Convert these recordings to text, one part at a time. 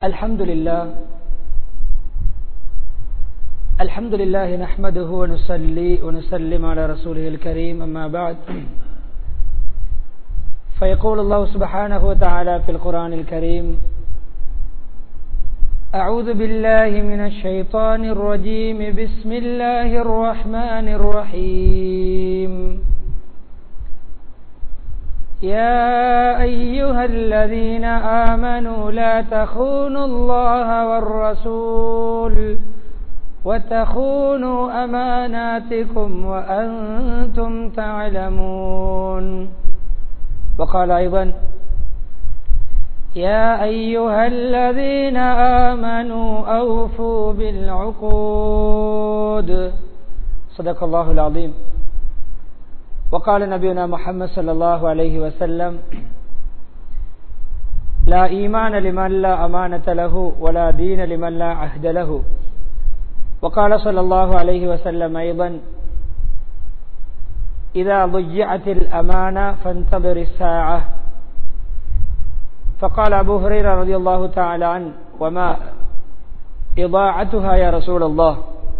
الحمد لله الحمد لله نحمده ونصلي ونسلم على رسوله الكريم أما بعد فيقول الله سبحانه وتعالى في القرآن الكريم أعوذ بالله من الشيطان الرجيم بسم الله الرحمن الرحيم يا أيها الذين آمنوا لا تخونوا الله والرسول وتخونوا أماناتكم وأنتم تعلمون وقال أيضا يا أيها الذين آمنوا أوفوا بالعقود صدق الله العظيم وقال نبينا محمد صلى الله عليه وسلم لا إيمان لمن لا أمانة له ولا دين لمن لا عهد له وقال صلى الله عليه وسلم أيضا إذا ضيعت الأمانة فانتظر الساعة فقال أبو هريرة رضي الله تعالى عنه وما إضاعتها يا رسول الله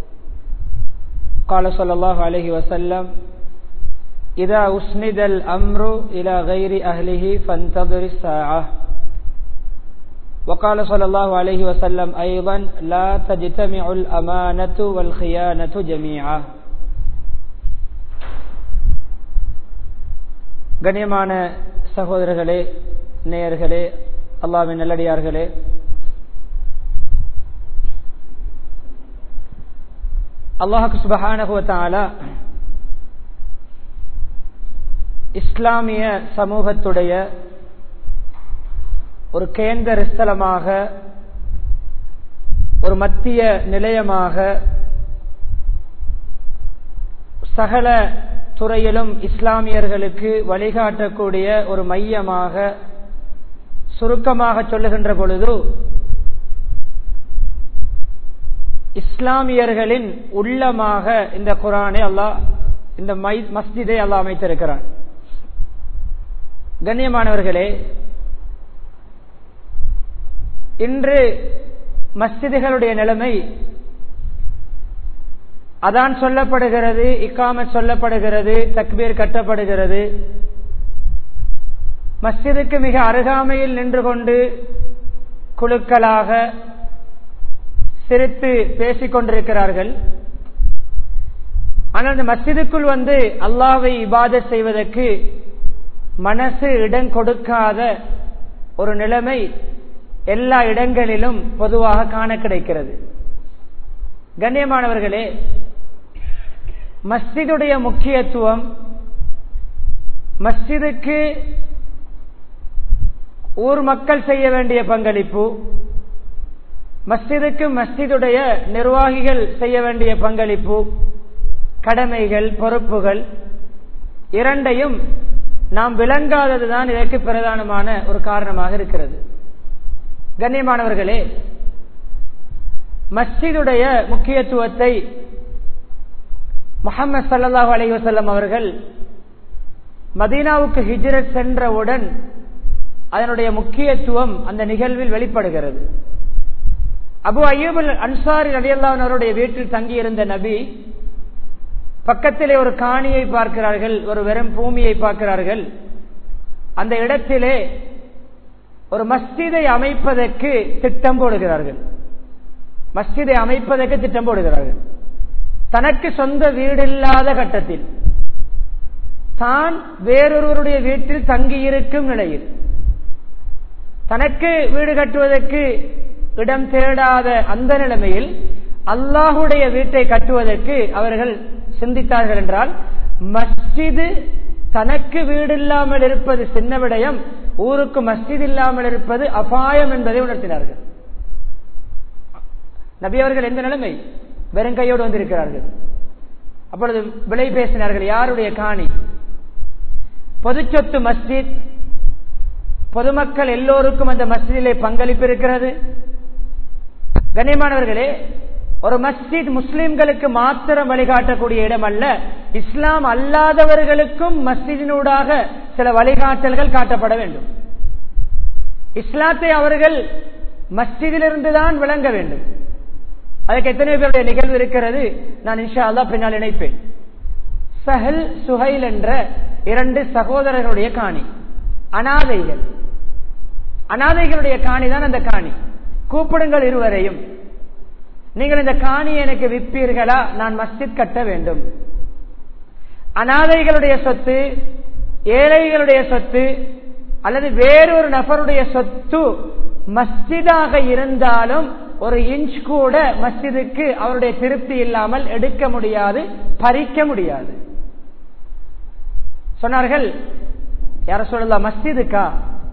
قال صلى الله عليه وسلم إذا أسند الأمر إلى غير أهله فانتظر الساعة وقال صلى الله عليه وسلم أيضا لا تجتمع الأمانة والخيانة جميعا கண்ணியமான சகோதரர்களே நேயர்களே அல்லாவின் நல்லடியார்களே அல்லாஹு சுபஹானகுவத்தால இஸ்லாமிய சமூகத்துடைய ஒரு கேந்திர ஸ்தலமாக ஒரு மத்திய நிலையமாக சகல துறையிலும் இஸ்லாமியர்களுக்கு வழிகாட்டக்கூடிய ஒரு மையமாக சுருக்கமாக சொல்லுகின்ற பொழுது இஸ்லாமியர்களின் உள்ளமாக இந்த குரானை அல்லாஹ் இந்த மஸ்ஜிதை அல்லாஹ் அமைத்திருக்கிறான் கண்ணியமானவர்களே இன்று மஸ்ஜிதுகளுடைய நிலைமை அதான் சொல்லப்படுகிறது இக்காமத் சொல்லப்படுகிறது தக்பீர் கட்டப்படுகிறது மஸ்ஜிதுக்கு மிக அருகாமையில் நின்று கொண்டு குழுக்களாக சிரித்து பேசிக் கொண்டிருக்கிறார்கள் ஆனால் அந்த மஸ்ஜிதுக்குள் வந்து அல்லாவை இபாதத் செய்வதற்கு மனசு இடம் கொடுக்காத ஒரு நிலைமை எல்லா இடங்களிலும் பொதுவாக காண கிடைக்கிறது கண்ணியமானவர்களே மஸ்ஜிதுடைய முக்கியத்துவம் மஸ்ஜிதுக்கு ஊர் மக்கள் செய்ய வேண்டிய பங்களிப்பு மஸ்ஜிதுக்கு மஸ்ஜிதுடைய நிர்வாகிகள் செய்ய வேண்டிய பங்களிப்பு கடமைகள் பொறுப்புகள் இரண்டையும் நாம் விளங்காததுதான் இதற்கு பிரதானமான ஒரு காரணமாக இருக்கிறது கண்ணியமானவர்களே மஸ்ஜிதுடைய முக்கியத்துவத்தை முகமது சல்லாஹூ அலைவசல்லம் அவர்கள் மதீனாவுக்கு ஹிஜ்ரத் சென்றவுடன் அதனுடைய முக்கியத்துவம் அந்த நிகழ்வில் வெளிப்படுகிறது அபு அய்யூபுல் அன்சாரி நடிகல்லான் அவருடைய வீட்டில் தங்கியிருந்த நபி பக்கத்திலே ஒரு காணியை பார்க்கிறார்கள் ஒரு வெறும் பூமியை பார்க்கிறார்கள் அந்த இடத்திலே ஒரு மஸ்ஜிதை அமைப்பதற்கு திட்டம் போடுகிறார்கள் மஸ்ஜிதை அமைப்பதற்கு திட்டம் போடுகிறார்கள் தனக்கு சொந்த வீடு இல்லாத கட்டத்தில் தான் வேறொருவருடைய வீட்டில் தங்கியிருக்கும் நிலையில் தனக்கு வீடு கட்டுவதற்கு இடம் தேடாத அந்த நிலைமையில் அல்லாஹுடைய வீட்டை கட்டுவதற்கு அவர்கள் சிந்தித்தார்கள் என்றால் மஸ்ஜிது தனக்கு வீடு இல்லாமல் இருப்பது சின்ன விடயம் ஊருக்கு மஸ்ஜித் இல்லாமல் இருப்பது அபாயம் என்பதை உணர்த்தினார்கள் நபி அவர்கள் எந்த நிலைமை வெறுங்கையோடு வந்திருக்கிறார்கள் அப்பொழுது விலை பேசினார்கள் யாருடைய காணி பொது சொத்து மஸ்ஜித் பொதுமக்கள் எல்லோருக்கும் அந்த மஸ்ஜிதிலே பங்களிப்பு இருக்கிறது கண்ணியமானவர்களே ஒரு மஸ்ஜித் முஸ்லிம்களுக்கு மாத்திரம் வழிகாட்டக்கூடிய இடம் அல்ல இஸ்லாம் அல்லாதவர்களுக்கும் மஸ்ஜிதினூடாக சில வழிகாட்டல்கள் காட்டப்பட வேண்டும் இஸ்லாத்தை அவர்கள் மஸ்ஜிதிலிருந்து தான் விளங்க வேண்டும் அதுக்கு எத்தனை பேருடைய நிகழ்வு இருக்கிறது நான் இன்ஷா அல்லா பின்னால் இணைப்பேன் சஹல் சுஹைல் என்ற இரண்டு சகோதரர்களுடைய காணி அனாதைகள் அனாதைகளுடைய காணி தான் அந்த காணி கூப்பிடுங்கள் இருவரையும் நீங்கள் இந்த காணியை எனக்கு விற்பீர்களா நான் மஸ்ஜித் கட்ட வேண்டும் அனாதைகளுடைய சொத்து ஏழைகளுடைய சொத்து அல்லது வேறொரு நபருடைய சொத்து மஸ்ஜிதாக இருந்தாலும் ஒரு இன்ச் கூட மஸ்ஜிதுக்கு அவருடைய திருப்தி இல்லாமல் எடுக்க முடியாது பறிக்க முடியாது சொன்னார்கள் யார சொல்லலாம் மஸ்ஜிதுக்கா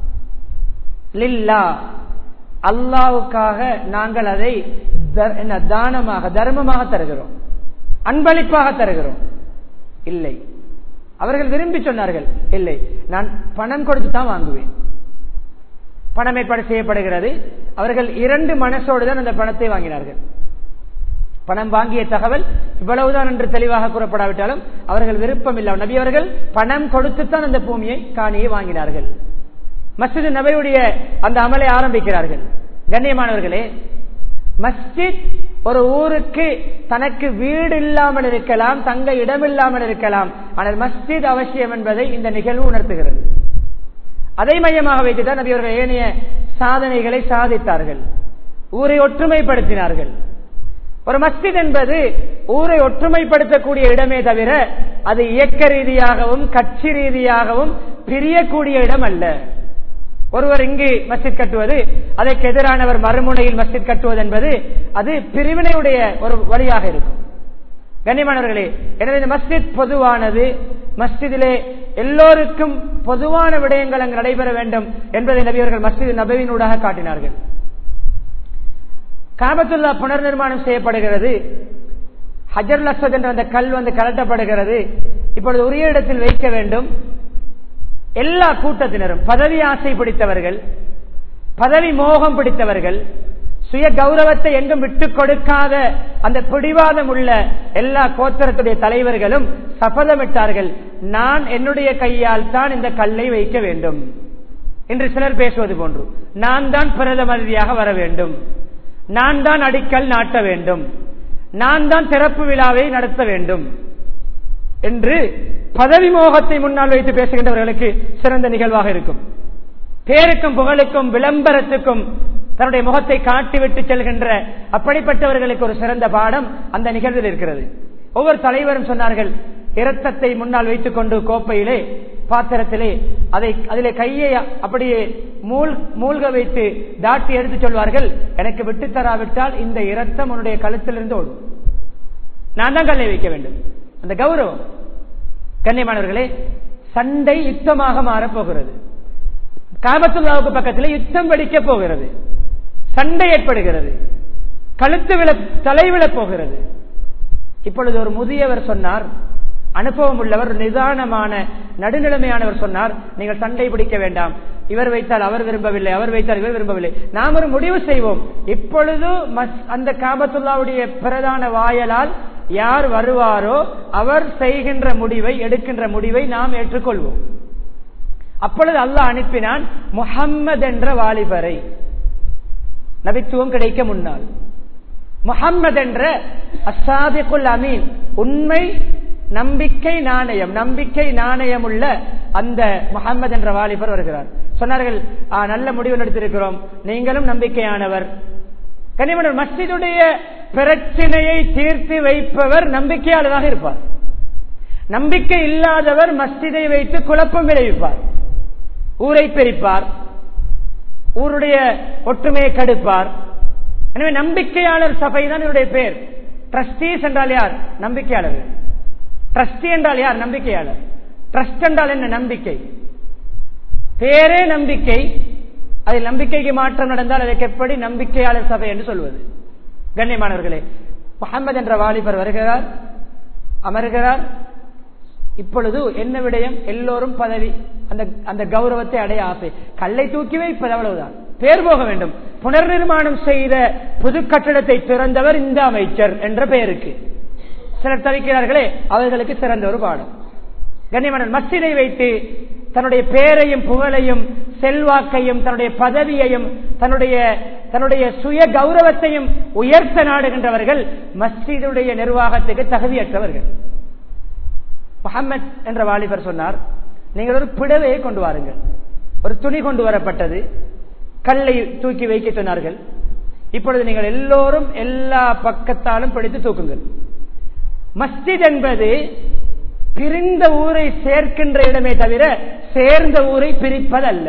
லில்லா அல்லாவுக்காக நாங்கள் அதை என்ன தானமாக தர்மமாக தருகிறோம் அன்பளிப்பாக தருகிறோம் இல்லை அவர்கள் விரும்பி சொன்னார்கள் இல்லை நான் பணம் கொடுத்து தான் வாங்குவேன் பணம் ஏற்பாடு செய்யப்படுகிறது அவர்கள் இரண்டு மனசோடு தான் அந்த பணத்தை வாங்கினார்கள் பணம் வாங்கிய தகவல் இவ்வளவுதான் என்று தெளிவாக கூறப்படாவிட்டாலும் அவர்கள் விருப்பம் இல்லை நபி அவர்கள் பணம் கொடுத்துத்தான் அந்த பூமியை காணியை வாங்கினார்கள் மஸ்ஜித் நபையுடைய அந்த அமலை ஆரம்பிக்கிறார்கள் கண்ணியமானவர்களே மஸ்ஜித் ஒரு ஊருக்கு தனக்கு வீடு இல்லாமல் இருக்கலாம் தங்க இடம் இல்லாமல் இருக்கலாம் ஆனால் மஸ்ஜித் அவசியம் என்பதை இந்த நிகழ்வு உணர்த்துகிறது அதை மையமாக வைத்துதான் நபி அவர்கள் ஏனைய சாதனைகளை சாதித்தார்கள் ஊரை ஒற்றுமைப்படுத்தினார்கள் ஒரு மஸ்ஜித் என்பது ஊரை ஒற்றுமைப்படுத்தக்கூடிய இடமே தவிர அது இயக்க ரீதியாகவும் கட்சி ரீதியாகவும் பிரியக்கூடிய இடம் அல்ல ஒருவர் இங்கு மஸ்ஜித் கட்டுவது அதற்கு எதிரானவர் மறுமுனையில் மஸ்ஜித் கட்டுவது என்பது அது பிரிவினையுடைய ஒரு வழியாக இருக்கும் கண்ணியமானவர்களே எனவே இந்த மஸ்ஜித் பொதுவானது மஸ்ஜிதிலே எல்லோருக்கும் பொதுவான விடயங்கள் அங்கு நடைபெற வேண்டும் என்பதை நபியவர்கள் மஸ்ஜித் நபவினூடாக காட்டினார்கள் காபத்துல்லா புனர் நிர்மாணம் செய்யப்படுகிறது ஹஜர் லஸ்வத் என்ற அந்த கல் வந்து கலட்டப்படுகிறது இப்பொழுது உரிய இடத்தில் வைக்க வேண்டும் எல்லா கூட்டத்தினரும் பதவி ஆசை பிடித்தவர்கள் பதவி மோகம் பிடித்தவர்கள் சுய கௌரவத்தை எங்கும் விட்டுக் கொடுக்காத அந்த பிடிவாதம் உள்ள எல்லா கோத்திரத்துடைய தலைவர்களும் சபதமிட்டார்கள் நான் என்னுடைய கையால் தான் இந்த கல்லை வைக்க வேண்டும் என்று சிலர் பேசுவது போன்று நான் தான் பிரதம அதிதியாக வர வேண்டும் நான் தான் அடிக்கல் நாட்ட வேண்டும் நான் தான் திறப்பு விழாவை நடத்த வேண்டும் என்று பதவி மோகத்தை முன்னால் வைத்து பேசுகின்றவர்களுக்கு சிறந்த நிகழ்வாக இருக்கும் பேருக்கும் புகழுக்கும் விளம்பரத்துக்கும் தன்னுடைய முகத்தை காட்டிவிட்டு செல்கின்ற அப்படிப்பட்டவர்களுக்கு ஒரு சிறந்த பாடம் அந்த நிகழ்வில் இருக்கிறது ஒவ்வொரு தலைவரும் சொன்னார்கள் இரத்தத்தை முன்னால் வைத்துக் கொண்டு கோப்பையிலே பாத்திரத்திலே அதை அதிலே கையை அப்படியே மூழ் மூழ்க வைத்து தாட்டி எடுத்து சொல்வார்கள் எனக்கு விட்டு தராவிட்டால் இந்த இரத்தம் உன்னுடைய கழுத்திலிருந்து ஓடும் நான் தான் கல்லை வைக்க வேண்டும் அந்த கௌரவம் கண்ணியமானவர்களே சண்டை யுத்தமாக மாறப்போகிறது காபத்துல்லாவுக்கு பக்கத்தில் யுத்தம் வெடிக்க போகிறது சண்டை ஏற்படுகிறது கழுத்து விழ தலை விழப் போகிறது இப்பொழுது ஒரு முதியவர் சொன்னார் அனுபவம் உள்ளவர் நிதானமான நடுநிலைமையானவர் சொன்னார் நீங்கள் சண்டை பிடிக்க வேண்டாம் இவர் வைத்தால் அவர் விரும்பவில்லை அவர் வைத்தால் இவர் விரும்பவில்லை நாம் ஒரு முடிவு செய்வோம் இப்பொழுது அந்த காபத்துல்லாவுடைய பிரதான வாயலால் யார் வருவாரோ அவர் செய்கின்ற முடிவை எடுக்கின்ற முடிவை நாம் ஏற்றுக்கொள்வோம் அப்பொழுது அல்லாஹ் அனுப்பினான் முஹம்மது என்ற வாலிபரை நபித்துவம் கிடைக்க முன்னால் முஹம்மது என்ற அசாதிகுல் அமீன் உண்மை நம்பிக்கை நாணயம் நம்பிக்கை நாணயம் உள்ள அந்த முகம்மது என்ற வாலிபர் வருகிறார் சொன்னார்கள் நல்ல முடிவு எடுத்திருக்கிறோம் நீங்களும் நம்பிக்கையானவர் கனிமனர் மஸ்ஜிதுடைய பிரச்சனையை தீர்த்து வைப்பவர் நம்பிக்கையாளராக இருப்பார் நம்பிக்கை இல்லாதவர் மஸ்ஜிதை வைத்து குழப்பம் விளைவிப்பார் ஊரை பிரிப்பார் ஊருடைய ஒற்றுமையை கடுப்பார் எனவே நம்பிக்கையாளர் சபை தான் இவருடைய பேர் ட்ரஸ்டீஸ் என்றால் யார் நம்பிக்கையாளர்கள் ட்ரஸ்டி என்றால் யார் நம்பிக்கையாளர் ட்ரஸ்ட் என்றால் என்ன நம்பிக்கை பேரே நம்பிக்கை அதில் நம்பிக்கைக்கு மாற்றம் நடந்தால் அதற்கு எப்படி நம்பிக்கையாளர் சபை என்று சொல்வது கண்ணியமானவர்களே முகமது என்ற வாலிபர் வருகிறார் அமர்கிறார் இப்பொழுது என்ன விடயம் எல்லோரும் பதவி அந்த அந்த கௌரவத்தை அடைய ஆசை கல்லை தூக்கி வைப்பது அவ்வளவுதான் பேர் போக வேண்டும் புனர் நிர்மாணம் செய்த புது கட்டிடத்தை திறந்தவர் இந்த அமைச்சர் என்ற பெயருக்கு சிலர் தவிக்கிறார்களே அவர்களுக்கு சிறந்த ஒரு பாடம் கண்ணியமனன் மஸ்ஜிதை வைத்து தன்னுடைய பேரையும் புகழையும் செல்வாக்கையும் தன்னுடைய பதவியையும் தன்னுடைய தன்னுடைய சுய கௌரவத்தையும் உயர்த்த நாடுகின்றவர்கள் மஸ்ஜிதுடைய நிர்வாகத்துக்கு தகுதியற்றவர்கள் முகமது என்ற வாலிபர் சொன்னார் நீங்கள் ஒரு பிடவையை கொண்டு வாருங்கள் ஒரு துணி கொண்டு வரப்பட்டது கல்லை தூக்கி வைக்க சொன்னார்கள் இப்பொழுது நீங்கள் எல்லோரும் எல்லா பக்கத்தாலும் பிடித்து தூக்குங்கள் மஸ்ஜித் என்பது பிரிந்த ஊரை சேர்க்கின்ற இடமே தவிர சேர்ந்த ஊரை பிரிப்பதல்ல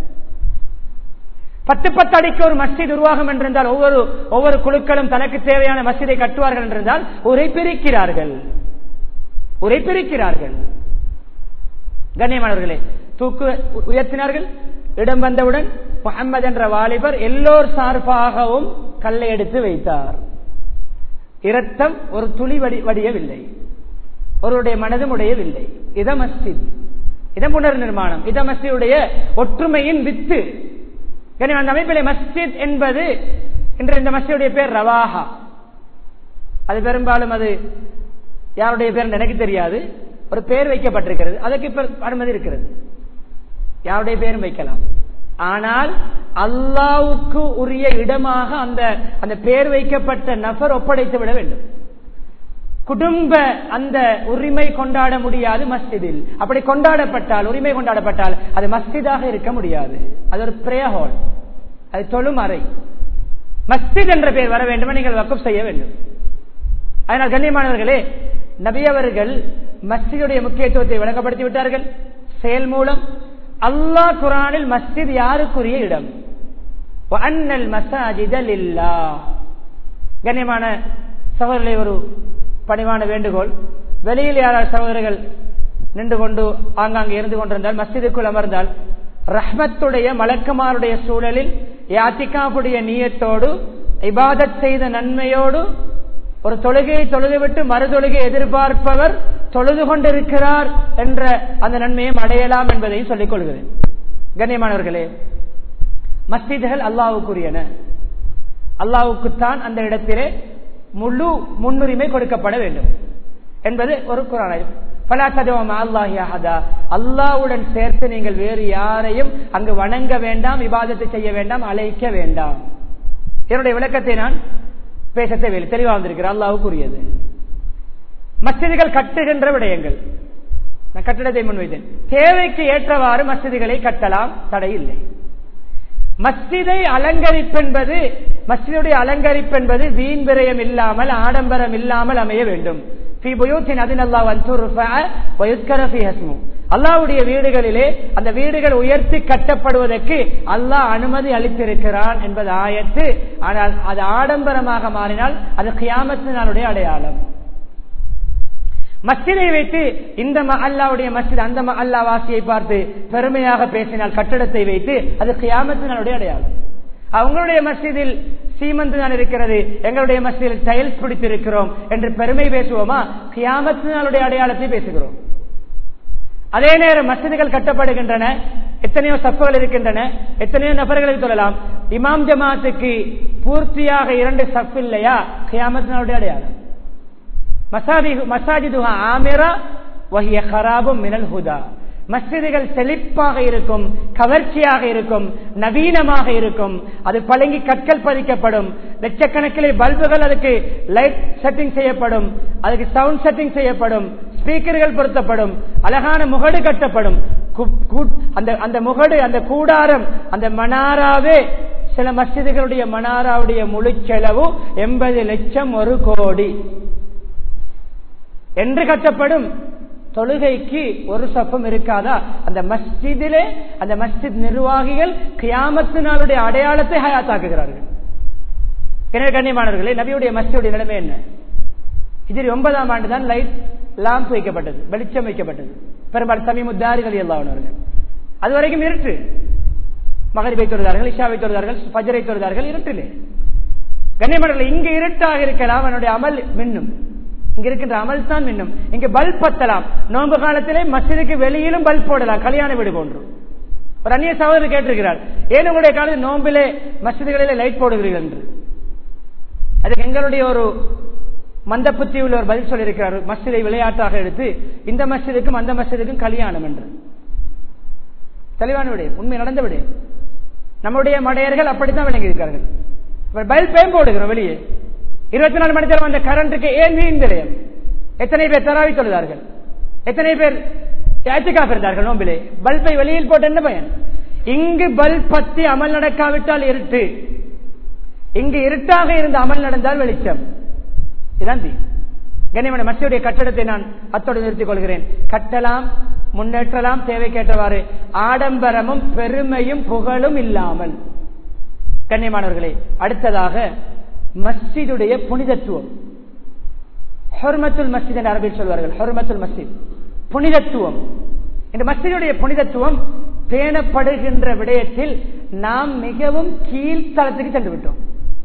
பத்து பத்து அடிக்கு ஒரு மஸ்ஜித் உருவாகும் என்றிருந்தால் ஒவ்வொரு ஒவ்வொரு குழுக்களும் தனக்கு தேவையான மஸ்ஜிதை கட்டுவார்கள் என்றிருந்தால் ஊரை பிரிக்கிறார்கள் ஊரை பிரிக்கிறார்கள் கண்ணியமானவர்களே தூக்கு உயர்த்தினார்கள் இடம் வந்தவுடன் முகமது என்ற வாலிபர் எல்லோர் சார்பாகவும் கல்லை எடுத்து வைத்தார் இரத்தம் ஒரு துளி வடி வடியவில்லை ஒருவருடைய மனதும் உடையவில்லை இத மஸ்ஜித் இத புனர் நிர்மாணம் இத மஸ்ஜிதுடைய ஒற்றுமையின் வித்து அந்த அமைப்பிலே மஸ்ஜித் என்பது இன்று இந்த மஸ்ஜிதுடைய பேர் ரவாஹா அது பெரும்பாலும் அது யாருடைய பேர் எனக்கு தெரியாது ஒரு பேர் வைக்கப்பட்டிருக்கிறது அதற்கு இப்ப அனுமதி இருக்கிறது யாருடைய பேரும் வைக்கலாம் ஆனால் அல்லாவுக்கு உரிய இடமாக அந்த அந்த பேர் வைக்கப்பட்ட நபர் ஒப்படைத்து விட வேண்டும் குடும்ப அந்த உரிமை கொண்டாட முடியாது மஸ்ஜிதில் அப்படி கொண்டாடப்பட்டால் உரிமை கொண்டாடப்பட்டால் அது மஸ்ஜிதாக இருக்க முடியாது அது ஒரு பிரேயர் ஹால் அது தொழும் அறை மஸ்ஜித் என்ற பெயர் வர வேண்டும் நீங்கள் வக்கம் செய்ய வேண்டும் அதனால் கண்ணியமானவர்களே நபியவர்கள் மஸ்ஜிதுடைய முக்கியத்துவத்தை விளங்கப்படுத்தி விட்டார்கள் செயல் மூலம் அல்லாஹ் குரானில் மஸ்ஜித் யாருக்குரிய இடம் அன்னல் மசாஜிதல் இல்லா கண்ணியமான சகோதரர்களை ஒரு பணிவான வேண்டுகோள் வெளியில் யாரால் சகோதரர்கள் நின்று கொண்டு ஆங்காங்கே இருந்து கொண்டிருந்தால் மஸ்ஜிதுக்குள் அமர்ந்தால் ரஹ்மத்துடைய மலக்குமாருடைய சூழலில் யாத்திகாவுடைய நீயத்தோடு இபாதத் செய்த நன்மையோடு ஒரு தொழுகையை தொழுதுவிட்டு மறு தொழுகை எதிர்பார்ப்பவர் தொழுது கொண்டிருக்கிறார் என்ற அந்த நன்மையும் அடையலாம் என்பதையும் சொல்லிக் கொள்கிறேன் கண்ணியமானவர்களே மஸ்ஜிதுகள் அல்லாவுக்குரியன அல்லாவுக்குத்தான் அந்த இடத்திலே முழு முன்னுரிமை கொடுக்கப்பட வேண்டும் என்பது ஒரு குரான் அல்லாவுடன் சேர்த்து நீங்கள் வேறு யாரையும் அங்கு வணங்க வேண்டாம் விவாதத்தை செய்ய வேண்டாம் அழைக்க வேண்டாம் என்னுடைய விளக்கத்தை நான் பேச தேவையில்லை தெளிவாக வந்திருக்கிறேன் அல்லாவுக்குரியது மசிதிகள் கட்டுகின்ற விடயங்கள் நான் கட்டிடத்தை முன்வைத்தேன் தேவைக்கு ஏற்றவாறு மசிதிகளை கட்டலாம் தடை இல்லை மஸ்ஜிதை அலங்கரிப்பென்பது மஸ்ஜிதுடைய அலங்கரிப்பென்பது வீண் விரயம் இல்லாமல் ஆடம்பரம் இல்லாமல் அமைய வேண்டும் அல்லாவுடைய வீடுகளிலே அந்த வீடுகள் உயர்த்தி கட்டப்படுவதற்கு அல்லாஹ் அனுமதி அளித்திருக்கிறான் என்பது ஆயத்து ஆனால் அது ஆடம்பரமாக மாறினால் அது கியாமத்தினாலுடைய அடையாளம் மஸ்ஜிதை வைத்து இந்த அல்லாவுடைய மஸ்ஜித் அந்த அல்லா வாசியை பார்த்து பெருமையாக பேசினால் கட்டடத்தை வைத்து அது கியாமத்தினாலுடைய அடையாளம் அவங்களுடைய மஸ்ஜிதில் சீமந்து தான் இருக்கிறது எங்களுடைய மஸ்ஜிதில் டைல்ஸ் பிடித்திருக்கிறோம் என்று பெருமை பேசுவோமா கியாமத்தினாலுடைய அடையாளத்தை பேசுகிறோம் அதே நேரம் மஸ்ஜிதுகள் கட்டப்படுகின்றன எத்தனையோ சப்புகள் இருக்கின்றன எத்தனையோ நபர்களை சொல்லலாம் இமாம் ஜமாத்துக்கு பூர்த்தியாக இரண்டு சப் இல்லையா கியாமத்தினாலுடைய அடையாளம் மசாஜிதுஹா ஆமிரா வஹிய ஹராபும் மினல் ஹுதா மஸ்ஜிதுகள் செழிப்பாக இருக்கும் கவர்ச்சியாக இருக்கும் நவீனமாக இருக்கும் அது பழங்கி கற்கள் பதிக்கப்படும் லட்சக்கணக்கிலே பல்புகள் அதுக்கு லைட் செட்டிங் செய்யப்படும் அதுக்கு சவுண்ட் செட்டிங் செய்யப்படும் ஸ்பீக்கர்கள் பொருத்தப்படும் அழகான முகடு கட்டப்படும் அந்த அந்த முகடு அந்த கூடாரம் அந்த மனாராவே சில மஸ்ஜிதுகளுடைய மனாராவுடைய முழு செலவு எண்பது லட்சம் ஒரு கோடி என்று கட்டப்படும் தொழுகைக்கு ஒரு சப்பம் இருக்காதா அந்த மஸ்ஜிதிலே அந்த மஸ்ஜித் நிர்வாகிகள் கியாமத்தினாலுடைய அடையாளத்தை ஹயாத்தாக்குகிறார்கள் எனவே கண்ணியமானவர்களே நபியுடைய மஸ்ஜியுடைய நிலைமை என்ன இதில் ஒன்பதாம் ஆண்டு தான் லைட் லாம்ப் வைக்கப்பட்டது வெளிச்சம் வைக்கப்பட்டது பெரும்பாலும் சமீமுத்தாரிகள் எல்லாவனவர்கள் அது வரைக்கும் இருட்டு மகரிபை தொழுதார்கள் இஷாவை தொழுதார்கள் பஜரை தொழுதார்கள் இருட்டிலே கண்ணியமானவர்கள் இங்கு இருட்டாக இருக்கலாம் அவனுடைய அமல் மின்னும் இங்க இருக்கின்ற அமல் தான் மின்னும் இங்க பல்ப் பத்தலாம் நோன்பு காலத்திலே மசிதுக்கு வெளியிலும் பல்ப் போடலாம் கல்யாண வீடு போன்று ஒரு அந்நிய சகோதரர் கேட்டிருக்கிறார் ஏன் உங்களுடைய காலத்தில் நோம்பிலே மசிதுகளிலே லைட் போடுகிறீர்கள் என்று அதுக்கு எங்களுடைய ஒரு மந்த புத்தி உள்ள ஒரு பதில் சொல்லியிருக்கிறார் மஸ்ஜிதை விளையாட்டாக எடுத்து இந்த மஸ்ஜிதுக்கும் அந்த மஸ்ஜிதுக்கும் கல்யாணம் என்று தெளிவான விடயம் உண்மை நடந்த விடயம் நம்முடைய மடையர்கள் அப்படித்தான் விளங்கி இருக்கிறார்கள் பல்பையும் போடுகிறோம் வெளியே இருபத்தி நாலு மணி நேரம் அந்த கரண்ட்டுக்கு ஏன் வீண் விரயம் எத்தனை பேர் தராவி தொழுதார்கள் எத்தனை பேர் ஏற்றுக்காக இருந்தார்கள் நோம்பிலே பல்பை வெளியில் போட்டு என்ன பயன் இங்கு பல்ப் பத்தி அமல் நடக்காவிட்டால் இருட்டு இங்கு இருட்டாக இருந்து அமல் நடந்தால் வெளிச்சம் இதான் தீ கண்ணியமான மசியுடைய கட்டடத்தை நான் அத்தோடு நிறுத்திக் கொள்கிறேன் கட்டலாம் முன்னேற்றலாம் தேவைக்கேற்றவாறு ஆடம்பரமும் பெருமையும் புகழும் இல்லாமல் கண்ணியமானவர்களே அடுத்ததாக மஸ்ஜிதுடைய புனிதத்துவம் ஹொர்மத்துல் மஸ்ஜித் என்று அரபில் சொல்வார்கள் ஹொர்மத்துல் மஸ்ஜித் புனிதத்துவம் இந்த மஸ்ஜிதுடைய புனிதத்துவம் பேணப்படுகின்ற விடயத்தில் நாம் மிகவும் கீழ்த்தளத்துக்கு சென்று விட்டோம்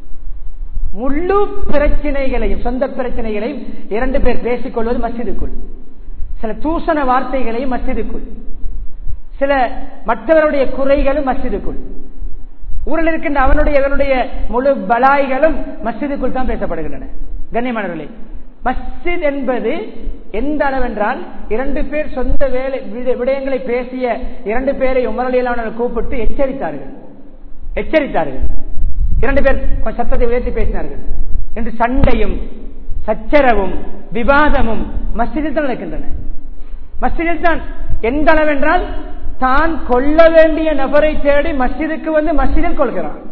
முழு பிரச்சனைகளையும் சொந்த பிரச்சனைகளையும் இரண்டு பேர் பேசிக் கொள்வது மஸ்ஜிதுக்குள் சில தூசண வார்த்தைகளையும் மஸ்ஜிதுக்குள் சில மற்றவருடைய குறைகளும் மஸ்ஜிதுக்குள் ஊரில் இருக்கின்ற அவனுடைய இவனுடைய முழு பலாய்களும் மஸ்ஜிதுக்குள் தான் பேசப்படுகின்றன கண்ணியமானவர்களே மஸ்ஜித் என்பது எந்த அளவென்றால் இரண்டு பேர் சொந்த வேலை விடயங்களை பேசிய இரண்டு பேரை உமரலியலான கூப்பிட்டு எச்சரித்தார்கள் எச்சரித்தார்கள் இரண்டு பேர் சத்தத்தை உயர்த்தி பேசினார்கள் என்று சண்டையும் சச்சரவும் விவாதமும் மஸ்ஜிதில் தான் நடக்கின்றன மஸ்ஜிதில் தான் எந்த அளவென்றால் தான் கொள்ள வேண்டிய நபரை தேடி மஸ்ஜிதுக்கு வந்து மஸ்ஜிதில் கொள்கிறான்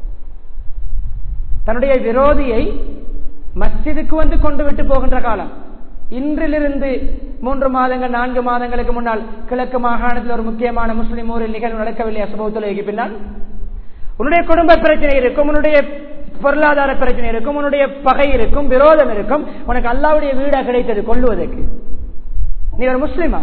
தன்னுடைய விரோதியை மஸ்ஜிதுக்கு வந்து கொண்டு விட்டு போகின்ற காலம் இன்றிலிருந்து மூன்று மாதங்கள் நான்கு மாதங்களுக்கு முன்னால் கிழக்கு மாகாணத்தில் ஒரு முக்கியமான முஸ்லிம் ஊரில் நிகழ்வு நடக்கவில்லை அசுபவத்துலகி பின்னால் உன்னுடைய குடும்ப பிரச்சனை இருக்கும் உன்னுடைய பொருளாதார பிரச்சனை இருக்கும் உன்னுடைய பகை இருக்கும் விரோதம் இருக்கும் உனக்கு அல்லாவுடைய வீடா கிடைத்தது கொள்ளுவதற்கு நீ ஒரு முஸ்லிமா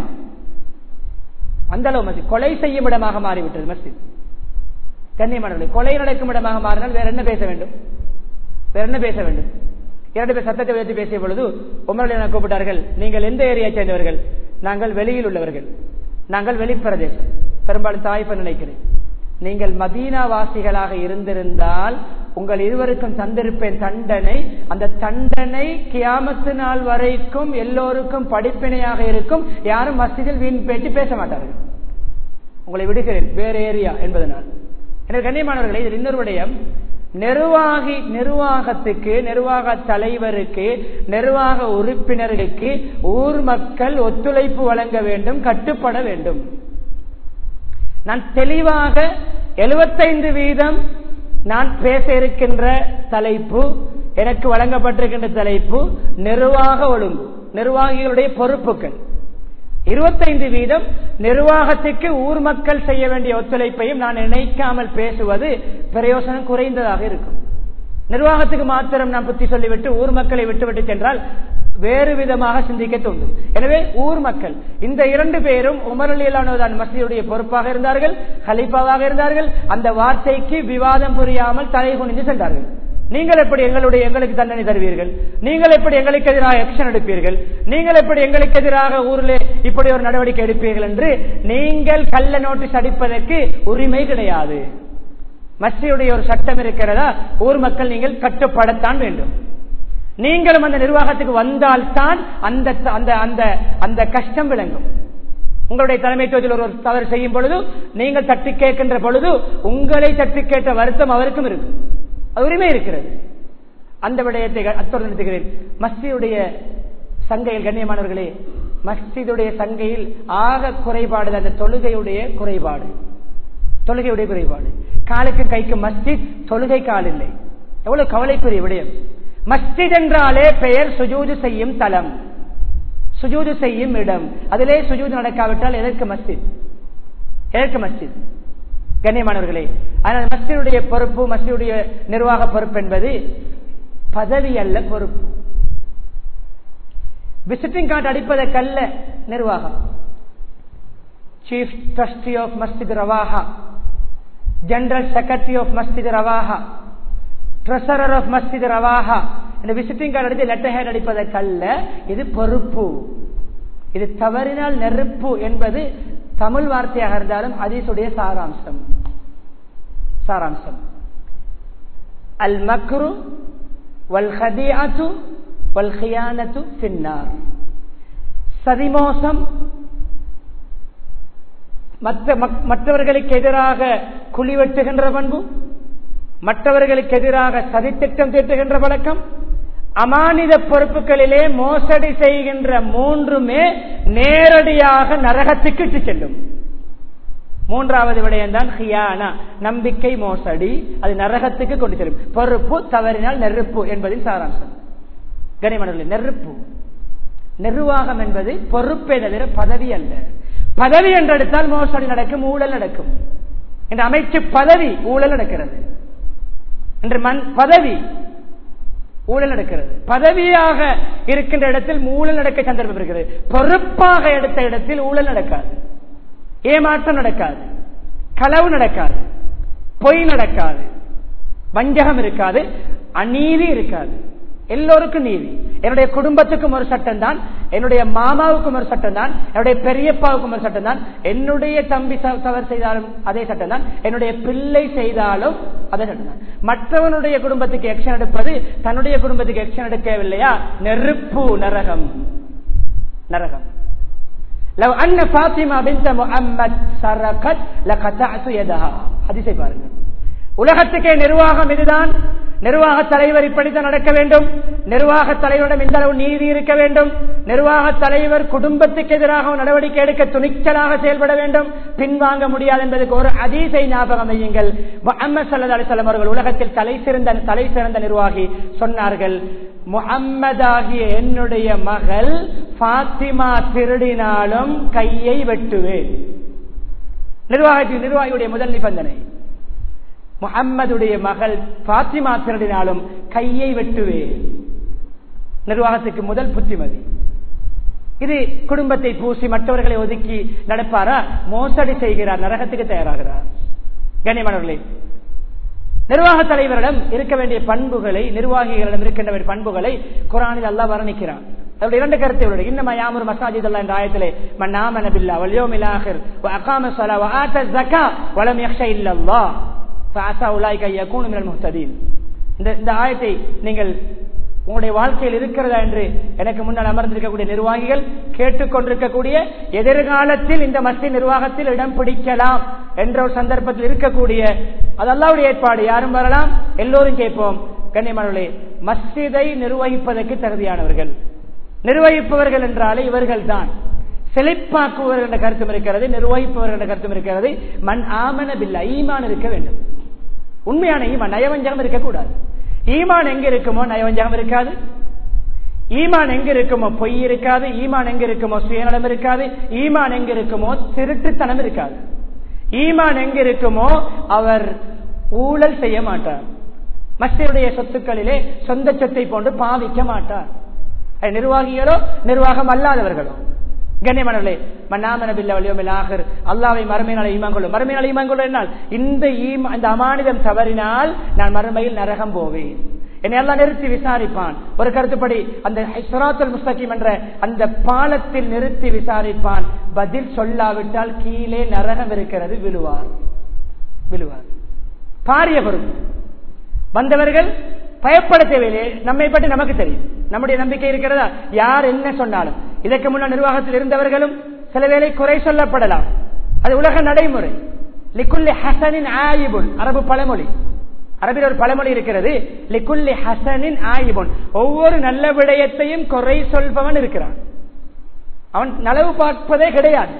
அந்த அளவு மஸ்ஜித் கொலை செய்யும் இடமாக மாறிவிட்டது மஸ்ஜித் கண்ணியமானவர்களே கொலை நடக்கும் இடமாக மாறினால் வேற என்ன பேச வேண்டும் வேற என்ன பேச வேண்டும் இரண்டு பேர் சத்தத்தை உயர்த்தி பேசிய பொழுது உமரலை கூப்பிட்டார்கள் நீங்கள் எந்த ஏரியா சேர்ந்தவர்கள் நாங்கள் வெளியில் உள்ளவர்கள் நாங்கள் வெளிப்பிரதேசம் பெரும்பாலும் தாய்ப்ப நினைக்கிறேன் நீங்கள் மதீனா வாசிகளாக இருந்திருந்தால் உங்கள் இருவருக்கும் தந்திருப்பேன் தண்டனை அந்த தண்டனை கியாமத்து நாள் வரைக்கும் எல்லோருக்கும் படிப்பினையாக இருக்கும் யாரும் மஸ்ஜிதில் வீண் பேச்சு பேச மாட்டார்கள் உங்களை விடுகிறேன் வேறு ஏரியா என்பதனால் எனவே கண்ணியமானவர்களே இதில் இன்னொரு விடயம் நிர்வாகி நிர்வாகத்துக்கு நிர்வாக தலைவருக்கு நிர்வாக உறுப்பினர்களுக்கு ஊர் மக்கள் ஒத்துழைப்பு வழங்க வேண்டும் கட்டுப்பட வேண்டும் நான் தெளிவாக எழுபத்தைந்து வீதம் நான் பேச இருக்கின்ற தலைப்பு எனக்கு வழங்கப்பட்டிருக்கின்ற தலைப்பு நிர்வாக ஒழுங்கு நிர்வாகிகளுடைய பொறுப்புகள் இருபத்தைந்து வீதம் நிர்வாகத்துக்கு ஊர் மக்கள் செய்ய வேண்டிய ஒத்துழைப்பையும் நான் நினைக்காமல் பேசுவது பிரயோசனம் குறைந்ததாக இருக்கும் நிர்வாகத்துக்கு மாத்திரம் நான் புத்தி சொல்லிவிட்டு ஊர் மக்களை விட்டுவிட்டு சென்றால் வேறு விதமாக சிந்திக்க தோன்றும் எனவே ஊர் மக்கள் இந்த இரண்டு பேரும் உமரலியலானதான் மசியுடைய பொறுப்பாக இருந்தார்கள் ஹலிப்பாவாக இருந்தார்கள் அந்த வார்த்தைக்கு விவாதம் புரியாமல் தலை குனிந்து சென்றார்கள் நீங்கள் எப்படி எங்களுடைய எங்களுக்கு தண்டனை தருவீர்கள் நீங்கள் எப்படி எங்களுக்கு எதிராக ஆக்ஷன் எடுப்பீர்கள் நீங்கள் எப்படி எங்களுக்கு எதிராக ஊரில் இப்படி ஒரு நடவடிக்கை எடுப்பீர்கள் என்று நீங்கள் கள்ள நோட்டீஸ் அடிப்பதற்கு உரிமை கிடையாது மசியுடைய ஒரு சட்டம் இருக்கிறதா ஊர் மக்கள் நீங்கள் கட்டுப்படத்தான் வேண்டும் நீங்களும் அந்த நிர்வாகத்துக்கு வந்தால்தான் அந்த அந்த அந்த அந்த கஷ்டம் விளங்கும் உங்களுடைய தலைமைத்துவத்தில் ஒரு தவறு செய்யும் பொழுது நீங்கள் தட்டி கேட்கின்ற பொழுது உங்களை தட்டி கேட்ட வருத்தம் அவருக்கும் இருக்கும் அது உரிமை இருக்கிறது அந்த விடயத்தை அத்தோடு நிறுத்துகிறேன் மஸ்ஜிதுடைய சங்கையில் கண்ணியமானவர்களே மஸ்ஜிதுடைய சங்கையில் ஆக குறைபாடு அந்த தொழுகையுடைய குறைபாடு தொழுகையுடைய குறைபாடு காலுக்கு கைக்கு மஸ்ஜித் தொழுகை கால் இல்லை எவ்வளவு கவலைக்குரிய விடயம் மஸ்ஜித் என்றாலே பெயர் சுஜூது செய்யும் தலம் சுஜூது செய்யும் இடம் அதிலே சுஜூது நடக்காவிட்டால் எதற்கு மஸ்ஜித் எதற்கு மஸ்ஜித் கண்ணியமானவர்களே ஆனால் மஸ்ஜிதுடைய பொறுப்பு மஸ்ஜிதுடைய நிர்வாக பொறுப்பு என்பது பதவி அல்ல பொறுப்பு விசிட்டிங் கார்டு அடிப்பதற்கல்ல நிர்வாகம் chief trustee of Masjid Rawaha general secretary of Masjid Rawaha treasurer of Masjid Rawaha இந்த விசிட்டிங் கார்டு அடித்து லெட்டர் ஹேட் அடிப்பதற்கல்ல இது பொறுப்பு இது தவறினால் நெருப்பு என்பது தமிழ் வார்த்தையாக இருந்தாலும் அதீசுடைய சாராம்சம் சாராம்சம் அல் மக்ரு வல் ஹதியாத்து வல் ஹியானத்து பின்னார் சதிமோசம் மற்ற மற்றவர்களுக்கு எதிராக குழி வெட்டுகின்ற பண்பு மற்றவர்களுக்கு எதிராக சதித்திட்டம் தீட்டுகின்ற பழக்கம் அமானித பொறுப்புகளிலே மோசடி செய்கின்ற மூன்றுமே நேரடியாக நரகத்துக்கு இட்டு செல்லும் மூன்றாவது விடயம் தான் ஹியானா நம்பிக்கை மோசடி அது நரகத்துக்கு கொண்டு செல்லும் பொறுப்பு தவறினால் நெருப்பு என்பதில் சாராம்சம் கனிமணர்களே நெருப்பு நிர்வாகம் என்பது பொறுப்பே தவிர பதவி அல்ல பதவி என்றெடுத்தால் மோசடி நடக்கும் ஊழல் நடக்கும் இந்த அமைச்சு பதவி ஊழல் நடக்கிறது என்று மண் பதவி ஊழல் நடக்கிறது பதவியாக இருக்கின்ற இடத்தில் ஊழல் நடக்க சந்தர்ப்பம் இருக்கிறது பொறுப்பாக எடுத்த இடத்தில் ஊழல் நடக்காது ஏமாற்றம் நடக்காது களவு நடக்காது பொய் நடக்காது வஞ்சகம் இருக்காது அநீதி இருக்காது எல்லோருக்கும் நீதி என்னுடைய குடும்பத்துக்கும் ஒரு சட்டம் தான் என்னுடைய மாமாவுக்கும் ஒரு சட்டம் தான் என்னுடைய பெரியப்பாவுக்கும் ஒரு சட்டம் தான் என்னுடைய தம்பி தவறு செய்தாலும் அதே சட்டம் தான் என்னுடைய பிள்ளை செய்தாலும் அதே சட்டம் தான் மற்றவனுடைய குடும்பத்துக்கு எக்ஷன் எடுப்பது தன்னுடைய குடும்பத்துக்கு எக்ஷன் எடுக்கவில்லையா நெருப்பு நரகம் நரகம் لو أن فاطمة بنت محمد سرقت لقطعت يدها حديثை பாருங்கள் உலகத்துக்கே நிர்வாகம் இதுதான் நிர்வாக தலைவர் இப்படித்தான் நடக்க வேண்டும் நிர்வாக தலைவரிடம் இந்த அளவு நீதி இருக்க வேண்டும் நிர்வாக தலைவர் குடும்பத்துக்கு எதிராக நடவடிக்கை எடுக்க துணிச்சலாக செயல்பட வேண்டும் பின்வாங்க முடியாது என்பதற்கு ஒரு அதீசை ஞாபகம் வையுங்கள் முகமது சல்லா அலிசல்லம் அவர்கள் உலகத்தில் தலை சிறந்த தலை சிறந்த நிர்வாகி சொன்னார்கள் முகம்மதாகிய என்னுடைய மகள் பாத்திமா திருடினாலும் கையை வெட்டுவேன் நிர்வாகத்தின் நிர்வாகியுடைய முதல் நிபந்தனை முகம்மதுடைய மகள் பாத்திமா திருடினாலும் கையை வெட்டுவேன் நிர்வாகத்துக்கு முதல் புத்திமதி இது குடும்பத்தை பூசி மற்றவர்களை ஒதுக்கி நடப்பாரா மோசடி செய்கிறார் நரகத்துக்கு தயாராகிறார் கண்ணியமானவர்களே நிர்வாக தலைவரிடம் இருக்க வேண்டிய பண்புகளை நிர்வாகிகளிடம் இருக்கின்ற பண்புகளை குரானில் அல்லா வர்ணிக்கிறான் அவருடைய இரண்டு கருத்தை உள்ளது இன்னமா யாமுர் மசாஜித் அல்லா என்ற ஆயத்திலே மன்னாமன பில்லா வல்யோமில் ஆஹிர் அகாம சலா வஆத்த ஜக்கா வலம் யக்ஷ இல்லல்லாஹ் ஃபஅஸா உலாயிக யகூனு மினல் முஹ்ததீன் இந்த இந்த ஆயத்தை நீங்கள் உங்களுடைய வாழ்க்கையில் இருக்கிறதா என்று எனக்கு முன்னால் அமர்ந்திருக்கக்கூடிய நிர்வாகிகள் கேட்டுக்கொண்டிருக்கக்கூடிய எதிர்காலத்தில் இந்த மஸ்ஜித் நிர்வாகத்தில் இடம் பிடிக்கலாம் என்ற ஒரு சந்தர்ப்பத்தில் இருக்கக்கூடிய அதல்லாவுடைய ஏற்பாடு யாரும் வரலாம் எல்லோரும் கேட்போம் கண்ணியமானவர்களே மஸ்ஜிதை நிர்வகிப்பதற்கு தகுதியானவர்கள் நிர்வகிப்பவர்கள் என்றாலே இவர்கள் தான் செழிப்பாக்குவர்கள் என்ற கருத்தும் இருக்கிறது நிர்வகிப்பவர்கள் என்ற கருத்தும் இருக்கிறது மண் ஆமன பில்ல ஈமான் இருக்க வேண்டும் உண்மையான ஈமான் நயவஞ்சகம் இருக்கக்கூடாது ஈமான் எங்க இருக்குமோ நயவஞ்சகம் இருக்காது ஈமான் எங்க இருக்குமோ பொய் இருக்காது ஈமான் எங்க இருக்குமோ சுயநலம் இருக்காது ஈமான் எங்க இருக்குமோ திருட்டுத்தனம் இருக்காது ஈமான் எங்க இருக்குமோ அவர் ஊழல் செய்ய மாட்டார் மஸ்தருடைய சொத்துக்களிலே சொந்த சொத்தை போன்று பாவிக்க மாட்டார் நிர்வாகிகளோ நிர்வாகம் அல்லாதவர்களோ கண்ணியமானவர்களே மன்னாமனபில்ல வலியோமில்லாகர் அல்லாவை மறுமையினால் ஈமாங்கொள்ளும் மறுமையினால் ஈமாங்கொள்ளும் என்னால் இந்த ஈமா இந்த அமானிதம் தவறினால் நான் மறுமையில் நரகம் போவேன் என்னை எல்லாம் நிறுத்தி விசாரிப்பான் ஒரு கருத்துப்படி அந்த சுராத்தல் முஸ்தகிம் என்ற அந்த பாலத்தில் நிறுத்தி விசாரிப்பான் பதில் சொல்லாவிட்டால் கீழே நரகம் இருக்கிறது விழுவார் விழுவார் பாரிய பொருள் வந்தவர்கள் பயப்பட தேவையில்லை நம்மை பற்றி நமக்கு தெரியும் நம்முடைய நம்பிக்கை இருக்கிறதா யார் என்ன சொன்னாலும் இதற்கு முன்னால் நிர்வாகத்தில் இருந்தவர்களும் சில வேளை குறை சொல்லப்படலாம் அது உலக நடைமுறை லிக்குல்லி ஹசனின் ஆயிபுன் அரபு பழமொழி அரபில் ஒரு பழமொழி இருக்கிறது லிக்குல்லி ஹசனின் ஆயிபுன் ஒவ்வொரு நல்ல விடயத்தையும் குறை சொல்பவன் இருக்கிறான் அவன் நலவு பார்ப்பதே கிடையாது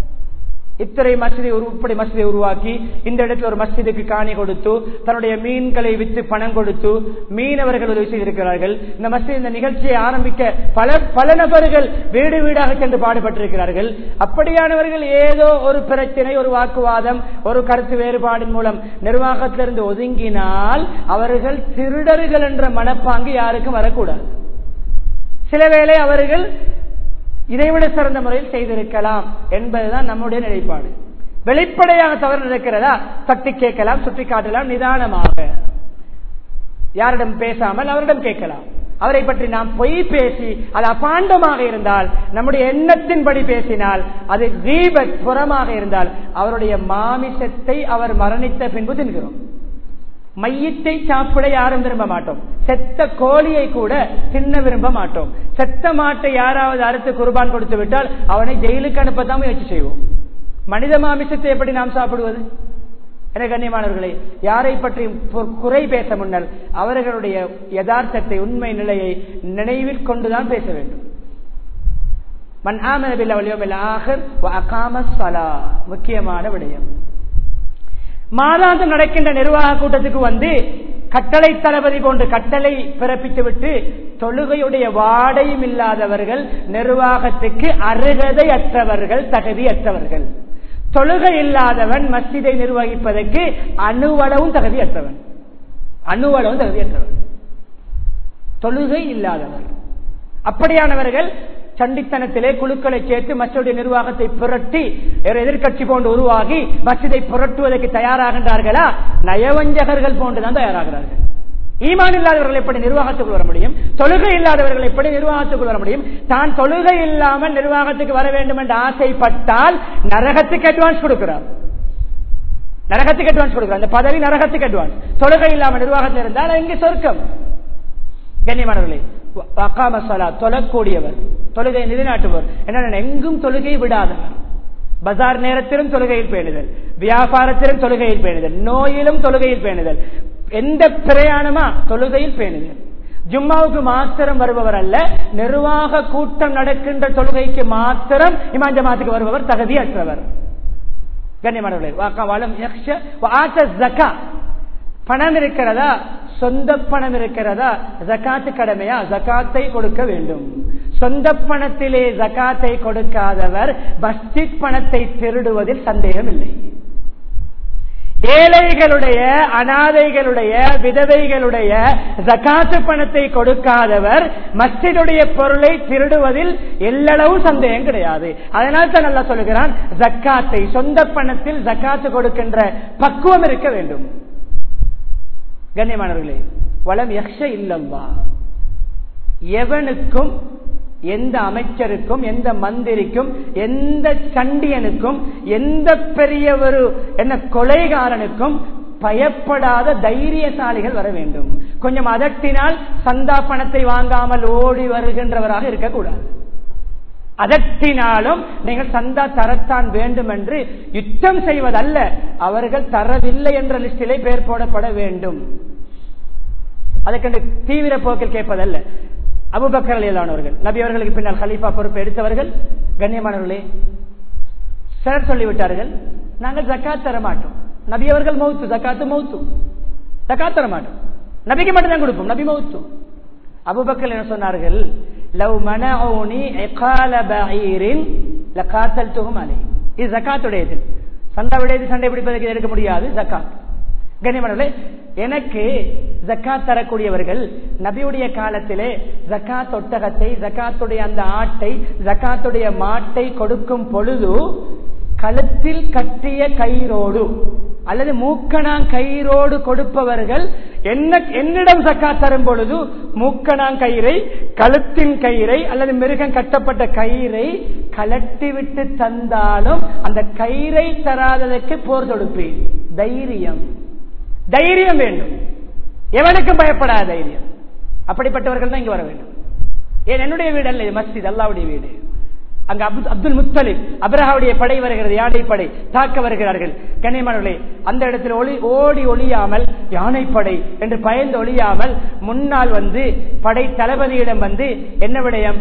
இத்தனை மசிதை உருப்படி மசிதை உருவாக்கி இந்த இடத்துல ஒரு மஸ்ஜிதுக்கு காணி கொடுத்து தன்னுடைய மீன்களை வித்து பணம் கொடுத்து மீனவர்கள் உதவி செய்திருக்கிறார்கள் இந்த மஸ்ஜித் இந்த நிகழ்ச்சியை ஆரம்பிக்க பல பல நபர்கள் வீடு வீடாக சென்று பாடுபட்டிருக்கிறார்கள் அப்படியானவர்கள் ஏதோ ஒரு பிரச்சனை ஒரு வாக்குவாதம் ஒரு கருத்து வேறுபாடின் மூலம் நிர்வாகத்திலிருந்து ஒதுங்கினால் அவர்கள் திருடர்கள் என்ற மனப்பாங்கு யாருக்கும் வரக்கூடாது சில வேளை அவர்கள் இதைவிட சிறந்த முறையில் செய்திருக்கலாம் என்பதுதான் நம்முடைய நிலைப்பாடு வெளிப்படையாக தவறு நடக்கிறதா தட்டி கேட்கலாம் சுட்டி காட்டலாம் நிதானமாக யாரிடம் பேசாமல் அவரிடம் கேட்கலாம் அவரை பற்றி நாம் பொய் பேசி அது அபாண்டமாக இருந்தால் நம்முடைய எண்ணத்தின்படி பேசினால் அது தீபத் புறமாக இருந்தால் அவருடைய மாமிசத்தை அவர் மரணித்த பின்பு தின்கிறோம் மையத்தை சாப்பிட யாரும் விரும்ப மாட்டோம் செத்த கோழியை கூட தின்ன விரும்ப மாட்டோம் செத்த மாட்டை யாராவது அறுத்து குர்பான் கொடுத்து விட்டால் அவனை ஜெயிலுக்கு அனுப்பத்தான் முயற்சி செய்வோம் மனித மாமிசத்தை எப்படி நாம் சாப்பிடுவது என கண்ணியமானவர்களை யாரை பற்றி குறை பேச முன்னர் அவர்களுடைய யதார்த்தத்தை உண்மை நிலையை நினைவில் கொண்டுதான் பேச வேண்டும் மன் முக்கியமான விடயம் மாதாந்தம் நடக்கின்ற நிர்வாக கூட்டத்துக்கு வந்து கட்டளை தளபதி போன்று கட்டளை பிறப்பித்து விட்டு தொழுகையுடைய வாடையும் இல்லாதவர்கள் நிர்வாகத்துக்கு அருகதை அற்றவர்கள் தகுதி அற்றவர்கள் தொழுகை இல்லாதவன் மஸ்ஜிதை நிர்வகிப்பதற்கு அணுவளவும் தகுதி அற்றவன் அணுவளவும் தகுதி அற்றவன் தொழுகை இல்லாதவர் அப்படியானவர்கள் சண்டித்தனத்திலே குழுக்களை சேர்த்து மற்றொடைய நிர்வாகத்தை புரட்டி எதிர்கட்சி போன்று உருவாகி மசிதை புரட்டுவதற்கு தயாராகின்றார்களா நயவஞ்சகர்கள் போன்றுதான் தயாராகிறார்கள் ஈமான் இல்லாதவர்கள் எப்படி நிர்வாகத்துக்குள் வர முடியும் தொழுகை இல்லாதவர்கள் எப்படி நிர்வாகத்துக்குள் வர முடியும் தான் தொழுகை இல்லாமல் நிர்வாகத்துக்கு வர வேண்டும் என்று ஆசைப்பட்டால் நரகத்துக்கு அட்வான்ஸ் கொடுக்கிறார் நரகத்துக்கு அட்வான்ஸ் கொடுக்கிறார் அந்த பதவி நரகத்துக்கு அட்வான்ஸ் தொழுகை இல்லாமல் நிர்வாகத்தில் இருந்தால் இங்கே சொர்க்கம் கண்ணியமானவர்களே வக்காமசலா தொழக்கூடியவர் தொழுகை நிலைநாட்டுவர் என்ன எங்கும் தொழுகை விடாதவர் பஜார் நேரத்திலும் தொழுகையில் பேணுதல் வியாபாரத்திலும் தொழுகையில் பேணுதல் நோயிலும் தொழுகையில் பேணுதல் எந்த பிரயாணமா தொழுகையில் பேணுதல் ஜும்மாவுக்கு மாத்திரம் வருபவர் அல்ல நிர்வாக கூட்டம் நடக்கின்ற தொழுகைக்கு மாத்திரம் இமான் ஜமாத்துக்கு வருபவர் தகுதியற்றவர் கண்ணியமானவர்களே பணம் இருக்கிறதா சொந்த பணம் இருக்கிறதா ஜக்காத்து கடமையா ஜக்காத்தை கொடுக்க வேண்டும் சொந்த பணத்திலே ஜக்காத்தை கொடுக்காதவர் மஸ்ஜித் பணத்தை திருடுவதில் சந்தேகம் இல்லை ஏழைகளுடைய அனாதைகளுடைய விதவைகளுடைய ஜக்காத்து பணத்தை கொடுக்காதவர் மஸ்ஜிதுடைய பொருளை திருடுவதில் எல்லளவு சந்தேகம் கிடையாது அதனால் தான் நல்லா சொல்லுகிறான் ஜக்காத்தை சொந்த பணத்தில் ஜக்காத்து கொடுக்கின்ற பக்குவம் இருக்க வேண்டும் கண்ணியமானவர்களே வளம் யக்ஷ இல்லம்வா எவனுக்கும் எந்த அமைச்சருக்கும் எந்த மந்திரிக்கும் எந்த சண்டியனுக்கும் எந்த பெரிய ஒரு என்ன கொலைகாரனுக்கும் பயப்படாத தைரியசாலிகள் வர வேண்டும் கொஞ்சம் அதட்டினால் சந்தா பணத்தை வாங்காமல் ஓடி வருகின்றவராக இருக்கக்கூடாது அதட்டினாலும் நீங்கள் சந்தா தரத்தான் வேண்டும் என்று யுத்தம் செய்வதல்ல அவர்கள் தரவில்லை என்ற லிஸ்டிலே பெயர் போடப்பட வேண்டும் அதுக்கு தீவிர போக்கில் கேட்பதல்ல அபுபக்கர் அலியலானவர்கள் நபி அவர்களுக்கு பின்னால் ஹலீஃபா பொறுப்பு எடுத்தவர்கள் கண்ணியமானவர்களே சிலர் சொல்லிவிட்டார்கள் நாங்கள் ஜக்காத் தர மாட்டோம் நபி அவர்கள் மௌத்து ஜக்காத்து மௌத்து ஜக்காத் தர மாட்டோம் நபிக்கு மட்டும் தான் கொடுப்போம் நபி மௌத்து அபுபக்கர் என்ன சொன்னார்கள் லவ் மனி எகால பஈரின் லகாத்தல் துகும் அலை இது ஜக்காத்துடையது சண்டாவுடையது சண்டை பிடிப்பதற்கு எடுக்க முடியாது ஜக்காத் கண்ணியமானவர்களே எனக்கு ஜக்காத் தரக்கூடியவர்கள் நபியுடைய காலத்திலே ஜக்காத் ஒட்டகத்தை ஜக்காத்துடைய அந்த ஆட்டை ஜக்காத்துடைய மாட்டை கொடுக்கும் பொழுது கழுத்தில் கட்டிய கயிறோடு அல்லது மூக்கணாங் கயிறோடு கொடுப்பவர்கள் என்ன என்னிடம் ஜக்காத் தரும் பொழுது மூக்கணாங் கயிறை கழுத்தின் கயிறை அல்லது மிருகம் கட்டப்பட்ட கயிறை கலட்டி விட்டு தந்தாலும் அந்த கயிறை தராததற்கு போர் தொடுப்பேன் தைரியம் தைரியம் வேண்டும் எவனுக்கும் பயப்படாத தைரியம் அப்படிப்பட்டவர்கள் தான் இங்க வர வேண்டும் ஏன் என்னுடைய வீடு அல்ல இது மஸ்ஜித் அல்லாவுடைய வீடு அங்க அப்துல் முத்தலிப் அப்ரஹாவுடைய படை வருகிறது யானை படை தாக்க வருகிறார்கள் கண்ணியமானவர்களே அந்த இடத்தில் ஒளி ஓடி ஒளியாமல் யானைப்படை என்று பயந்து ஒளியாமல் முன்னால் வந்து படை தளபதியிடம் வந்து என்ன விடயம்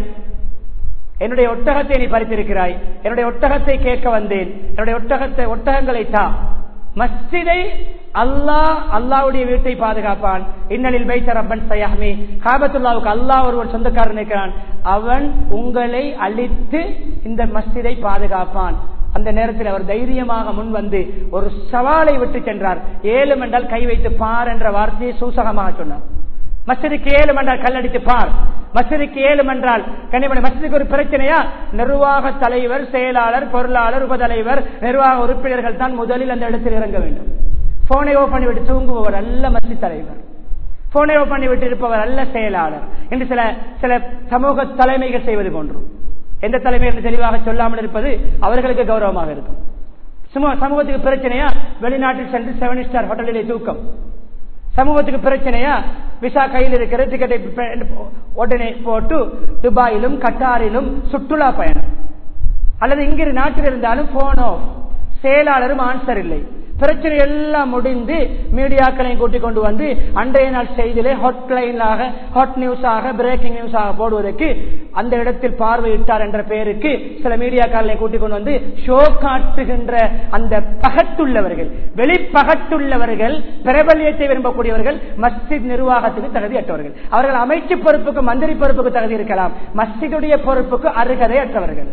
என்னுடைய ஒட்டகத்தை நீ பறித்திருக்கிறாய் என்னுடைய ஒட்டகத்தை கேட்க வந்தேன் என்னுடைய ஒட்டகத்தை ஒட்டகங்களை தா மஸ்ஜிதை அல்லாஹ் அல்லாவுடைய வீட்டை பாதுகாப்பான் இன்னலில் வைத்த ரப்பன் சயாமி காபத்துல்லாவுக்கு அல்லாஹ் ஒருவர் சொந்தக்காரன் இருக்கிறான் அவன் உங்களை அழித்து இந்த மஸ்ஜிதை பாதுகாப்பான் அந்த நேரத்தில் அவர் தைரியமாக முன் வந்து ஒரு சவாலை விட்டு சென்றார் ஏழு என்றால் கை வைத்து பார் என்ற வார்த்தையை சூசகமாக சொன்னார் மஸ்ஜிதுக்கு ஏழு என்றால் கல்லடித்து பார் மஸ்ஜிதுக்கு ஏழு என்றால் கனிமணி மஸ்ஜிதுக்கு ஒரு பிரச்சனையா நிர்வாக தலைவர் செயலாளர் பொருளாளர் உபதலைவர் நிர்வாக உறுப்பினர்கள் தான் முதலில் அந்த இடத்தில் இறங்க வேண்டும் போனை ஓப் பண்ணி விட்டு தூங்குபவர் அல்ல மஸ்ஜித் தலைவர் போனை ஓப் பண்ணி விட்டு இருப்பவர் அல்ல செயலாளர் என்று சில சில சமூக தலைமைகள் செய்வது போன்று எந்த தலைமை என்று தெளிவாக சொல்லாமல் இருப்பது அவர்களுக்கு கௌரவமாக இருக்கும் சமூகத்துக்கு பிரச்சனையா வெளிநாட்டில் சென்று செவன் ஸ்டார் ஹோட்டலிலே தூக்கம் சமூகத்துக்கு பிரச்சனையா விசா கையில் இருக்கிற டிக்கெட்டை உடனே போட்டு துபாயிலும் கட்டாரிலும் சுற்றுலா பயணம் அல்லது இங்கிரு நாட்டில் இருந்தாலும் போனோ செயலாளரும் ஆன்சர் இல்லை பிரச்சனை எல்லாம் முடிந்து மீடியாக்களையும் கூட்டிக் கொண்டு வந்து அன்றைய நாள் செய்தியிலே ஹாட்லைனாக ஹாட் நியூஸாக பிரேக்கிங் நியூஸாக போடுவதற்கு அந்த இடத்தில் பார்வையிட்டார் என்ற பெயருக்கு சில மீடியாக்காரர்களை கூட்டிக் கொண்டு வந்து ஷோ காட்டுகின்ற அந்த பகட்டுள்ளவர்கள் வெளிப்பகட்டுள்ளவர்கள் பிரபலியத்தை விரும்பக்கூடியவர்கள் மஸ்ஜித் நிர்வாகத்துக்கு தகுதியற்றவர்கள் அவர்கள் அமைச்சு பொறுப்புக்கு மந்திரி பொறுப்புக்கு தகுதி இருக்கலாம் மஸ்ஜிதுடைய பொறுப்புக்கு அருகதை அற்றவர்கள்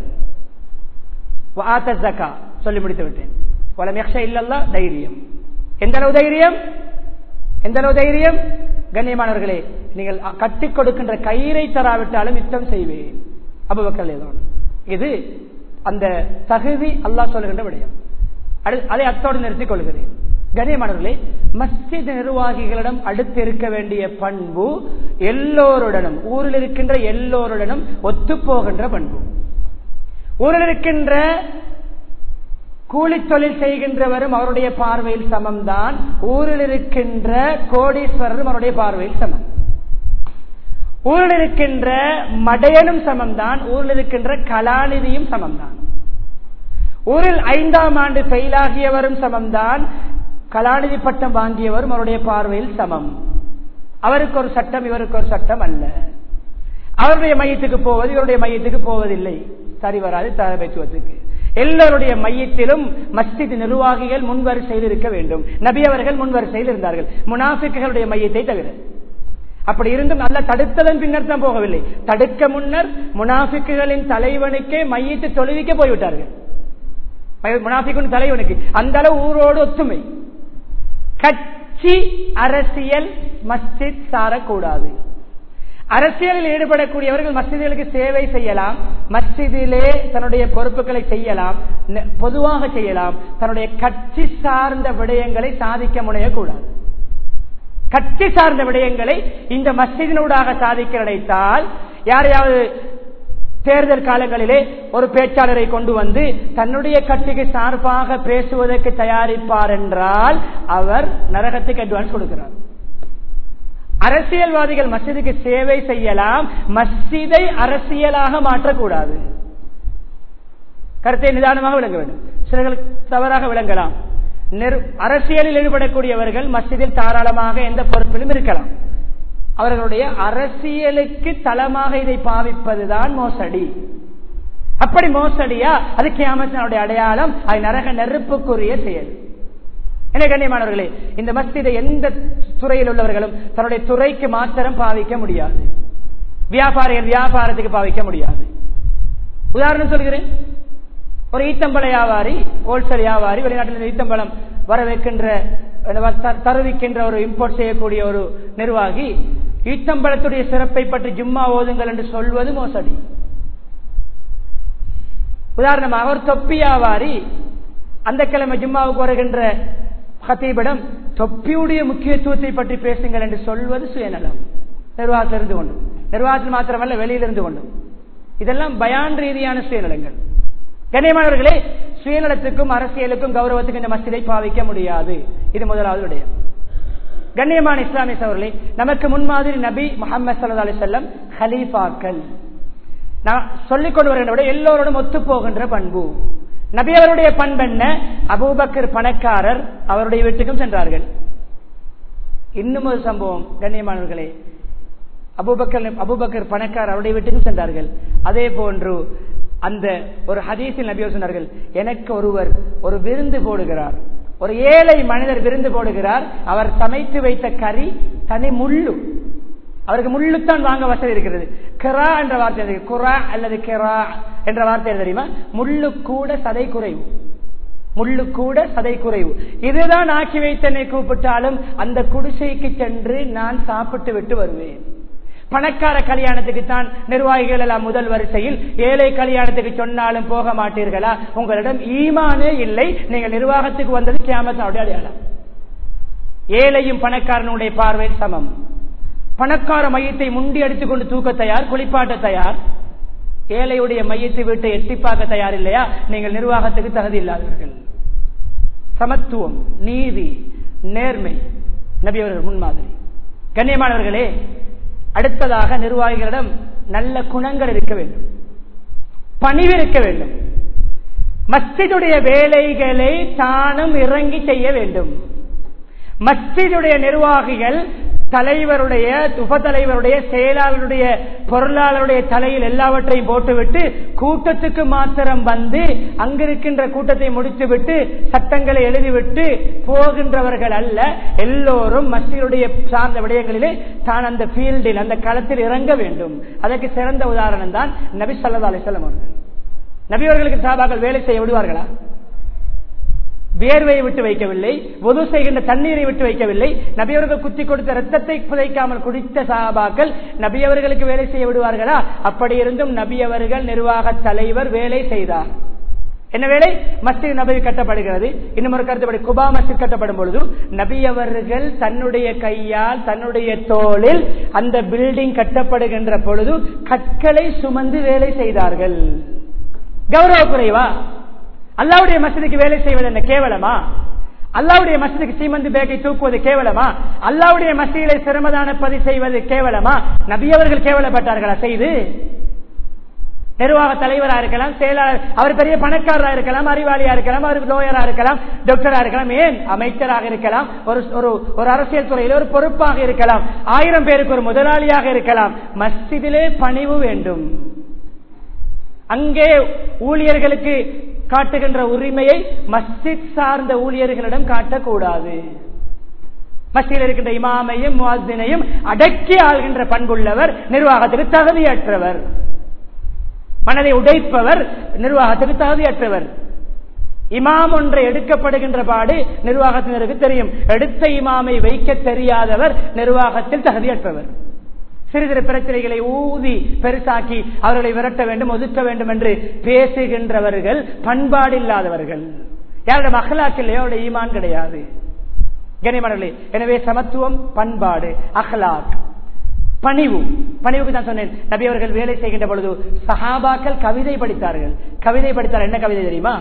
சொல்லி முடித்து விட்டேன் இல்லல்லா தைரியம் எந்த அளவு தைரியம் எந்த அளவு தைரியம் கண்ணியமானவர்களே நீங்கள் கட்டிக் கொடுக்கின்ற கயிறை தராவிட்டாலும் யுத்தம் செய்வேன் அபுபக்கல் இது அந்த தகுதி அல்லாஹ் சொல்லுகின்ற விடயம் அதை அத்தோடு நிறுத்திக் கொள்கிறேன் கண்ணியமானவர்களே மஸ்ஜித் நிர்வாகிகளிடம் அடுத்து இருக்க வேண்டிய பண்பு எல்லோருடனும் ஊரில் இருக்கின்ற எல்லோருடனும் ஒத்துப்போகின்ற பண்பு ஊரில் இருக்கின்ற கூலி தொழில் செய்கின்றவரும் அவருடைய பார்வையில் சமம்தான் ஊரில் இருக்கின்ற கோடீஸ்வரரும் அவருடைய பார்வையில் சமம் ஊரில் இருக்கின்ற மடையனும் சமம்தான் ஊரில் இருக்கின்ற கலாநிதியும் சமம்தான் ஊரில் ஐந்தாம் ஆண்டு ஃபெயிலாகியவரும் சமம்தான் கலாநிதி பட்டம் வாங்கியவரும் அவருடைய பார்வையில் சமம் அவருக்கு ஒரு சட்டம் இவருக்கு ஒரு சட்டம் அல்ல அவருடைய மையத்துக்கு போவது இவருடைய மையத்துக்கு போவதில்லை சரி வராது தலைமைத்துவத்துக்கு எல்லோருடைய மையத்திலும் மஸ்ஜித் நிர்வாகிகள் முன்வரிசையில் இருக்க வேண்டும் நபி அவர்கள் முன்வரிசையில் இருந்தார்கள் முனாஃபிக்குகளுடைய மையத்தை தவிர அப்படி இருந்தும் நல்ல தடுத்ததன் பின்னர் தான் போகவில்லை தடுக்க முன்னர் முனாஃபிக்குகளின் தலைவனுக்கே மையத்தை தொழுவிக்க போய்விட்டார்கள் முனாஃபிக்குன் தலைவனுக்கு அந்த அளவு ஊரோடு ஒத்துமை கட்சி அரசியல் மஸ்ஜித் சாரக்கூடாது அரசியலில் ஈடுபடக்கூடியவர்கள் மஸ்ஜிதுகளுக்கு சேவை செய்யலாம் மஸ்ஜிதிலே தன்னுடைய பொறுப்புகளை செய்யலாம் பொதுவாக செய்யலாம் தன்னுடைய கட்சி சார்ந்த விடயங்களை சாதிக்க முனையக்கூடாது கட்சி சார்ந்த விடயங்களை இந்த மஸ்ஜிதினூடாக சாதிக்க நினைத்தால் யாரையாவது தேர்தல் காலங்களிலே ஒரு பேச்சாளரை கொண்டு வந்து தன்னுடைய கட்சிக்கு சார்பாக பேசுவதற்கு தயாரிப்பார் என்றால் அவர் நரகத்துக்கு அட்வான்ஸ் கொடுக்கிறார் அரசியல்வாதிகள் மஸ்ஜிதுக்கு சேவை செய்யலாம் மஸ்ஜிதை அரசியலாக மாற்றக்கூடாது கருத்தை நிதானமாக விளங்க வேண்டும் சிலர்கள் தவறாக விளங்கலாம் அரசியலில் ஈடுபடக்கூடியவர்கள் மஸ்ஜிதில் தாராளமாக எந்த பொறுப்பிலும் இருக்கலாம் அவர்களுடைய அரசியலுக்கு தளமாக இதை பாவிப்பதுதான் மோசடி அப்படி மோசடியா அது கியாமத்தினுடைய அடையாளம் அது நரக நெருப்புக்குரிய செயல் என்ன கண்ணியமானவர்களே இந்த மஸ்ஜிதை எந்த துறையில் உள்ளவர்களும் தன்னுடைய துறைக்கு மாத்திரம் பாவிக்க முடியாது வியாபாரிகள் வியாபாரத்துக்கு பாவிக்க முடியாது உதாரணம் சொல்கிறேன் ஒரு ஈத்தம்பழ வியாபாரி ஹோல்சேல் வியாபாரி வெளிநாட்டில் ஈத்தம்பழம் வர வைக்கின்ற தருவிக்கின்ற ஒரு இம்போர்ட் செய்யக்கூடிய ஒரு நிர்வாகி ஈத்தம்பழத்துடைய சிறப்பை பற்றி ஜும்மா ஓதுங்கள் என்று சொல்வது மோசடி உதாரணமாக ஒரு தொப்பி வியாபாரி அந்த கிழமை ஜும்மாவுக்கு வருகின்ற ஹத்தீபிடம் தொப்பியுடைய முக்கியத்துவத்தை பற்றி பேசுங்கள் என்று சொல்வது சுயநலம் நிர்வாகத்தில் இருந்து கொண்டும் நிர்வாகத்தில் மாத்திரமல்ல வெளியிலிருந்து கொண்டும் இதெல்லாம் பயான் ரீதியான சுயநலங்கள் கண்ணியமானவர்களே சுயநலத்துக்கும் அரசியலுக்கும் கௌரவத்துக்கும் இந்த மசிதை பாவிக்க முடியாது இது முதலாவது விடயம் கண்ணியமான இஸ்லாமிய சவர்களே நமக்கு முன்மாதிரி நபி முகமது சல்லா அலி செல்லம் ஹலீஃபாக்கள் நான் சொல்லிக் கொண்டு வருகின்ற விட எல்லோரோடும் ஒத்து போகின்ற பண்பு நபி அவருடைய பண்பென்ன அபூபக்கர் பணக்காரர் அவருடைய வீட்டுக்கும் சென்றார்கள் இன்னும் ஒரு சம்பவம் கண்ணியமானவர்களே அபுபக்கர் அபுபக்கர் பணக்காரர் அவருடைய வீட்டுக்கும் சென்றார்கள் அதே போன்று அந்த ஒரு ஹதீஸில் நபியர் சொன்னார்கள் எனக்கு ஒருவர் ஒரு விருந்து போடுகிறார் ஒரு ஏழை மனிதர் விருந்து போடுகிறார் அவர் சமைத்து வைத்த கறி தனி முள்ளு அவருக்கு முள்ளுத்தான் வாங்க வசதி இருக்கிறது கிரா என்ற வார்த்தை குரா அல்லது கிரா என்ற வார்த்தை தெரியுமா முள்ளு கூட சதை குறைவு முள்ளு கூட சதை குறைவு இதுதான் ஆக்கி வைத்தனை கூப்பிட்டாலும் அந்த குடிசைக்கு சென்று நான் சாப்பிட்டு விட்டு வருவேன் பணக்கார கல்யாணத்துக்கு தான் நிர்வாகிகள் எல்லாம் முதல் வரிசையில் ஏழை கல்யாணத்துக்கு சொன்னாலும் போக மாட்டீர்களா உங்களிடம் ஈமானே இல்லை நீங்கள் நிர்வாகத்துக்கு வந்தது கேமத்தனுடைய அடையாளம் ஏழையும் பணக்காரனுடைய பார்வையில் சமம் பணக்கார மையத்தை முண்டி அடித்துக் கொண்டு தூக்க தயார் குளிப்பாட்ட தயார் ஏழையுடைய மையத்தை வீட்டை எட்டி பார்க்க தயார் இல்லையா நீங்கள் நிர்வாகத்துக்கு தகுதி இல்லாதவர்கள் சமத்துவம் நீதி நேர்மை நபி அவர்கள் முன்மாதிரி கண்ணியமானவர்களே அடுத்ததாக நிர்வாகிகளிடம் நல்ல குணங்கள் இருக்க வேண்டும் பணிவு இருக்க வேண்டும் மஸ்ஜிதுடைய வேலைகளை தானும் இறங்கி செய்ய வேண்டும் மஸ்ஜிதுடைய நிர்வாகிகள் தலைவருடைய உப தலைவருடைய செயலாளருடைய பொருளாளருடைய தலையில் எல்லாவற்றையும் போட்டுவிட்டு கூட்டத்துக்கு மாத்திரம் வந்து அங்கிருக்கின்ற கூட்டத்தை முடித்துவிட்டு சட்டங்களை எழுதிவிட்டு போகின்றவர்கள் அல்ல எல்லோரும் மஸ்ஜிதுடைய சார்ந்த விடயங்களிலே தான் அந்த ஃபீல்டில் அந்த களத்தில் இறங்க வேண்டும் அதற்கு சிறந்த உதாரணம் தான் நபி சல்லா அலிசல்லம் அவர்கள் நபி அவர்களுக்கு சாபாக்கள் வேலை செய்ய விடுவார்களா வியர்வையை விட்டு வைக்கவில்லை பொது செய்கின்ற தண்ணீரை விட்டு வைக்கவில்லை நபியவர்கள் குத்தி கொடுத்த ரத்தத்தை புதைக்காமல் குடித்த சாபாக்கள் நபியவர்களுக்கு வேலை செய்ய விடுவார்களா அப்படி இருந்தும் நபியவர்கள் நிர்வாக தலைவர் வேலை செய்தார் என்ன வேலை மஸ்ஜித் நபி கட்டப்படுகிறது இன்னும் ஒரு கருத்துப்படி குபா மஸ்ஜித் கட்டப்படும் பொழுது நபி அவர்கள் தன்னுடைய கையால் தன்னுடைய தோளில் அந்த பில்டிங் கட்டப்படுகின்ற பொழுது கற்களை சுமந்து வேலை செய்தார்கள் கௌரவ குறைவா அல்லாவுடைய மசதிக்கு வேலை செய்வது என்ன கேவலமா அல்லாவுடைய மசதிக்கு சீமந்து பேக்கை தூக்குவது கேவலமா அல்லாவுடைய மசதிகளை சிரமதான பதி செய்வது கேவலமா நபியவர்கள் கேவலப்பட்டார்களா செய்து நிர்வாக தலைவரா இருக்கலாம் செயலாளர் அவர் பெரிய பணக்காரரா இருக்கலாம் அறிவாளியா இருக்கலாம் அவர் லோயரா இருக்கலாம் டாக்டரா இருக்கலாம் ஏன் அமைச்சராக இருக்கலாம் ஒரு ஒரு அரசியல் துறையில் ஒரு பொறுப்பாக இருக்கலாம் ஆயிரம் பேருக்கு ஒரு முதலாளியாக இருக்கலாம் மஸ்ஜிதிலே பணிவு வேண்டும் அங்கே ஊழியர்களுக்கு காட்டுகின்ற உரிமையை மஸ்ஜித் சார்ந்த ஊழியர்களிடம் காட்டக்கூடாது மஸ்ஜிதில் இருக்கின்ற இமாமையும் முவாசினையும் அடக்கி ஆள்கின்ற பண்புள்ளவர் நிர்வாகத்துக்கு தகுதியற்றவர் மனதை உடைப்பவர் நிர்வாகத்துக்கு தகுதியற்றவர் இமாம் ஒன்றை எடுக்கப்படுகின்ற பாடு நிர்வாகத்தினருக்கு தெரியும் எடுத்த இமாமை வைக்க தெரியாதவர் நிர்வாகத்தில் தகுதியற்றவர் சிறு சிறு பிரச்சனைகளை ஊதி பெருசாக்கி அவர்களை விரட்ட வேண்டும் ஒதுக்க வேண்டும் என்று பேசுகின்றவர்கள் பண்பாடு இல்லாதவர்கள் யாரோட அகலாக்கு இல்லையோ அவருடைய ஈமான் கிடையாது கனிமணர்களே எனவே சமத்துவம் பண்பாடு அகலாக் பணிவு பணிவுக்கு தான் சொன்னேன் நபி அவர்கள் வேலை செய்கின்ற பொழுது சஹாபாக்கள் கவிதை படித்தார்கள் கவிதை படித்தார் என்ன கவிதை தெரியுமா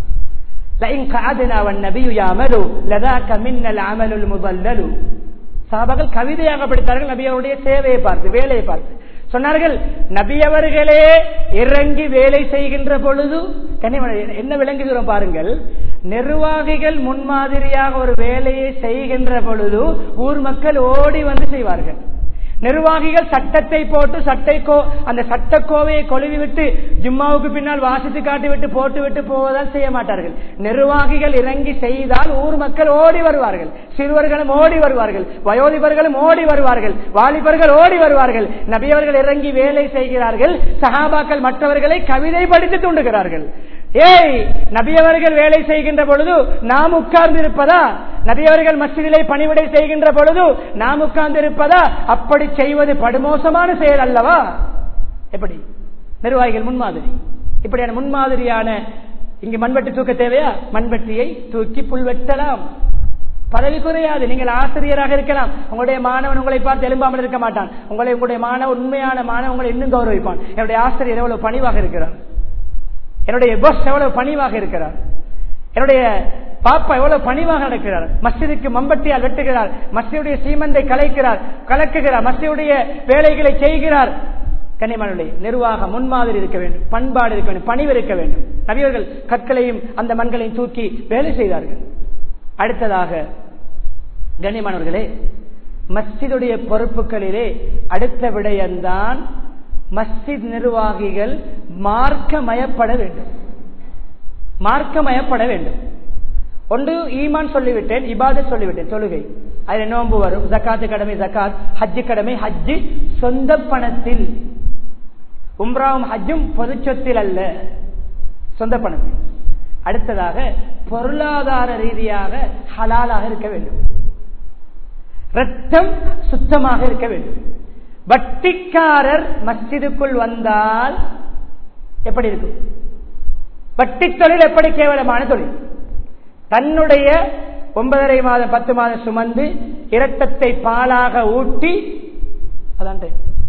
சாபாக்கள் கவிதையாக படித்தார்கள் நபி அவருடைய சேவையை பார்த்து வேலையை பார்த்து சொன்னார்கள் நபி அவர்களே இறங்கி வேலை செய்கின்ற பொழுது என்ன விளங்குகிறோம் பாருங்கள் நிர்வாகிகள் முன்மாதிரியாக ஒரு வேலையை செய்கின்ற பொழுது ஊர் மக்கள் ஓடி வந்து செய்வார்கள் நிர்வாகிகள் சட்டத்தை போட்டு சட்டை கோ அந்த சட்டக்கோவையை கொழுவி விட்டு ஜும்மாவுக்கு பின்னால் வாசித்து காட்டி விட்டு போட்டு விட்டு போவதால் செய்ய மாட்டார்கள் நிர்வாகிகள் இறங்கி செய்தால் ஊர் மக்கள் ஓடி வருவார்கள் சிறுவர்களும் ஓடி வருவார்கள் வயோதிபர்களும் ஓடி வருவார்கள் வாலிபர்கள் ஓடி வருவார்கள் நபியவர்கள் இறங்கி வேலை செய்கிறார்கள் சகாபாக்கள் மற்றவர்களை கவிதை படித்து தூண்டுகிறார்கள் ஏய் நபியவர்கள் வேலை செய்கின்ற பொழுது நாம் உட்கார்ந்து இருப்பதா நபியவர்கள் மசிதிலை பணிவிடை செய்கின்ற பொழுது நாம் உட்கார்ந்து இருப்பதா அப்படி செய்வது படுமோசமான செயல் அல்லவா எப்படி நிர்வாகிகள் முன்மாதிரி இப்படியான முன்மாதிரியான இங்கு மண்வெட்டி தூக்க தேவையா மண்வெட்டியை தூக்கி புல்வெட்டலாம் பதவி குறையாது நீங்கள் ஆசிரியராக இருக்கலாம் உங்களுடைய மாணவன் உங்களை பார்த்து எழும்பாமல் இருக்க மாட்டான் உங்களை உங்களுடைய மாணவன் உண்மையான மாணவன் உங்களை இன்னும் கௌரவிப்பான் என்னுடைய ஆசிரியர் எவ்வளவு பணிவாக இருக்கிறார் என்னுடைய பஸ் எவ்வளவு பணிவாக இருக்கிறார் என்னுடைய பாப்பா எவ்வளவு பணிவாக நடக்கிறார் மஸ்ஜிதுக்கு மம்பட்டியால் வெட்டுகிறார் மஸ்ஜியுடைய சீமந்தை கலைக்கிறார் கலக்குகிறார் மஸ்ஜியுடைய வேலைகளை செய்கிறார் கன்னிமனுடைய நிர்வாகம் முன்மாதிரி இருக்க வேண்டும் பண்பாடு இருக்க வேண்டும் பணிவு இருக்க வேண்டும் நபியர்கள் கற்களையும் அந்த மண்களையும் தூக்கி வேலை செய்தார்கள் அடுத்ததாக கண்ணியமானவர்களே மஸ்ஜிதுடைய பொறுப்புகளிலே அடுத்த விடயம்தான் மஸ்ஜித் நிர்வாகிகள் மார்க்கமயப்பட வேண்டும் மார்க்கமயப்பட வேண்டும் ஒன்று ஈமான் சொல்லிவிட்டேன் இபாத சொல்லிவிட்டேன் தொழுகை அதில் நோன்பு வரும் ஜக்காத்து கடமை ஜக்காத் ஹஜ்ஜு கடமை ஹஜ்ஜு சொந்த பணத்தில் உம்ராவும் ஹஜ்ஜும் பொது சொத்தில் அல்ல சொந்த பணத்தில் அடுத்ததாக பொருளாதார ரீதியாக ஹலாலாக இருக்க வேண்டும் ரத்தம் சுத்தமாக இருக்க வேண்டும் வட்டிக்காரர் மஸ்ஜிதுக்குள் வந்தால் எப்படி இருக்கும் வட்டி தொழில் எப்படி கேவலமான தொழில் தன்னுடைய ஒன்பதரை மாதம் பத்து மாதம் சுமந்து இரத்தத்தை பாலாக ஊட்டி அதான்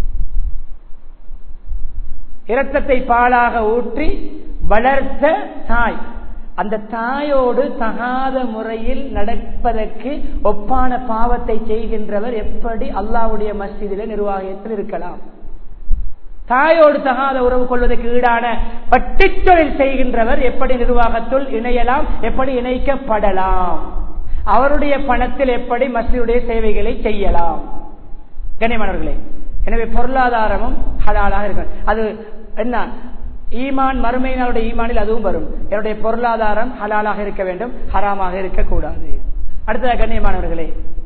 இரத்தத்தை பாலாக ஊற்றி வளர்த்த தாய் அந்த தாயோடு தகாத முறையில் நடப்பதற்கு ஒப்பான பாவத்தை செய்கின்றவர் எப்படி அல்லாவுடைய மஸ்ஜிதில நிர்வாகத்தில் இருக்கலாம் தாயோடு தகாத உறவு கொள்வதற்கு ஈடான வட்டித் தொழில் செய்கின்றவர் எப்படி நிர்வாகத்துள் இணையலாம் எப்படி இணைக்கப்படலாம் அவருடைய பணத்தில் எப்படி மசிதுடைய சேவைகளை செய்யலாம் கண்ணியமானவர்களே எனவே பொருளாதாரமும் ஹலாலாக இருக்கும் அது என்ன ஈமான் மறுமையினாருடைய ஈமானில் அதுவும் வரும் என்னுடைய பொருளாதாரம் ஹலாலாக இருக்க வேண்டும் ஹராமாக இருக்கக்கூடாது அடுத்ததாக கண்ணியமானவர்களே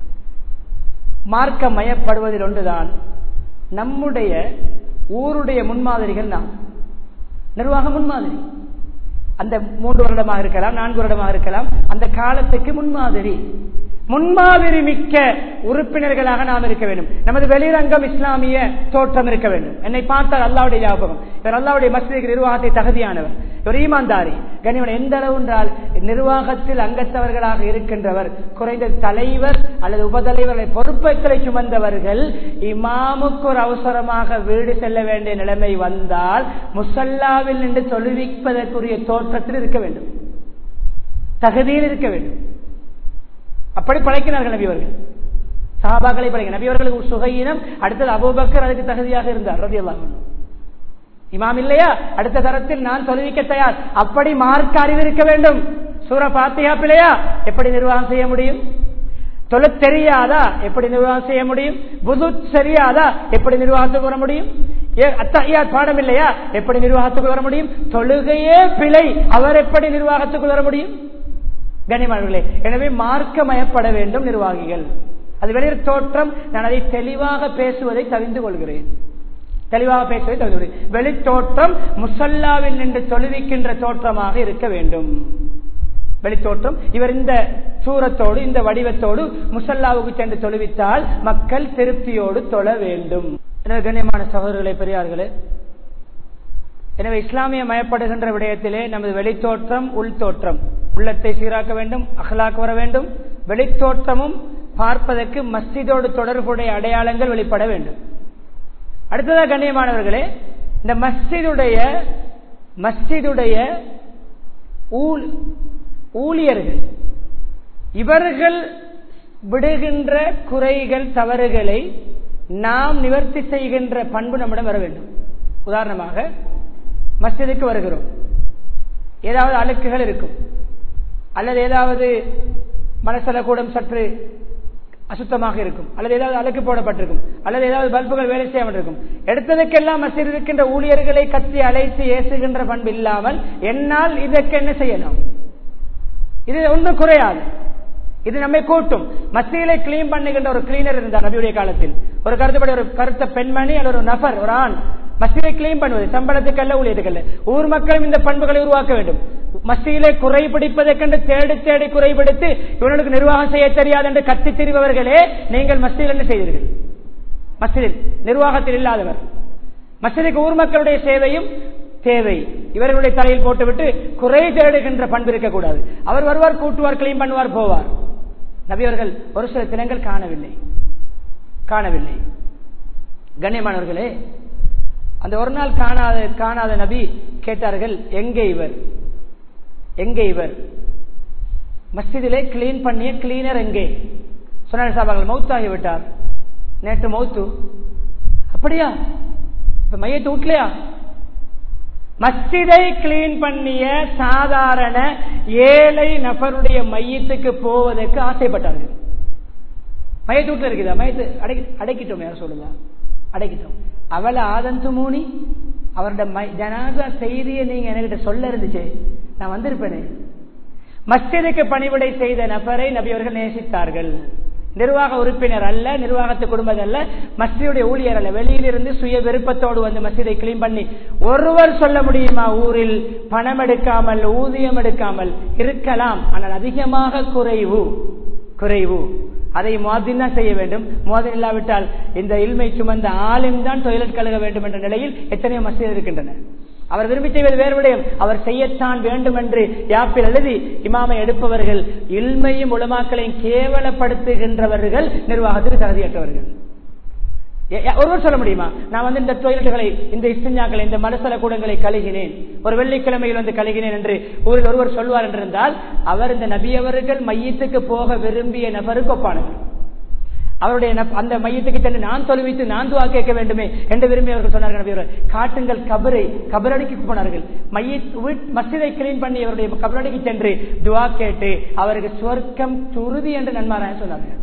மார்க்க மயப்படுவதில் ஒன்றுதான் நம்முடைய ஊருடைய முன்மாதிரிகள் நாம் நிர்வாக முன்மாதிரி அந்த மூன்று வருடமாக இருக்கலாம் நான்கு வருடமாக இருக்கலாம் அந்த காலத்துக்கு முன்மாதிரி முன்மாதிரி மிக்க உறுப்பினர்களாக நாம் இருக்க வேண்டும் நமது வெளிரங்கம் இஸ்லாமிய தோற்றம் இருக்க வேண்டும் என்னை பார்த்தால் அல்லாவுடைய ஞாபகம் இவர் அல்லாவுடைய மசிதிக்கு நிர்வாகத்தை தகுதியானவர் இவர் ஈமான்தாரி கனிவன் எந்த அளவு என்றால் நிர்வாகத்தில் அங்கத்தவர்களாக இருக்கின்றவர் குறைந்த தலைவர் அல்லது உபதலைவர்களை பொறுப்புகளை சுமந்தவர்கள் இமாமுக்கு ஒரு அவசரமாக வீடு செல்ல வேண்டிய நிலைமை வந்தால் முசல்லாவில் நின்று தொழுவிப்பதற்குரிய தோற்றத்தில் இருக்க வேண்டும் தகுதியில் இருக்க வேண்டும் அப்படி பழைக்கிறார்கள் நபி அவர்கள் சஹாபாக்களை பழைக்க நபி அவர்களுக்கு சுகையினம் அடுத்தது அபூபக்கர் அதுக்கு தகுதியாக இருந்தார் ரதி அல்லாஹ் இமாம் இல்லையா அடுத்த தரத்தில் நான் தொழுவிக்க தயார் அப்படி மார்க்க அறிவு இருக்க வேண்டும் சூர பாத்தியா பிள்ளையா எப்படி நிர்வாகம் செய்ய முடியும் தொழ தெரியாதா எப்படி நிர்வாகம் செய்ய முடியும் புது சரியாதா எப்படி நிர்வாகத்துக்கு வர முடியும் அத்தையா பாடம் இல்லையா எப்படி நிர்வாகத்துக்கு வர முடியும் தொழுகையே பிழை அவர் எப்படி நிர்வாகத்துக்கு வர முடியும் கனிமர்களே எனவே மார்க்கமயப்பட வேண்டும் நிர்வாகிகள் அது வெளியே தோற்றம் நான் அதை தெளிவாக பேசுவதை தவிந்து கொள்கிறேன் தெளிவாக பேசுவதை தவிர்த்து வெளித்தோற்றம் முசல்லாவில் நின்று தொழுவிக்கின்ற தோற்றமாக இருக்க வேண்டும் வெளித்தோற்றம் இவர் இந்த சூரத்தோடு இந்த வடிவத்தோடு முசல்லாவுக்கு சென்று தொழுவித்தால் மக்கள் திருப்தியோடு தொழ வேண்டும் எனவே கண்ணியமான சகோதரர்களே பெரியார்களே எனவே இஸ்லாமிய மயப்படுகின்ற விடயத்திலே நமது வெளித்தோற்றம் உள்தோற்றம் உள்ளத்தை சீராக்க வேண்டும் அகலாக்க வர வேண்டும் வெளித்தோற்றமும் பார்ப்பதற்கு மஸ்ஜிதோடு தொடர்புடைய அடையாளங்கள் வெளிப்பட வேண்டும் அடுத்ததாக கண்ணியமானவர்களே இந்த மஸ்ஜிதுடைய மஸ்ஜிதுடைய ஊழியர்கள் இவர்கள் விடுகின்ற குறைகள் தவறுகளை நாம் நிவர்த்தி செய்கின்ற பண்பு நம்மிடம் வர வேண்டும் உதாரணமாக மஸ்ஜிதுக்கு வருகிறோம் ஏதாவது அழுக்குகள் இருக்கும் அல்லது ஏதாவது மனசல கூடம் சற்று அசுத்தமாக இருக்கும் அல்லது ஏதாவது அழுக்கு போடப்பட்டிருக்கும் அல்லது ஏதாவது பல்புகள் வேலை செய்யாமல் இருக்கும் எடுத்ததுக்கெல்லாம் மசித் இருக்கின்ற ஊழியர்களை கத்தி அழைத்து ஏசுகின்ற பண்பு இல்லாமல் என்னால் இதற்கு என்ன செய்யலாம் இது ஒன்றும் குறையாது இது நம்மை கூட்டும் மத்தியிலே கிளீன் பண்ணுகின்ற ஒரு கிளீனர் இருந்தார் நபியுடைய காலத்தில் ஒரு கருத்துப்படி ஒரு கருத்த பெண்மணி அல்லது ஒரு நபர் ஒரு ஆண் மஸ்ஜிதை கிளீன் பண்ணுவது சம்பளத்துக்கு அல்ல ஊழியத்துக்கு ஊர் மக்களும் இந்த பண்புகளை உருவாக்க வேண்டும் மஸ்ஜிதிலே குறை பிடிப்பதற்கென்று தேடி தேடி குறைபிடித்து இவனுக்கு நிர்வாகம் செய்ய தெரியாது என்று கத்தி திரிபவர்களே நீங்கள் மஸ்ஜிதில் என்ன செய்தீர்கள் மஸ்ஜிதில் நிர்வாகத்தில் இல்லாதவர் மஸ்ஜிதுக்கு ஊர் மக்களுடைய சேவையும் தேவை இவர்களுடைய தலையில் போட்டுவிட்டு குறை தேடுகின்ற பண்பு இருக்கக்கூடாது அவர் வருவார் கூட்டுவார் கிளீன் பண்ணுவார் போவார் நபியவர்கள் ஒரு சில தினங்கள் காணவில்லை காணவில்லை கண்ணியமானவர்களே அந்த ஒரு நாள் காணாத காணாத நபி கேட்டார்கள் எங்கே இவர் எங்கே இவர் மஸ்ஜிதிலே கிளீன் பண்ணிய கிளீனர் எங்கே சொன்னார் சாபாக்கள் மௌத்தாகி விட்டார் நேற்று மௌத்து அப்படியா இப்ப மையத்தை விட்லையா மஸ்ஜிதை கிளீன் பண்ணிய சாதாரண ஏழை நபருடைய மையத்துக்கு போவதற்கு ஆசைப்பட்டார்கள் மையத்து வீட்டுல இருக்குதா மையத்து அடை அடைக்கிட்டோம் யார் சொல்லுங்க அடைக்கிட்டோம் அவளை ஆதந்து மூணி அவருடைய ஜனாதா செய்தியை நீங்க என்கிட்ட சொல்ல இருந்துச்சு நான் வந்திருப்பேனே மஸ்ஜிதுக்கு பணிவிடை செய்த நபரை நபி அவர்கள் நேசித்தார்கள் நிர்வாக உறுப்பினர் அல்ல நிர்வாகத்து குடும்பம் அல்ல மஸ்ஜிதுடைய ஊழியர் அல்ல வெளியிலிருந்து சுய விருப்பத்தோடு வந்து மஸ்ஜிதை கிளீன் பண்ணி ஒருவர் சொல்ல முடியுமா ஊரில் பணம் எடுக்காமல் ஊதியம் எடுக்காமல் இருக்கலாம் ஆனால் அதிகமாக குறைவு குறைவு அதை மோதின் தான் செய்ய வேண்டும் மோதன் இல்லாவிட்டால் இந்த இல்மை சுமந்த ஆளும் தான் டொய்லெட் கழுக வேண்டும் என்ற நிலையில் எத்தனையோ மசித் இருக்கின்றன அவர் விரும்பி செய்வது வேறு விடயம் அவர் செய்யத்தான் வேண்டும் என்று யாப்பில் எழுதி இமாமை எடுப்பவர்கள் இல்மையும் உலமாக்களையும் கேவலப்படுத்துகின்றவர்கள் நிர்வாகத்தில் தகுதியற்றவர்கள் ஒருவர் சொல்ல முடியுமா நான் வந்து இந்த டொய்லெட்டுகளை இந்த இஸ்திஞ்சாக்களை இந்த மலசல கூடங்களை கழுகினேன் ஒரு வெள்ளிக்கிழமையில் வந்து கழுகினேன் என்று ஊரில் ஒருவர் சொல்வார் என்றிருந்தால் அவர் இந்த நபியவர்கள் மையத்துக்கு போக விரும்பிய நபருக்கு ஒப்பானவர் அவருடைய நப்- அந்த மையத்துக்கு சென்று நான் தொழுவித்து நான் துவா கேட்க வேண்டுமே என்று விரும்பி அவர்கள் சொன்னார்கள் நபி அவர்கள். காட்டுங்கள் கபரை கபரடிக்கு போனார்கள் மைய மசிதை கிளீன் பண்ணி அவருடைய கபரடிக்கு சென்று துவா கேட்டு அவருக்கு சொர்க்கம் சுருதி என்று நன்மாராய சொன்னார்கள்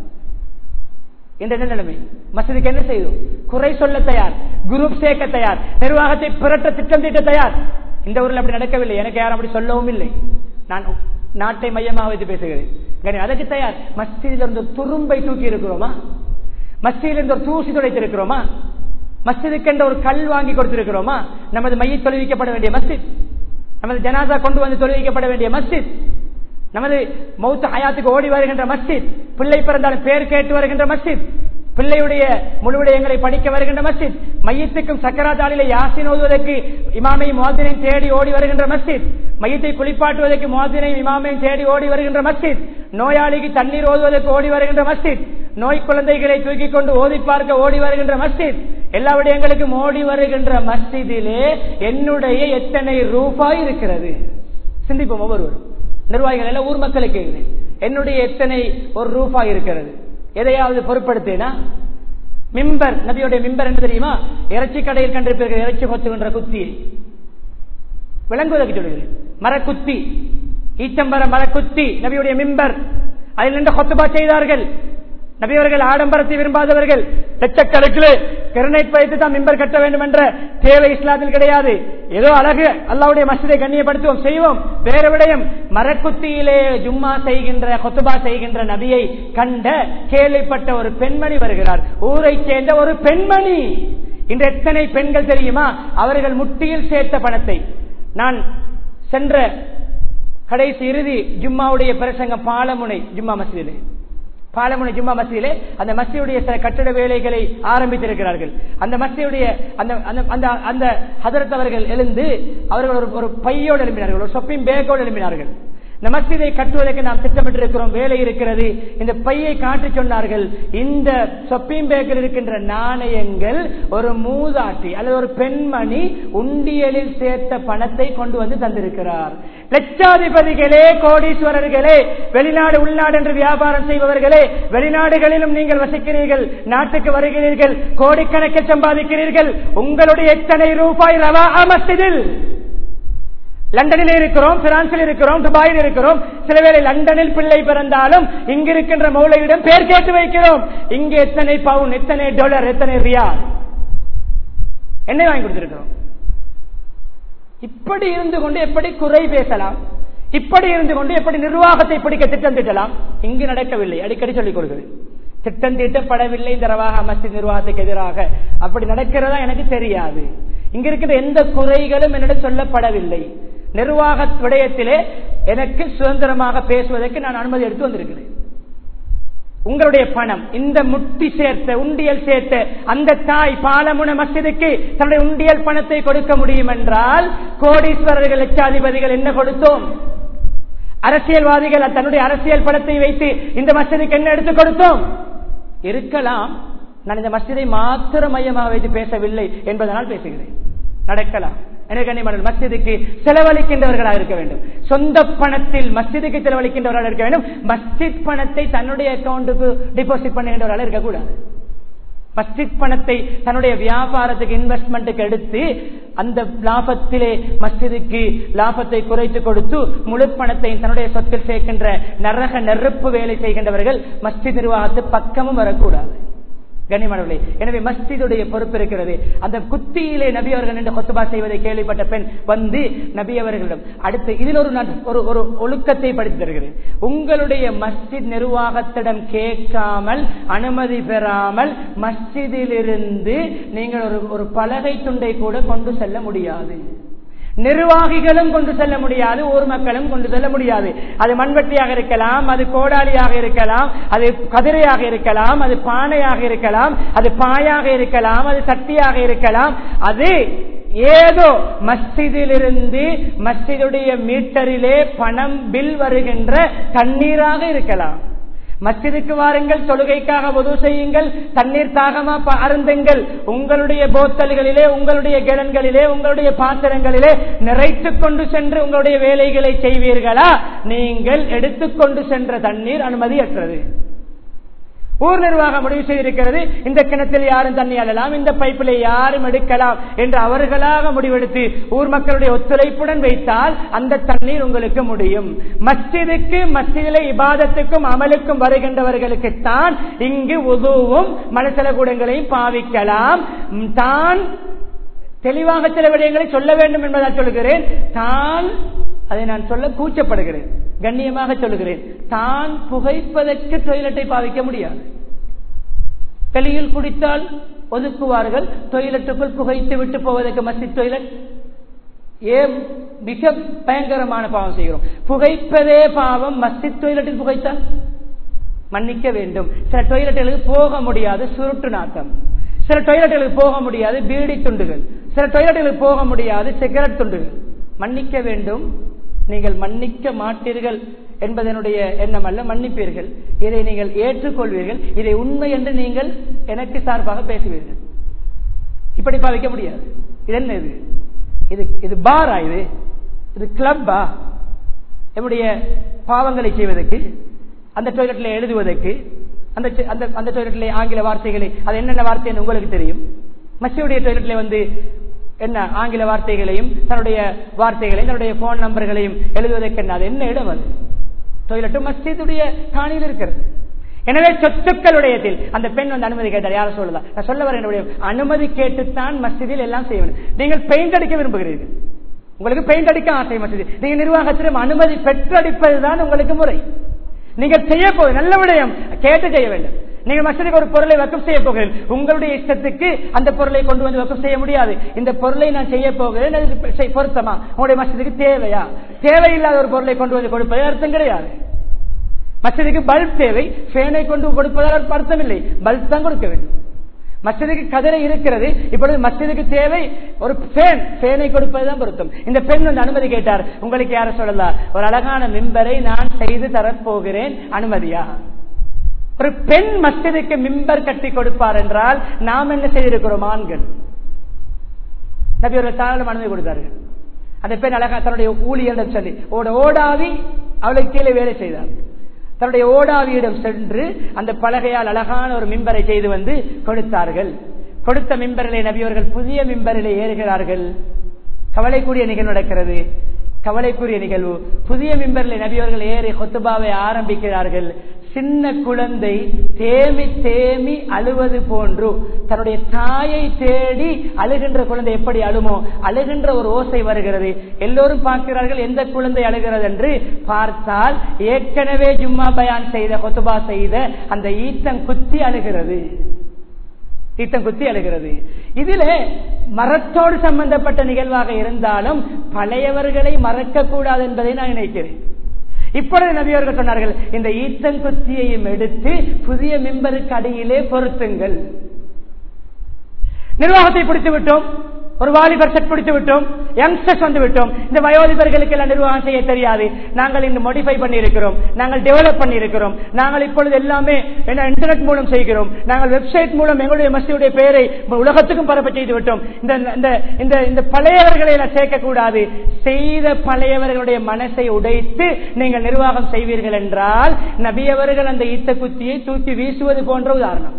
என்ற என்ன நிலைமை மசிதுக்கு என்ன செய்தோம் குறை சொல்ல தயார் குரூப் சேர்க்க தயார் நிர்வாகத்தை புரட்ட திட்டம் தீட்ட தயார் இந்த ஊரில் அப்படி நடக்கவில்லை எனக்கு யாரும் அப்படி சொல்லவும் இல்லை நான் நாட்டை மையமாக வைத்து பேசுகிறேன் கணி- அதற்கு தயார் மஸ்ஜிதில் இருந்து ஒரு துரும்பை தூக்கி இருக்கிறோமா மஸ்ஜிதில் இருந்து ஒரு தூசி துடைத்திருக்கிறோமா மஸ்ஜிதுக்கென்ற ஒரு கல் வாங்கி கொடுத்திருக்கிறோமா நமது மைய தொழுவிக்கப்பட வேண்டிய மஸ்ஜித் நமது ஜனாசா கொண்டு வந்து தொழுவிக்கப்பட வேண்டிய மஸ்ஜித் நமது மௌத்த ஹயாத்துக்கு ஓடி வருகின்ற மஸ்ஜித் பிள்ளை பிறந்தாலும் பேர் கேட்டு வருகின்ற மஸ்ஜித் பிள்ளையுடைய முழு விடயங்களை படிக்க வருகின்ற மஸ்ஜித் மையத்துக்கும் சக்கராத்தாளிலே யாசின் ஓதுவதற்கு இமாமையும் மோதினையும் தேடி ஓடி வருகின்ற மஸ்ஜித் மையத்தை குளிப்பாட்டுவதற்கு மோதினையும் இமாமையும் தேடி ஓடி வருகின்ற மஸ்ஜித் நோயாளிக்கு தண்ணீர் ஓதுவதற்கு ஓடி வருகின்ற மஸ்ஜித் நோய் குழந்தைகளை தூக்கி கொண்டு ஓதி பார்க்க ஓடி வருகின்ற மஸ்ஜித் எல்லா விடயங்களுக்கும் ஓடி வருகின்ற மஸ்ஜிதிலே என்னுடைய எத்தனை ரூபாய் இருக்கிறது சிந்திப்போம் ஒவ்வொருவரும் நிர்வாகிகள் எல்லாம் ஊர் மக்களுக்கு கேட்கிறேன் என்னுடைய எத்தனை ஒரு ரூபாய் இருக்கிறது எதையாவது பொருட்படுத்தேனா மிம்பர் நபியுடைய மிம்பர் என்ன தெரியுமா இறைச்சி கடையில் கண்டிருப்பீர்கள் இறைச்சி கொத்துகின்ற குத்தியை விளங்குவதற்கு சொல்கிறேன் மரக்குத்தி ஈச்சம்பர மரக்குத்தி நபியுடைய மிம்பர் அதில் நின்று கொத்துபா செய்தார்கள் நபியவர்கள் ஆடம்பரத்தை விரும்பாதவர்கள் லட்சக்கணக்கில் கிரனைட் வைத்து தான் மிம்பர் கட்ட வேண்டும் என்ற தேவை இஸ்லாத்தில் கிடையாது ஏதோ அழகு அல்லாவுடைய மசிதை கண்ணியப்படுத்துவோம் செய்வோம் வேற விடயம் மரக்குத்தியிலே ஜும்மா செய்கின்ற கொத்துபா செய்கின்ற நபியை கண்ட கேள்விப்பட்ட ஒரு பெண்மணி வருகிறார் ஊரை சேர்ந்த ஒரு பெண்மணி இன்று எத்தனை பெண்கள் தெரியுமா அவர்கள் முட்டியில் சேர்த்த பணத்தை நான் சென்ற கடைசி இறுதி ஜும்மாவுடைய பிரசங்கம் பாலமுனை ஜும்மா மசீதிலே பாலமுனை ஜும்மா மசீதிலே அந்த மசீதுடைய சில கட்டட வேலைகளை ஆரம்பித்திருக்கிறார்கள் அந்த மசீதுடைய அந்த அந்த அந்த அந்த ஹதரத் அவர்கள் எழுந்து அவர்கள் ஒரு ஒரு பையோடு எழுப்பினார்கள் ஒரு சொப்பிங் பேக்கோடு எழுப்பினார்கள் இந்த மஸ்ஜிதை கட்டுவதற்கு நாம் திட்டமிட்டிருக்கிறோம் வேலை இருக்கிறது இந்த பையை காட்டி சொன்னார்கள் இந்த சொப்பிங் பேக்கில் இருக்கின்ற நாணயங்கள் ஒரு மூதாட்டி அல்லது ஒரு பெண்மணி உண்டியலில் சேர்த்த பணத்தை கொண்டு வந்து தந்திருக்கிறார் லட்சாதிபதிகளே கோடீஸ்வரர்களே வெளிநாடு உள்நாடு என்று வியாபாரம் செய்பவர்களே வெளிநாடுகளிலும் நீங்கள் வசிக்கிறீர்கள் நாட்டுக்கு வருகிறீர்கள் கோடிக்கணக்கில் சம்பாதிக்கிறீர்கள் உங்களுடைய எத்தனை ரூபாய் ரவா மஸ்ஜிதில் லண்டனில் இருக்கிறோம் பிரான்சில் இருக்கிறோம் துபாயில் இருக்கிறோம் சில வேளை லண்டனில் பிள்ளை பிறந்தாலும் இங்கிருக்கின்ற மௌலையிடம் பேர் கேட்டு வைக்கிறோம் இங்கு எத்தனை பவுன் எத்தனை டாலர் எத்தனை ரியால் என்ன வாங்கி கொடுத்திருக்கிறோம் இப்படி இருந்து கொண்டு எப்படி குறை பேசலாம் இப்படி இருந்து கொண்டு எப்படி நிர்வாகத்தை பிடிக்க திட்டம் திட்டலாம் இங்கு நடக்கவில்லை அடிக்கடி சொல்லிக் கொள்கிறேன் திட்டம் தீட்டப்படவில்லை இந்த ரவாக மஸ்ஜித் நிர்வாகத்துக்கு எதிராக அப்படி நடக்கிறதா எனக்கு தெரியாது இங்க இருக்கிற எந்த குறைகளும் என்னிடம் சொல்லப்படவில்லை நிர்வாக விடயத்திலே எனக்கு சுதந்திரமாக பேசுவதற்கு நான் அனுமதி எடுத்து வந்திருக்கிறேன் உங்களுடைய பணம் இந்த முட்டி சேர்த்த உண்டியல் சேர்த்த அந்த தாய் பாலமுன மசிதுக்கு தன்னுடைய உண்டியல் பணத்தை கொடுக்க முடியும் என்றால் கோடீஸ்வரர்கள் லட்சாதிபதிகள் என்ன கொடுத்தோம் அரசியல்வாதிகள் தன்னுடைய அரசியல் பணத்தை வைத்து இந்த மசிதுக்கு என்ன எடுத்து கொடுத்தோம் இருக்கலாம் நான் இந்த மசிதை மாத்திர மையமாக வைத்து பேசவில்லை என்பதனால் பேசுகிறேன் நடக்கலாம் எனக்கு மஸ்ஜிதுக்கு செலவழிக்கின்றவர்களாக இருக்க வேண்டும் சொந்த பணத்தில் மஸ்ஜிதுக்கு செலவழிக்கின்றவர்களாக இருக்க வேண்டும் மஸ்ஜித் பணத்தை தன்னுடைய அக்கௌண்ட்டுக்கு டிபாசிட் பண்ணுகின்றவர்களாக இருக்கக்கூடாது மஸ்ஜித் பணத்தை தன்னுடைய வியாபாரத்துக்கு இன்வெஸ்ட்மெண்ட்டுக்கு எடுத்து அந்த லாபத்திலே மஸ்ஜிதுக்கு லாபத்தை குறைத்து கொடுத்து முழு பணத்தை தன்னுடைய சொத்தில் சேர்க்கின்ற நரக நெருப்பு வேலை செய்கின்றவர்கள் மஸ்ஜித் நிர்வாகத்து பக்கமும் வரக்கூடாது கனிமனவர்களே எனவே மஸ்ஜிதுடைய பொறுப்பு இருக்கிறது அந்த குத்தியிலே நபி அவர்கள் நின்று கொத்துபா செய்வதை கேள்விப்பட்ட பெண் வந்து நபி அவர்களிடம் அடுத்து இதில் ஒரு ஒரு ஒரு ஒழுக்கத்தை படித்து தருகிறேன் உங்களுடைய மஸ்ஜித் நிர்வாகத்திடம் கேட்காமல் அனுமதி பெறாமல் மஸ்ஜிதிலிருந்து நீங்கள் ஒரு ஒரு பலகை துண்டை கூட கொண்டு செல்ல முடியாது நிர்வாகிகளும் கொண்டு செல்ல முடியாது ஊர் மக்களும் கொண்டு செல்ல முடியாது அது மண்வெட்டியாக இருக்கலாம் அது கோடாலியாக இருக்கலாம் அது கதிரையாக இருக்கலாம் அது பானையாக இருக்கலாம் அது பாயாக இருக்கலாம் அது சட்டியாக இருக்கலாம் அது ஏதோ மஸ்ஜிதிலிருந்து மஸ்ஜிதுடைய மீட்டரிலே பணம் பில் வருகின்ற தண்ணீராக இருக்கலாம் மஸ்ஜிதுக்கு வாருங்கள் தொழுகைக்காக உதவு செய்யுங்கள் தண்ணீர் தாகமா அருந்துங்கள் உங்களுடைய போத்தல்களிலே உங்களுடைய கிழன்களிலே உங்களுடைய பாத்திரங்களிலே நிறைத்துக் கொண்டு சென்று உங்களுடைய வேலைகளை செய்வீர்களா நீங்கள் எடுத்துக்கொண்டு சென்ற தண்ணீர் அனுமதியற்றது ஊர் நிர்வாகம் முடிவு செய்திருக்கிறது இந்த கிணத்தில் யாரும் தண்ணி அள்ளலாம் இந்த பைப்பில் யாரும் எடுக்கலாம் என்று அவர்களாக முடிவெடுத்து ஊர் மக்களுடைய ஒத்துழைப்புடன் வைத்தால் அந்த தண்ணீர் உங்களுக்கு முடியும் மஸ்ஜிதுக்கு மஸ்ஜிதிலே இபாதத்துக்கும் அமலுக்கும் வருகின்றவர்களுக்கு தான் இங்கு உதவும் மனசல கூடங்களையும் பாவிக்கலாம் தான் தெளிவாக சில விடயங்களை சொல்ல வேண்டும் என்பதால் சொல்கிறேன் தான் அதை நான் சொல்ல கூச்சப்படுகிறேன் கண்ணியமாக சொல்லுகிறேன் தான் புகைப்பதற்கு டொய்லெட்டை பாவிக்க முடியாது வெளியில் குடித்தால் ஒதுக்குவார்கள் டொய்லெட்டுக்குள் புகைத்து விட்டு போவதற்கு மஸ்ஜித் டொய்லெட் ஏன் மிக பயங்கரமான பாவம் செய்கிறோம் புகைப்பதே பாவம் மஸ்ஜித் டொய்லெட்டில் புகைத்தால் மன்னிக்க வேண்டும் சில டொய்லெட்டுகளுக்கு போக முடியாது சுருட்டு நாட்டம் சில டொய்லெட்டுகளுக்கு போக முடியாது பீடி துண்டுகள் சில டொய்லெட்டுகளுக்கு போக முடியாது சிகரெட் துண்டுகள் மன்னிக்க வேண்டும் நீங்கள் மன்னிக்க மாட்டீர்கள் என்பதனுடைய எண்ணம் அல்ல மன்னிப்பீர்கள் இதை நீங்கள் ஏற்றுக்கொள்வீர்கள் இதை உண்மை என்று நீங்கள் எனக்கு சார்பாக பேசுவீர்கள் இப்படி பாவிக்க முடியாது இது என்ன இது இது இது பாரா இது இது கிளப்பா என்னுடைய பாவங்களை செய்வதற்கு அந்த டொய்லெட்ல எழுதுவதற்கு அந்த அந்த அந்த டொய்லெட்ல ஆங்கில வார்த்தைகளை அது என்னென்ன வார்த்தை உங்களுக்கு தெரியும் மசியுடைய டொய்லெட்ல வந்து என்ன ஆங்கில வார்த்தைகளையும் தன்னுடைய வார்த்தைகளையும் தன்னுடைய போன் நம்பர்களையும் எழுதுவதற்கு என்ன அது என்ன இடம் அது டொய்லெட் மஸ்ஜிதுடைய காணியில் இருக்கிறது எனவே சொத்துக்களுடையத்தில் அந்த பெண் வந்து அனுமதி கேட்டார் யார சொல்லலாம் நான் சொல்ல வர என்னுடைய அனுமதி கேட்டுத்தான் மஸ்ஜிதில் எல்லாம் செய்யணும் நீங்கள் பெயிண்ட் அடிக்க விரும்புகிறீர்கள் உங்களுக்கு பெயிண்ட் அடிக்க ஆசை மஸ்ஜித் நீங்க நிர்வாகத்திடம் அனுமதி பெற்றடிப்பதுதான் உங்களுக்கு முறை நீங்கள் செய்ய போகுது நல்ல விடயம் கேட்டு செய்ய வேண்டும் நீங்கள் மசதிக்கு ஒரு பொருளை வக்கம் செய்ய போகிறேன் உங்களுடைய இஷ்டத்துக்கு அந்த பொருளை கொண்டு வந்து வக்கம் செய்ய முடியாது இந்த பொருளை நான் செய்ய போகிறேன் அது பொருத்தமா உங்களுடைய மசதிக்கு தேவையா தேவையில்லாத ஒரு பொருளை கொண்டு வந்து கொடுப்பது அர்த்தம் கிடையாது மசதிக்கு பல்ப் தேவை ஃபேனை கொண்டு கொடுப்பதால் அர்த்தம் இல்லை பல்ப் தான் கொடுக்க வேண்டும் மஸ்ஜிதுக்கு கதிரை இருக்கிறது இப்பொழுது மஸ்ஜிதுக்கு தேவை ஒரு ஃபேன் ஃபேனை கொடுப்பதுதான் பொருத்தம் இந்த பெண் வந்து அனுமதி கேட்டார் உங்களுக்கு யார சொல்லலாம் ஒரு அழகான மிம்பரை நான் செய்து தரப்போகிறேன் அனுமதியா ஒரு பெண் மஸ்ஜிதுக்கு மிம்பர் கட்டி கொடுப்பார் என்றால் நாம் என்ன செய்திருக்கிறோம் ஆண்கள் நபி ஒரு தாராளம் அனுமதி கொடுத்தார்கள் அந்த பெண் அழகா தன்னுடைய ஊழியரிடம் சொல்லி ஓடாவி அவளுக்கு கீழே வேலை செய்தார் தன்னுடைய ஓடாவியிடம் சென்று அந்த பலகையால் அழகான ஒரு மிம்பரை செய்து வந்து கொடுத்தார்கள் கொடுத்த மிம்பரிலே நபியவர்கள் புதிய மிம்பரிலே ஏறுகிறார்கள் கவலைக்குரிய நிகழ்வு நடக்கிறது கவலைக்குரிய நிகழ்வு புதிய மிம்பரிலே நபியவர்கள் ஏறி கொத்துபாவை ஆரம்பிக்கிறார்கள் சின்ன குழந்தை தேமி தேமி அழுவது போன்று தன்னுடைய தாயை தேடி அழுகின்ற குழந்தை எப்படி அழுமோ அழுகின்ற ஒரு ஓசை வருகிறது எல்லோரும் பார்க்கிறார்கள் எந்த குழந்தை அழுகிறது என்று பார்த்தால் ஏற்கனவே ஜும்மா பயான் செய்த கொத்துபா செய்த அந்த ஈத்தம் குத்தி அழுகிறது ஈத்தம் குத்தி அழுகிறது இதுல மரத்தோடு சம்பந்தப்பட்ட நிகழ்வாக இருந்தாலும் பழையவர்களை மறக்க கூடாது என்பதை நான் நினைக்கிறேன் இப்பொழுது நபியவர்கள் சொன்னார்கள் இந்த ஈத்தங்குத்தியையும் எடுத்து புதிய மிம்பருக்கு அடியிலே பொருத்துங்கள் நிர்வாகத்தை பிடித்து விட்டோம் ஒரு வாலிபர் செட் பிடித்து விட்டோம் யங்ஸ்டர்ஸ் வந்து விட்டோம் இந்த வயோதிபர்களுக்கு எல்லாம் நிர்வாகம் செய்ய தெரியாது நாங்கள் இந்த மோடிஃபை பண்ணி இருக்கிறோம் நாங்கள் டெவலப் பண்ணி இருக்கிறோம் நாங்கள் இப்பொழுது எல்லாமே என்ன இன்டர்நெட் மூலம் செய்கிறோம் நாங்கள் வெப்சைட் மூலம் எங்களுடைய மசியுடைய பெயரை உலகத்துக்கும் பரப்ப செய்து விட்டோம் இந்த இந்த இந்த பழையவர்களை எல்லாம் சேர்க்கக்கூடாது செய்த பழையவர்களுடைய மனசை உடைத்து நீங்கள் நிர்வாகம் செய்வீர்கள் என்றால் நபியவர்கள் அந்த ஈத்த குத்தியை தூக்கி வீசுவது போன்ற உதாரணம்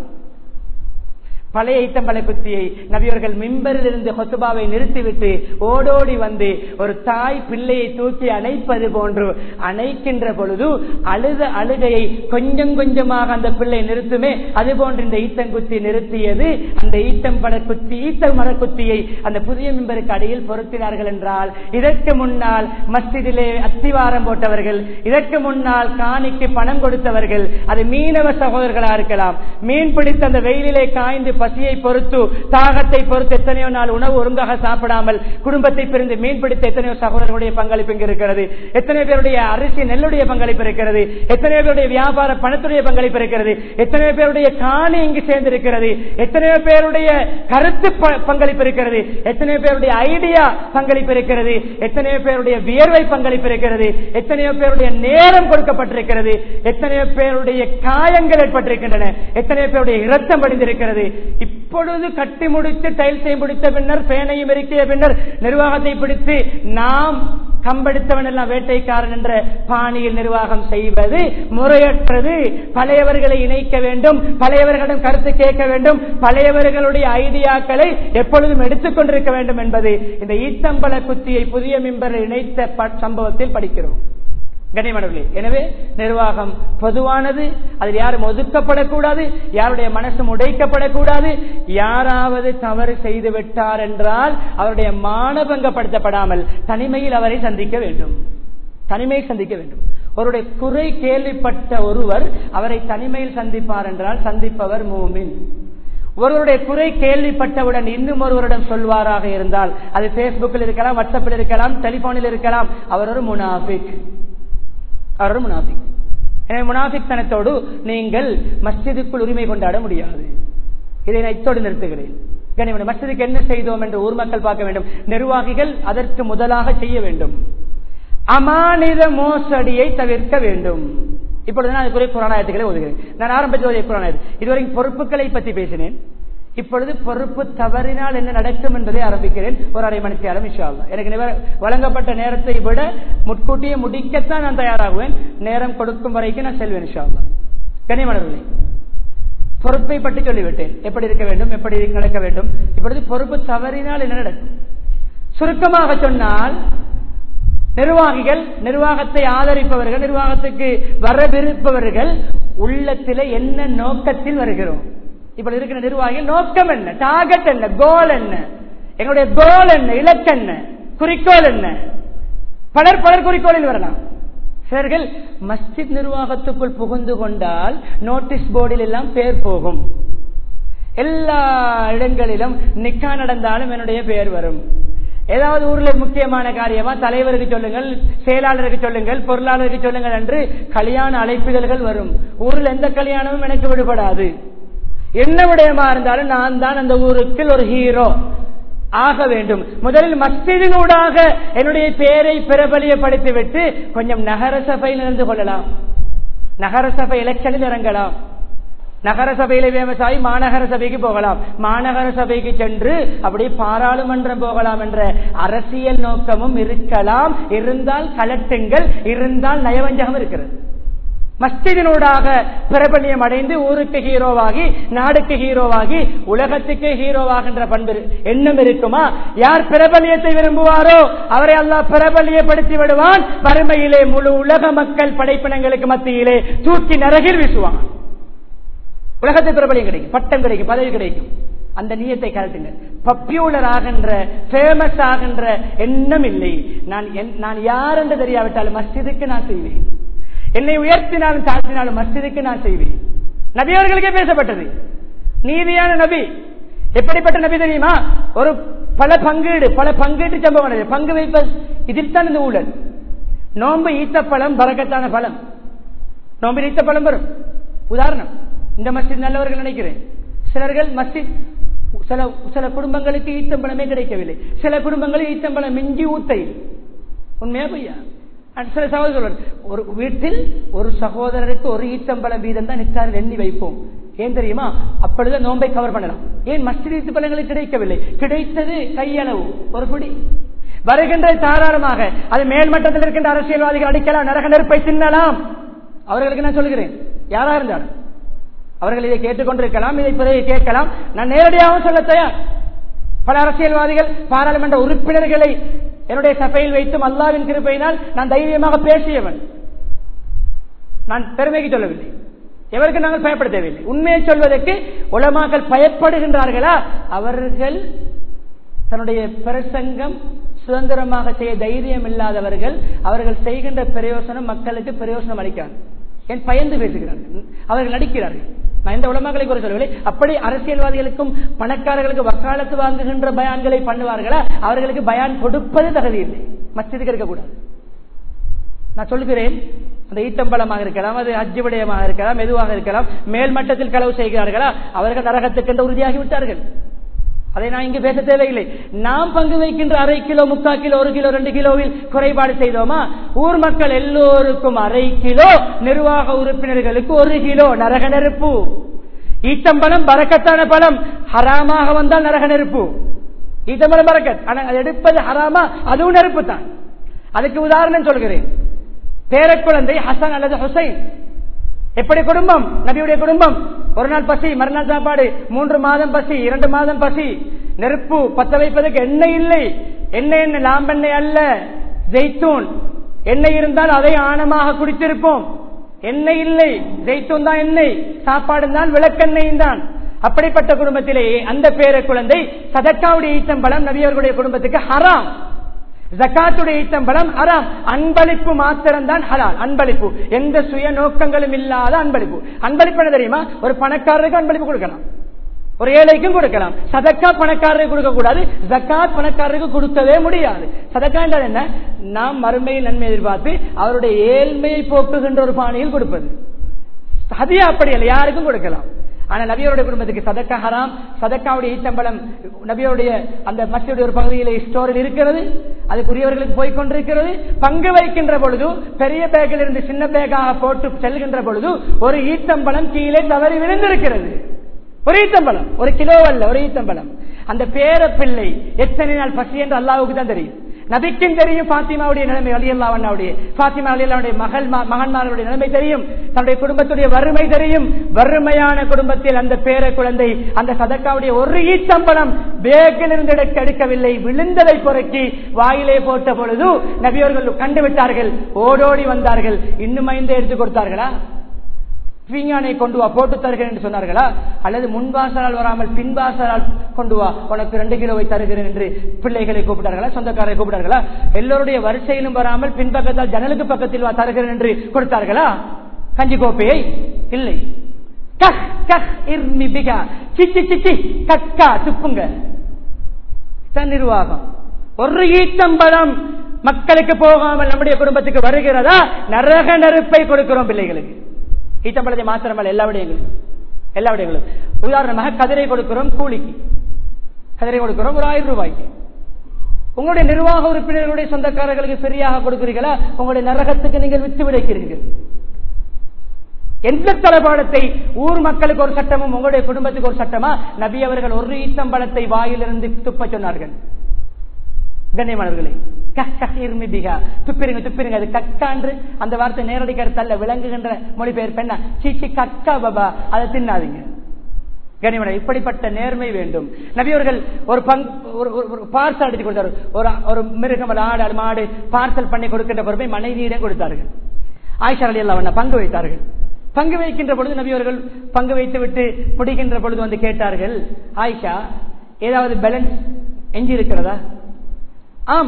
பழைய ஈத்தம்பளை குத்தியை நபியவர்கள் மிம்பரில் இருந்து ஹொத்துபாவை நிறுத்திவிட்டு ஓடோடி வந்து ஒரு தாய் பிள்ளையை தூக்கி அணைப்பது போன்று அணைக்கின்ற பொழுது அழுத அழுகையை கொஞ்சம் கொஞ்சமாக அந்த பிள்ளை நிறுத்துமே அது போன்று இந்த ஈத்தங்குத்தி நிறுத்தியது அந்த ஈத்தம்பட குத்தி ஈத்த மரக்குத்தியை அந்த புதிய மிம்பருக்கு அடியில் பொருத்தினார்கள் என்றால் இதற்கு முன்னால் மஸ்ஜிதிலே அத்திவாரம் போட்டவர்கள் இதற்கு முன்னால் காணிக்கு பணம் கொடுத்தவர்கள் அது மீனவ சகோதரர்களா இருக்கலாம் மீன் பிடித்த அந்த வெயிலிலே காய்ந்து பசியை பொறுத்து தாகத்தை பொறுத்து எத்தனையோ நாள் உணவு ஒழுங்காக சாப்பிடாமல் குடும்பத்தை பிரிந்து மீன் பிடித்த எத்தனையோ சகோதரர்களுடைய பங்களிப்பு இங்கு இருக்கிறது எத்தனை பேருடைய அரிசி நெல்லுடைய பங்களிப்பு இருக்கிறது எத்தனை பேருடைய வியாபார பணத்துடைய பங்களிப்பு இருக்கிறது எத்தனை பேருடைய காணி இங்கு சேர்ந்திருக்கிறது எத்தனையோ பேருடைய கருத்து பங்களிப்பு இருக்கிறது எத்தனையோ பேருடைய ஐடியா பங்களிப்பு இருக்கிறது எத்தனையோ பேருடைய வியர்வை பங்களிப்பு இருக்கிறது எத்தனையோ பேருடைய நேரம் கொடுக்கப்பட்டிருக்கிறது எத்தனையோ பேருடைய காயங்கள் ஏற்பட்டிருக்கின்றன எத்தனையோ பேருடைய இரத்தம் படிந்திருக்கிறது இப்பொழுது கட்டி முடித்து டைல்ஸை முடித்த பின்னர் பேனையும் இருக்கிய பின்னர் நிர்வாகத்தை பிடித்து நாம் கம்பெடுத்தவன் எல்லாம் வேட்டைக்காரன் என்ற பாணியில் நிர்வாகம் செய்வது முறையற்றது பழையவர்களை இணைக்க வேண்டும் பழையவர்களிடம் கருத்து கேட்க வேண்டும் பழையவர்களுடைய ஐடியாக்களை எப்பொழுதும் எடுத்துக்கொண்டிருக்க வேண்டும் என்பது இந்த ஈத்தம்பல குத்தியை புதிய மிம்பரில் இணைத்த ப- சம்பவத்தில் படிக்கிறோம் கண்ணியமானவர்களே எனவே நிர்வாகம் பொதுவானது அதில் யாரும் ஒதுக்கப்படக்கூடாது யாருடைய மனசும் உடைக்கப்படக்கூடாது யாராவது தவறு செய்து விட்டார் என்றால் அவருடைய மானபங்கப்படுத்தப்படாமல் தனிமையில் அவரை சந்திக்க வேண்டும் தனிமையை சந்திக்க வேண்டும் அவருடைய குறை கேள்விப்பட்ட ஒருவர் அவரை தனிமையில் சந்திப்பார் என்றால் சந்திப்பவர் மூமின் ஒருவருடைய குறை கேள்விப்பட்டவுடன் இன்னும் ஒருவரிடம் சொல்வாராக இருந்தால் அது பேஸ்புக்கில் இருக்கலாம் வாட்ஸ்அப்பில் இருக்கலாம் டெலிபோனில் இருக்கலாம் அவர் ஒரு முனாஃபிக் அவர் ஒரு முனாஃபிக் எனவே முனாஃபிக் தனத்தோடு நீங்கள் மஸ்ஜிதுக்குள் உரிமை கொண்டாட முடியாது இதை நான் இத்தோடு நிறுத்துகிறேன் கனிமன் மஸ்ஜிதுக்கு என்ன செய்தோம் என்று ஊர் மக்கள் பார்க்க வேண்டும் நிர்வாகிகள் அதற்கு முதலாக செய்ய வேண்டும் அமானித மோசடியை தவிர்க்க வேண்டும் இப்பொழுது நான் அதுக்குரிய புராணாயத்துக்களை ஓதுகிறேன் நான் ஆரம்பித்த ஒரு புராணாயத்து இதுவரைக்கும் பொறுப்புகளை பற்றி பேசினேன் இப்பொழுது பொறுப்பு தவறினால் என்ன நடக்கும் என்பதை ஆரம்பிக்கிறேன் ஒரு அரை மணி நேரம் இன்ஷா அல்லாஹ். எனக்கு நிவ- வழங்கப்பட்ட நேரத்தை விட முட்கூட்டியே முடிக்கத்தான் நான் தயாராகுவேன் நேரம் கொடுக்கும் வரைக்கும் நான் செல்வேன் இன்ஷா அல்லாஹ். கண்ணியமானவர்களே பொறுப்பை பற்றி சொல்லிவிட்டேன் எப்படி இருக்க வேண்டும் எப்படி நடக்க வேண்டும் இப்பொழுது பொறுப்பு தவறினால் என்ன நடக்கும் சுருக்கமாக சொன்னால் நிர்வாகிகள் நிர்வாகத்தை ஆதரிப்பவர்கள் நிர்வாகத்துக்கு வரவிருப்பவர்கள் உள்ளத்திலே என்ன நோக்கத்தில் வருகிறோம் இப்ப இருக்கிற நிர்வாகிகள் நோக்கம் என்ன டார்கெட் என்ன கோல் என்ன எங்களுடைய கோல் என்ன இலக்கு என்ன குறிக்கோள் என்ன பலர் பலர் குறிக்கோளில் வரலாம் சிலர்கள் மஸ்ஜித் நிர்வாகத்துக்குள் புகுந்து கொண்டால் நோட்டீஸ் போர்டில் எல்லாம் பேர் போகும் எல்லா இடங்களிலும் நிக்கா நடந்தாலும் என்னுடைய பெயர் வரும் ஏதாவது ஊர்ல முக்கியமான காரியமா தலைவருக்கு சொல்லுங்கள் செயலாளருக்கு சொல்லுங்கள் பொருளாளருக்கு சொல்லுங்கள் என்று கல்யாண அழைப்பிதழ்கள் வரும் ஊரில் எந்த கல்யாணமும் எனக்கு விடுபடாது என்ன விடயமா இருந்தாலும் நான் தான் அந்த ஊருக்கு ஒரு ஹீரோ ஆக வேண்டும் முதலில் மஸ்ஜிதினூடாக என்னுடைய பெயரை பிரபலியப்படுத்திவிட்டு கொஞ்சம் நகர சபையில் இருந்து கொள்ளலாம் நகர சபை எலெக்ஷனில் இறங்கலாம் நகர சபையில விவசாயி மாநகர சபைக்கு போகலாம் மாநகர சபைக்கு சென்று அப்படி பாராளுமன்றம் போகலாம் என்ற அரசியல் நோக்கமும் இருக்கலாம் இருந்தால் கலட்டுங்கள் இருந்தால் நயவஞ்சகம் இருக்கிறது மஸ்ஜிதினூடாக பிரபல்யம் அடைந்து ஊருக்கு ஹீரோவாகி நாடுக்கு ஹீரோவாகி உலகத்துக்கு ஹீரோவாகின்ற பண்பு எண்ணம் இருக்குமா யார் பிரபல்யத்தை விரும்புவாரோ அவரை அல்லாஹ் பிரபல்யப்படுத்தி விடுவான் வறுமையிலே முழு உலக மக்கள் படைப்பினங்களுக்கு மத்தியிலே தூக்கி நரகில் வீசுவான் உலகத்தை பிரபலியம் கிடைக்கும் பட்டம் கிடைக்கும் பதவி கிடைக்கும் அந்த நீயத்தை கலட்டுங்க பப்யூலர் ஆகின்ற ஃபேமஸ் ஆகின்ற எண்ணம் இல்லை நான் என்- நான் யார் என்று தெரியாவிட்டாலும் மஸ்ஜிதுக்கு நான் செய்வேன் என்னை உயர்த்தினாலும் தாழ்த்தினாலும் மஸ்ஜிதுக்கு நான் செய்வேன் நபியவர்களுக்கே பேசப்பட்டது நீதியான நபி எப்படிப்பட்ட நபி தெரியுமா ஒரு பல பங்கீடு பல பங்கீட்டு சம்பவம் நடந்தது. பங்கு வைப்பது இதில் தான் இந்த ஊழல் நோன்பு ஈத்த பழம் பறக்கத்தான பழம் நோம்பில் ஈத்த பழம் வரும் உதாரணம் இந்த மஸ்ஜித் நல்லவர்கள் நினைக்கிறேன் சிலர்கள் மஸ்ஜித் சில சில குடும்பங்களுக்கு ஈத்தம்பழமே கிடைக்கவில்லை சில குடும்பங்களில் ஈத்தம்பழம் மிஞ்சி ஊத்தையில் உண்மையா பொய்யா அண்ட் சில சகோதரர்கள் ஒரு வீட்டில் ஒரு சகோதரருக்கு ஒரு ஈத்தம்பழம் வீதம் தான் நிக்காரில் எண்ணி வைப்போம் ஏன் தெரியுமா அப்பொழுது நோன்பை கவர் பண்ணலாம் ஏன் மஸ்ஜித் ஈத்து பழங்களுக்கு கிடைக்கவில்லை கிடைத்தது கையளவு ஒரு குடி வருகின்ற தாராளமாக அது மேல்மட்டத்தில் இருக்கின்ற அரசியல்வாதிகள் அடிக்கலாம் நரக நெருப்பை தின்னலாம் அவர்களுக்கு நான் சொல்கிறேன் யாரா இருந்தாலும் அவர்கள் இதை கேட்டுக்கொண்டிருக்கலாம் இதை பிறகு கேட்கலாம் நான் நேரடியாகவும் சொல்ல தயார் பல அரசியல்வாதிகள் பாராளுமன்ற உறுப்பினர்களை என்னுடைய சபையில் வைத்தும் அல்லாவின் கிருப்பையினால் நான் தைரியமாக பேசியவன் நான் பெருமைக்கு சொல்லவில்லை எவருக்கு நாங்கள் பயப்பட தேவையில்லை உண்மையை சொல்வதற்கு உலமாக்கள் பயப்படுகின்றார்களா அவர்கள் தன்னுடைய பிரசங்கம் சுதந்திரமாக செய்ய தைரியம் இல்லாதவர்கள் அவர்கள் செய்கின்ற பிரயோசனம் மக்களுக்கு பிரயோசனம் அளிக்கிறார்கள் என் பயந்து பேசுகிறார்கள் அவர்கள் நடிக்கிறார்கள் நான் எந்த உலமாக்களை குறை சொல்லவில்லை அப்படி அரசியல்வாதிகளுக்கும் பணக்காரர்களுக்கு வக்காலத்து வாங்குகின்ற பயான்களை பண்ணுவார்களா அவர்களுக்கு பயான் கொடுப்பது தகுதி இல்லை மஸ்ஜிதுக்கு இருக்கக்கூடாது நான் சொல்கிறேன் அந்த ஈத்தம்பலமாக இருக்கலாம் அது அஜ்ஜு விடயமாக இருக்கலாம் மெதுவாக இருக்கலாம் மேல் மட்டத்தில் களவு செய்கிறார்களா அவர்கள் நரகத்துக்கென்று உறுதியாகி விட்டார்கள் அதை நான் இங்கு பேச தேவையில்லை நாம் பங்கு வைக்கின்ற அரை கிலோ முக்கால் கிலோ ஒரு கிலோ ரெண்டு கிலோவில் குறைபாடு செய்தோமா ஊர் மக்கள் எல்லோருக்கும் அரை கிலோ நிர்வாக உறுப்பினர்களுக்கு ஒரு கிலோ நரக நெருப்பு ஈத்தம்பழம் பறக்கத்தான பழம் ஹராமாக வந்தால் நரக நெருப்பு ஈத்தம்பழம் பறக்கத் ஆனால் அது எடுப்பது ஹராமா அதுவும் நெருப்பு தான் அதுக்கு உதாரணம் சொல்கிறேன் பேரக்குழந்தை ஹசன் அல்லது ஹுசைன் எப்படி குடும்பம் நபியுடைய குடும்பம் ஒரு நாள் பசி மறுநாள் சாப்பாடு மூன்று மாதம் பசி இரண்டு மாதம் பசி நெருப்பு பத்த வைப்பதற்கு எண்ணெய் இல்லை எண்ணெய் என்ன லாம்பெண்ணெய் அல்ல ஜெய்தூன் எண்ணெய் இருந்தால் அதை ஆணமாக குடித்திருப்போம் எண்ணெய் இல்லை ஜெய்தூன் தான் எண்ணெய் சாப்பாடு தான் விளக்கெண்ணெயும் தான் அப்படிப்பட்ட குடும்பத்திலே அந்த பேர குழந்தை சதக்காவுடைய ஈச்சம்பழம் நபியவர்களுடைய குடும்பத்துக்கு ஹராம் ஜக்காத்துடைய ஈச்சம்பழம் ஹராம் அன்பளிப்பு மாத்திரம்தான் ஹலால் அன்பளிப்பு எந்த சுய நோக்கங்களும் இல்லாத அன்பளிப்பு அன்பளிப்பு என்ன தெரியுமா ஒரு பணக்காரருக்கு அன்பளிப்பு கொடுக்கலாம் ஒரு ஏழைக்கும் கொடுக்கலாம் சதக்கா பணக்காரருக்கு கொடுக்க கூடாது ஜக்காத் பணக்காரருக்கு கொடுக்கவே முடியாது சதக்கா என்றால் என்ன நாம் மறுமையில் நன்மை எதிர்பார்த்து அவருடைய ஏழ்மையை போக்குகின்ற ஒரு பாணியில் கொடுப்பது ஹதியா அப்படி இல்லை யாருக்கும் கொடுக்கலாம் ஆனா நபியோருடைய குடும்பத்துக்கு சதக்கா ஹராம் சதக்காவுடைய ஈத்தம்பலம் நபியோடைய அந்த மசியுடைய ஒரு பகுதியிலே ஸ்டோரில் இருக்கிறது அதுக்குரியவர்களுக்கு போய் கொண்டிருக்கிறது பங்கு வைக்கின்ற பொழுது பெரிய பேக்கில் இருந்து சின்ன பேக்காக போட்டு செல்கின்ற பொழுது ஒரு ஈத்தம்பலம் கீழே தவறி விழுந்திருக்கிறது ஒரு ஈத்தம்பலம் ஒரு கிலோ அல்ல ஒரு ஈத்தம்பலம் அந்த பேர பிள்ளை எத்தனை நாள் பசி என்று அல்லாவுக்கு தான் தெரியும் நபிக்கும் தெரியும் பாத்திமாவுடைய நிலைமை அலியல்லாவுடைய பாத்திமா அலியல்லாவுடைய மகள் மகன்மார்களுடைய நிலைமை தெரியும் தன்னுடைய குடும்பத்துடைய வறுமை தெரியும் வறுமையான குடும்பத்தில் அந்த பேர குழந்தை அந்த சதக்காவுடைய ஒரு ஈத்தம்பலம் பேக்கில் இருந்து எடுக்க எடுக்கவில்லை விழுந்ததை பொறுக்கி வாயிலே போட்ட பொழுது நபியவர்கள் கண்டுவிட்டார்கள் ஓடோடி வந்தார்கள் இன்னும் ஐந்து எடுத்து கொடுத்தார்களா பீங்கானை கொண்டு வா போட்டு தருகிறேன் என்று சொன்னார்களா அல்லது முன்வாசலால் வராமல் பின்வாசலால் கொண்டு வா உனக்கு ரெண்டு கிலோவை தருகிறேன் என்று பிள்ளைகளை கூப்பிட்டார்களா சொந்தக்காரரை கூப்பிட்டார்களா எல்லோருடைய வரிசையிலும் வராமல் பின்பக்கத்தால் ஜன்னலுக்கு பக்கத்தில் வா தருகிறேன் என்று கொடுத்தார்களா கஞ்சி கோப்பையை இல்லை கஹ் கஹ் இர்மி பிகா சிச்சி சிச்சி கக்கா துப்புங்க தன் நிர்வாகம் ஒரு ஈட்டம்பழம் மக்களுக்கு போகாமல் நம்முடைய குடும்பத்துக்கு வருகிறதா நரக நெருப்பை கொடுக்கிறோம் பிள்ளைகளுக்கு ஈட்டம்பழத்தை மாத்திரமல்ல எல்லா விடயங்களும் எல்லா விடயங்களும் உதாரணமாக கதிரை கொடுக்கிறோம் கூலிக்கு கதிரை கொடுக்கிறோம் ஒரு ஆயிரம் ரூபாய்க்கு உங்களுடைய நிர்வாக உறுப்பினர்களுடைய சொந்தக்காரர்களுக்கு ஃப்ரீயாக கொடுக்கிறீர்களா உங்களுடைய நரகத்துக்கு நீங்கள் வித்து விடைக்கிறீர்கள் எந்த தளபாடத்தை ஊர் மக்களுக்கு ஒரு சட்டமும் உங்களுடைய குடும்பத்துக்கு ஒரு சட்டமா நபி அவர்கள் ஒரு ஈத்தம்பழத்தை வாயிலிருந்து துப்ப சொன்னார்கள் கண்ணியமானவர்களே துப்பிருங்க துப்பிருங்க அது கக்கான்று அந்த வார்த்தை நேரடி கருத்தல்ல விளங்குகின்ற மொழிபெயர்ப்பு என்ன சீச்சி கக்கா பாபா அதை தின்னாதீங்க கனிமனை இப்படிப்பட்ட நேர்மை வேண்டும் நபியவர்கள் ஒரு பங்கு ஒரு பார்சல் அடித்து கொடுத்தார் ஒரு ஒரு மிருகம் ஆடு மாடு பார்சல் பண்ணி கொடுக்கின்ற பொறுப்பை மனைவியிடம் கொடுத்தார்கள் ஆயிஷா அலி அல்லா பங்கு வைத்தார்கள் பங்கு வைக்கின்ற பொழுது நபியவர்கள் பங்கு வைத்து விட்டு பிடிக்கின்ற பொழுது வந்து கேட்டார்கள் ஆயிஷா ஏதாவது பேலன்ஸ் எஞ்சி இருக்கிறதா ஆம்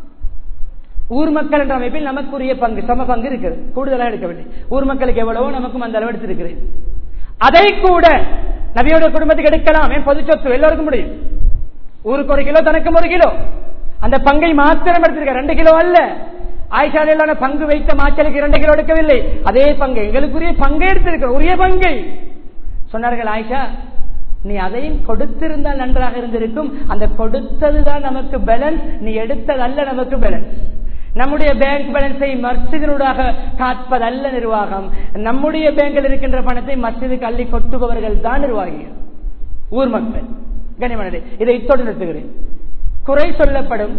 ஊர் மக்கள் என்ற அமைப்பில் நமக்குரிய பங்கு சம பங்கு இருக்கிறது கூடுதலாக எடுக்கவில்லை ஊர் மக்களுக்கு எவ்வளவோ நமக்கும் அந்த அளவு எடுத்திருக்கிறேன் அதை கூட நபியோட குடும்பத்துக்கு எடுக்கலாம் என் பொது சொத்து எல்லோருக்கும் முடியும் ஊருக்கு ஒரு கிலோ தனக்கும் ஒரு கிலோ அந்த பங்கை மாத்திரம் எடுத்திருக்க ரெண்டு கிலோ அல்ல ஆயிஷாலையிலான பங்கு வைத்த மாச்சலுக்கு இரண்டு கிலோ எடுக்கவில்லை அதே பங்கை எங்களுக்குரிய பங்கை எடுத்திருக்கிறோம் உரிய பங்கை சொன்னார்கள் ஆயிஷா நீ அதையும் கொடுத்திருந்தால் நன்றாக இருந்திருக்கும் அந்த கொடுத்ததுதான் நமக்கு பேலன்ஸ் நீ எடுத்தது அல்ல நமக்கு பேலன்ஸ் நம்முடைய பேங்க் பேலன்ஸை மஸ்ஜிதனூடாக காப்பதல்ல நிர்வாகம் நம்முடைய பேங்கில் இருக்கின்ற பணத்தை மஸ்ஜிதுக்கு அள்ளி கொட்டுபவர்கள் தான் நிர்வாகிகள் ஊர் மக்கள் கனிமனே இதை இத்தோடு நிறுத்துகிறேன் குறை சொல்லப்படும்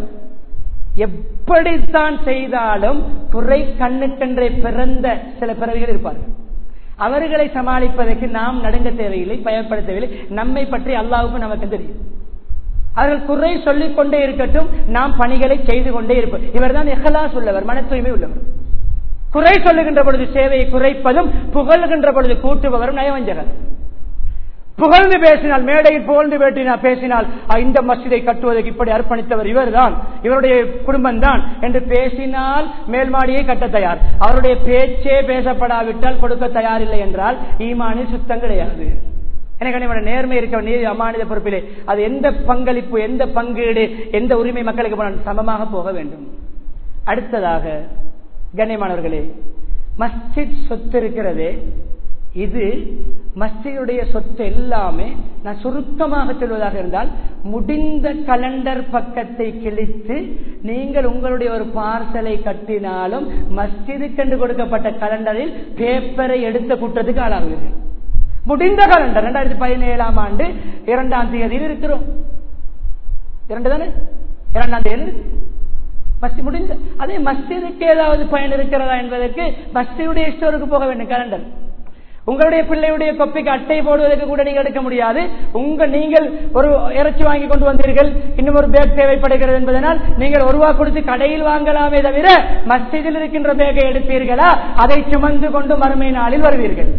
எப்படித்தான் செய்தாலும் குறை கண்ணுக்கென்றே பிறந்த சில பிறவிகள் இருப்பார்கள் அவர்களை சமாளிப்பதற்கு நாம் நடுங்க தேவையில்லை பயப்பட தேவையில்லை நம்மை பற்றி அல்லாவுக்கு நமக்கு தெரியும் அவர்கள் குறை சொல்லிக் கொண்டே இருக்கட்டும் நாம் பணிகளை செய்து கொண்டே இருப்போம் இவர் தான் எஹலாஸ் உள்ளவர் மன தூய்மை உள்ளவர் குறை சொல்லுகின்ற பொழுது சேவையை குறைப்பதும் புகழ்கின்ற பொழுது கூட்டுபவரும் நயவஞ்சகர் புகழ்ந்து பேசினால் மேடையில் புகழ்ந்து பேட்டினால் பேசினால் இந்த மசிதை கட்டுவதற்கு இப்படி அர்ப்பணித்தவர் இவர்தான் இவருடைய குடும்பம் தான் என்று பேசினால் மேல்மாடியை கட்ட தயார் அவருடைய பேச்சே பேசப்படாவிட்டால் கொடுக்க தயாரில்லை என்றால் ஈமானில் சுத்தம் கிடையாது எனக்கு நேர்மை இருக்க நீதி அமானித பொறுப்பிலே அது எந்த பங்களிப்பு எந்த பங்கீடு எந்த உரிமை மக்களுக்கு சமமாக போக வேண்டும் அடுத்ததாக கண்ணியமானவர்களே மஸ்ஜித் சொத்து இருக்கிறதே இது மஸ்ஜிதுடைய சொத்து எல்லாமே நான் சுருக்கமாக சொல்வதாக இருந்தால் முடிந்த கலண்டர் பக்கத்தை கிழித்து நீங்கள் உங்களுடைய ஒரு பார்சலை கட்டினாலும் மஸ்ஜிதுக்கென்று கொடுக்கப்பட்ட கலண்டரில் பேப்பரை எடுத்த குற்றத்துக்கு ஆளாகுவீர்கள் முடிந்த கலண்டர் இரண்டாயிரத்தி பதினேழாம் ஆண்டு இரண்டாம் தேதியில் இருக்கிறோம் இரண்டு தானே இரண்டாம் தேதி மஸ்தி முடிந்த அதே மஸ்ஜிதுக்கு ஏதாவது பயன் இருக்கிறதா என்பதற்கு மஸ்ஜிதுடைய ஸ்டோருக்கு போக வேண்டும் கேலண்டர் உங்களுடைய பிள்ளையுடைய கொப்பிக்கு அட்டை போடுவதற்கு கூட நீங்க எடுக்க முடியாது உங்க நீங்கள் ஒரு இறைச்சி வாங்கி கொண்டு வந்தீர்கள் இன்னும் ஒரு பேக் தேவைப்படுகிறது என்பதனால் நீங்கள் ஒரு ரூபா கொடுத்து கடையில் வாங்கலாமே தவிர மஸ்ஜிதில் இருக்கின்ற பேக்கை எடுப்பீர்களா அதை சுமந்து கொண்டு மறுமை நாளில் வருவீர்கள்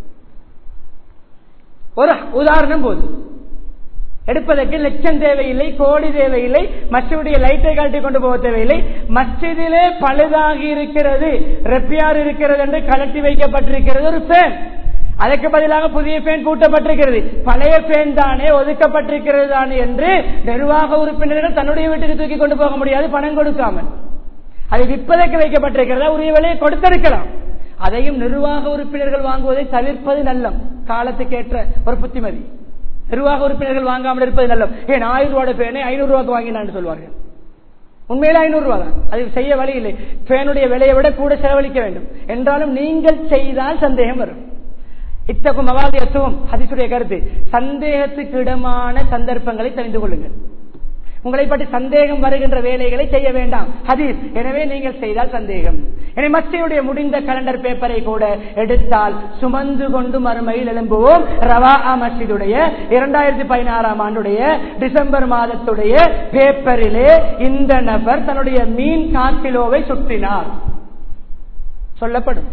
ஒரு உதாரணம் போது எடுப்பதற்கு லட்சம் தேவையில்லை கோடி தேவையில்லை மஸ்ஜிதுடைய லைட்டை கழட்டி கொண்டு போக தேவையில்லை மஸ்ஜிதிலே பழுதாகி இருக்கிறது ரெப்பியார் இருக்கிறது என்று கலட்டி வைக்கப்பட்டிருக்கிறது ஒரு ஃபேன் அதற்கு பதிலாக புதிய ஃபேன் கூட்டப்பட்டிருக்கிறது பழைய ஃபேன் தானே ஒதுக்கப்பட்டிருக்கிறது தானே என்று நிர்வாக உறுப்பினர்கள் தன்னுடைய வீட்டுக்கு தூக்கி கொண்டு போக முடியாது பணம் கொடுக்காமல் அதை விற்பதற்கு வைக்கப்பட்டிருக்கிறதா உரிய விலையை கொடுத்திருக்கலாம் அதையும் நிர்வாக உறுப்பினர்கள் வாங்குவதை தவிர்ப்பது நல்லம் காலத்துக்கேற்ற ஒரு புத்திமதி நிர்வாக உறுப்பினர்கள் வாங்காமல் இருப்பது நல்லம் ஏன் ஆயிரம் ரூபாய் பேனை ஐநூறு ரூபாய்க்கு வாங்கினான்னு சொல்வார்கள் உண்மையில ஐநூறு ரூபாய் தான் அது செய்ய வழி இல்லை பேனுடைய விலையை விட கூட செலவழிக்க வேண்டும் என்றாலும் நீங்கள் செய்தால் சந்தேகம் வரும் இத்தகும் அவாதியத்துவம் ஹதிசுடைய கருத்து சந்தேகத்துக்கு இடமான சந்தர்ப்பங்களை தெரிந்து கொள்ளுங்கள் உங்களை பற்றி சந்தேகம் வருகின்ற வேலைகளை செய்ய வேண்டாம் ஹதீஸ் எனவே நீங்கள் செய்தால் சந்தேகம் எனவே மஸ்தியுடைய முடிந்த கலண்டர் பேப்பரை கூட எடுத்தால் சுமந்து கொண்டு மறுமையில் எழும்புவோம் ரவா மஸ்ஜிதுடைய இரண்டாயிரத்தி பதினாறாம் ஆண்டுடைய டிசம்பர் மாதத்துடைய பேப்பரிலே இந்த நபர் தன்னுடைய மீன் காக்கிலோவை சுற்றினார் சொல்லப்படும்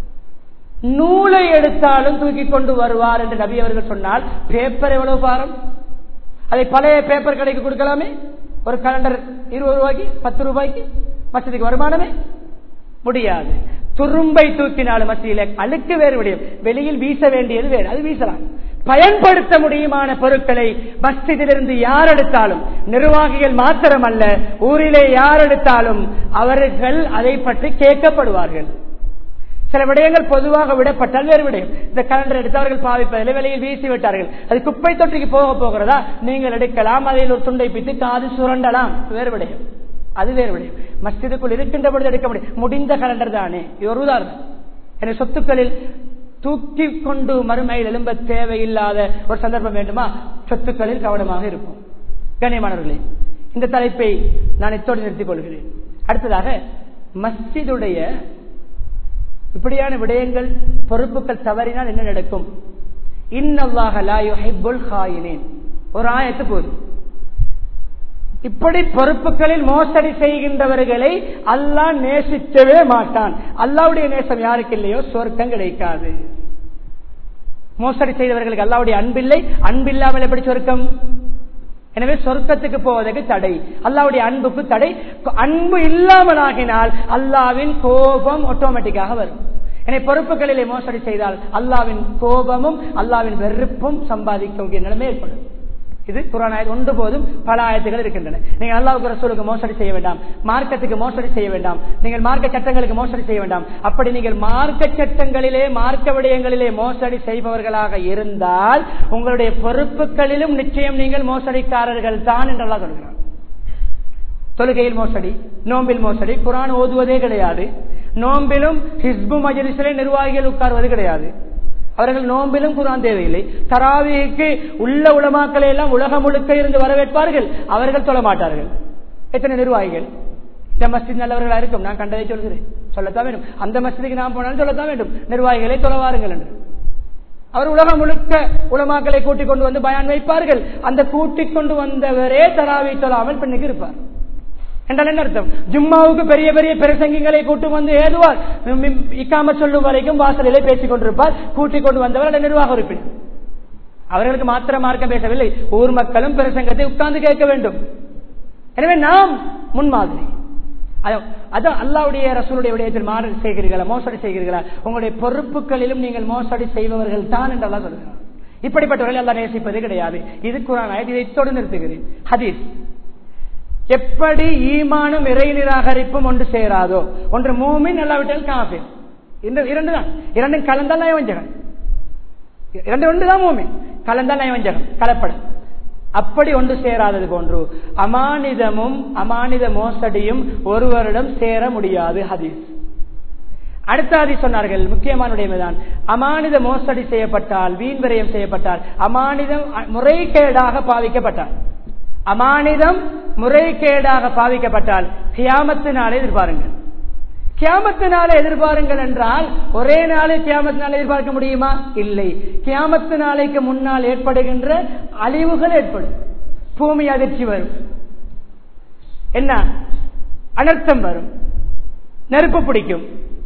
நூலை எடுத்தாலும் தூக்கி கொண்டு வருவார் என்று நபி அவர்கள் சொன்னால் பேப்பர் எவ்வளவு பாரம் அதை பழைய பேப்பர் கடைக்கு கொடுக்கலாமே ஒரு கலண்டர் இருபது ரூபாய்க்கு பத்து ரூபாய்க்கு மசதிக்கு வருமானமே முடியாது துரும்பை தூக்கினாலும் மத்தியில அழுக்கு வேறு விடயம் வெளியில் வீச வேண்டியது வேறு அது வீசலாம் பயன்படுத்த முடியுமான பொருட்களை மஸ்திதிலிருந்து யார் எடுத்தாலும் நிர்வாகிகள் மாத்திரமல்ல ஊரிலே யார் எடுத்தாலும் அவர்கள் அதை பற்றி கேட்கப்படுவார்கள் சில விடயங்கள் பொதுவாக விடப்பட்டால் வேறு விடயம் இந்த கலண்டர் எடுத்து அவர்கள் பாவிப்பதில் வெளியில் வீசி விட்டார்கள் அது குப்பை தொட்டிக்கு போக போகிறதா நீங்கள் எடுக்கலாம் அதில் ஒரு துண்டை பித்து காது சுரண்டலாம் வேறு விடயம் அது வேறு விடயம் மஸ்ஜிதுக்குள் இருக்கின்ற பொழுது எடுக்க முடியும் முடிந்த கலண்டர் தானே இது ஒரு உதாரணம் என சொத்துக்களில் தூக்கி கொண்டு மறுமையில் எழும்ப தேவையில்லாத ஒரு சந்தர்ப்பம் வேண்டுமா சொத்துக்களில் கவனமாக இருப்போம் கண்ணியமானவர்களே இந்த தலைப்பை நான் இத்தோடு நிறுத்திக் கொள்கிறேன் அடுத்ததாக மஸ்ஜிதுடைய இப்படியான விடயங்கள் பொறுப்புகள் தவறினால் என்ன நடக்கும் ஒரு ஆயத்து போதும் இப்படி பொறுப்புகளில் மோசடி செய்கின்றவர்களை அல்லாஹ் நேசிக்கவே மாட்டான் அல்லாவுடைய நேசம் யாருக்கு இல்லையோ சொர்க்கம் கிடைக்காது மோசடி செய்தவர்களுக்கு அல்லாவுடைய அன்பில்லை அன்பில்லாமல் எப்படி சொர்க்கம் எனவே சொர்க்கத்துக்கு போவதற்கு தடை அல்லாவுடைய அன்புக்கு தடை அன்பு இல்லாமல் ஆகினால் அல்லாவின் கோபம் ஆட்டோமேட்டிக்காக வரும் எனவே பொறுப்புகளிலே மோசடி செய்தால் அல்லாவின் கோபமும் அல்லாவின் வெறுப்பும் சம்பாதிக்க நிலைமை ஏற்படும் இது குரானாயத் ஒன்று போதும் பல ஆயத்துகள் இருக்கின்றன நீங்கள் அல்லாவுக்கு ரசூலுக்கு மோசடி செய்ய வேண்டாம் மார்க்கத்துக்கு மோசடி செய்ய வேண்டாம் நீங்கள் மார்க்க சட்டங்களுக்கு மோசடி செய்ய வேண்டாம் அப்படி நீங்கள் மார்க்க சட்டங்களிலே மார்க்க விடயங்களிலே மோசடி செய்பவர்களாக இருந்தால் உங்களுடைய பொறுப்புகளிலும் நிச்சயம் நீங்கள் மோசடிக்காரர்கள் தான் என்றெல்லாம் சொல்கிறார் தொழுகையில் மோசடி நோம்பில் மோசடி குரான் ஓதுவதே கிடையாது நோம்பிலும் ஹிஸ்பு மஜலிசிலே நிர்வாகிகள் உட்கார்வது கிடையாது அவர்கள் நோம்பிலும் குரான் தேவையில்லை தராவிக்கு உள்ள உலமாக்களை எல்லாம் உலகம் முழுக்க இருந்து வரவேற்பார்கள் அவர்கள் தொழ மாட்டார்கள் எத்தனை நிர்வாகிகள் இந்த மஸ்ஜித் நல்லவர்களா இருக்கும் நான் கண்டதை சொல்கிறேன் சொல்லத்தான் வேண்டும் அந்த மஸ்ஜிதுக்கு நான் போனாலும் சொல்லத்தான் வேண்டும் நிர்வாகிகளை தொலைவாருங்கள் என்று அவர் உலகம் முழுக்க உலமாக்களை கூட்டிக் கொண்டு வந்து பயான் வைப்பார்கள் அந்த கூட்டிக் கொண்டு வந்தவரே தராவி தொழாமல் பெண்ணுக்கு இருப்பார் என்றால் என்ன அர்த்தம் ஜும்மாவுக்கு பெரிய பெரிய பிரசங்கிகளை கூட்டு வந்து ஏதுவார் இக்காம சொல்லும் வரைக்கும் வாசலிலே பேசிக் கொண்டிருப்பார் கூட்டிக் கொண்டு வந்தவர் அந்த நிர்வாக உறுப்பினர் அவர்களுக்கு மாத்திர மார்க்கம் பேசவில்லை ஊர் மக்களும் பிரசங்கத்தை உட்கார்ந்து கேட்க வேண்டும் எனவே நாம் முன்மாதிரி அதான் அல்லாவுடைய ரசூலுடைய விடயத்தில் மாறு செய்கிறீர்களா மோசடி செய்கிறீர்களா உங்களுடைய பொறுப்புகளிலும் நீங்கள் மோசடி செய்பவர்கள் தான் என்றெல்லாம் சொல்கிறார் இப்படிப்பட்டவர்கள் எல்லாம் நேசிப்பது கிடையாது இது குரான் இதை இத்தோடு நிறுத்துகிறேன் ஹதீஸ் எப்படி ஈமானும் இறை நிராகரிப்பும் ஒன்று சேராதோ ஒன்று மூமின் அல்லாவிட்டால் காஃபிர் இரண்டு தான் இரண்டும் கலந்தால் நயவஞ்சகம் இரண்டு ஒன்று தான் மூமின் கலந்தால் நயவஞ்சகம் கலப்படம் அப்படி ஒன்று சேராதது போன்று அமானிதமும் அமானித மோசடியும் ஒருவரிடம் சேர முடியாது ஹதீஸ் அடுத்த ஹதி சொன்னார்கள் முக்கியமான உடைமைதான் அமானித மோசடி செய்யப்பட்டால் வீண் விரயம் செய்யப்பட்டால் அமானிதம் முறைகேடாக பாவிக்கப்பட்டால் அமானிதம் முறைகேடாக பாவிக்கப்பட்டால் கியாமத்தினாலே எதிர்பாருங்கள் கியாமத்தினால எதிர்பாருங்கள் என்றால் ஒரே நாளில் கியாமத்தினால் எதிர்பார்க்க முடியுமா இல்லை கியாமத்து நாளைக்கு முன்னால் ஏற்படுகின்ற அழிவுகள் ஏற்படும் பூமி அதிர்ச்சி வரும் என்ன அனர்த்தம் வரும் நெருப்பு பிடிக்கும்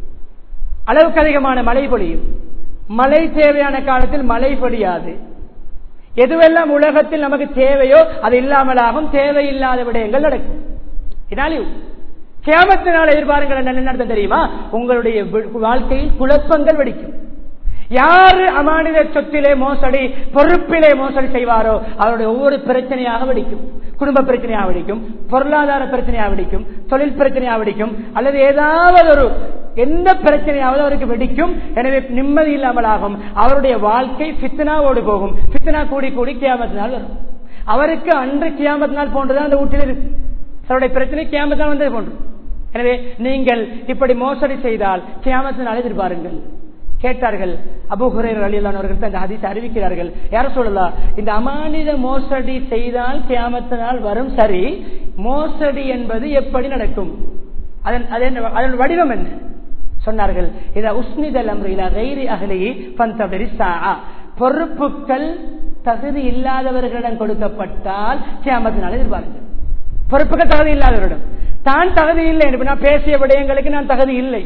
அளவுக்கு அதிகமான மழை பொழியும் மழை தேவையான காலத்தில் மழை பொழியாது எதுவெல்லாம் உலகத்தில் நமக்கு தேவையோ அது இல்லாமலாகும் தேவையில்லாத விடயங்கள் நடக்கும் இதாலியும் கேமத்தினால் எதிர்பாருங்கள் என்ன அர்த்தம் தெரியுமா உங்களுடைய வாழ்க்கையில் குழப்பங்கள் வெடிக்கும் யாரு அமானித சொத்திலே மோசடி பொறுப்பிலே மோசடி செய்வாரோ அவருடைய ஒவ்வொரு பிரச்சனையாக வெடிக்கும் குடும்ப பிரச்சனையாக வெடிக்கும் பொருளாதார பிரச்சனையாக வெடிக்கும் தொழில் பிரச்சனையாக வெடிக்கும் அல்லது ஏதாவது ஒரு எந்த பிரச்சனையாவது அவருக்கு வெடிக்கும் எனவே நிம்மதி இல்லாமல் ஆகும் அவருடைய வாழ்க்கை பித்தனாவோடு போகும் பித்தனா கூடி கூடி கியாமத்தினால் வரும் அவருக்கு அன்று கியாமத்தினால் போன்றுதான் அந்த வீட்டில் இருக்கு அவருடைய பிரச்சனை கியாமத்தினால் வந்தது போன்று எனவே நீங்கள் இப்படி மோசடி செய்தால் கியாமத்தினால் எதிர்பாருங்கள் கேட்டார்கள் அபுஹுரேர் அலிலான் அவர்கள் இந்த ஹதீஸ் அறிவிக்கிறார்கள் யார சொல்லலாம் இந்த அமானித மோசடி செய்தால் கியாமத்தினால் வரும் சரி மோசடி என்பது எப்படி நடக்கும் அதன் அதன் வடிவம் என்ன சொன்னார்கள் இத உஸ்னிதல் அம்ரிலா கைரி அகலி பந்தபெரி பொறுப்புகள் தகுதி இல்லாதவர்களிடம் கொடுக்கப்பட்டால் கியாமத்தினால் எதிர்பார்ங்கள் பொறுப்புகள் தகுதி இல்லாதவரிடம் தான் தகுதி இல்லை நான் பேசிய விடயங்களுக்கு நான் தகுதி இல்லை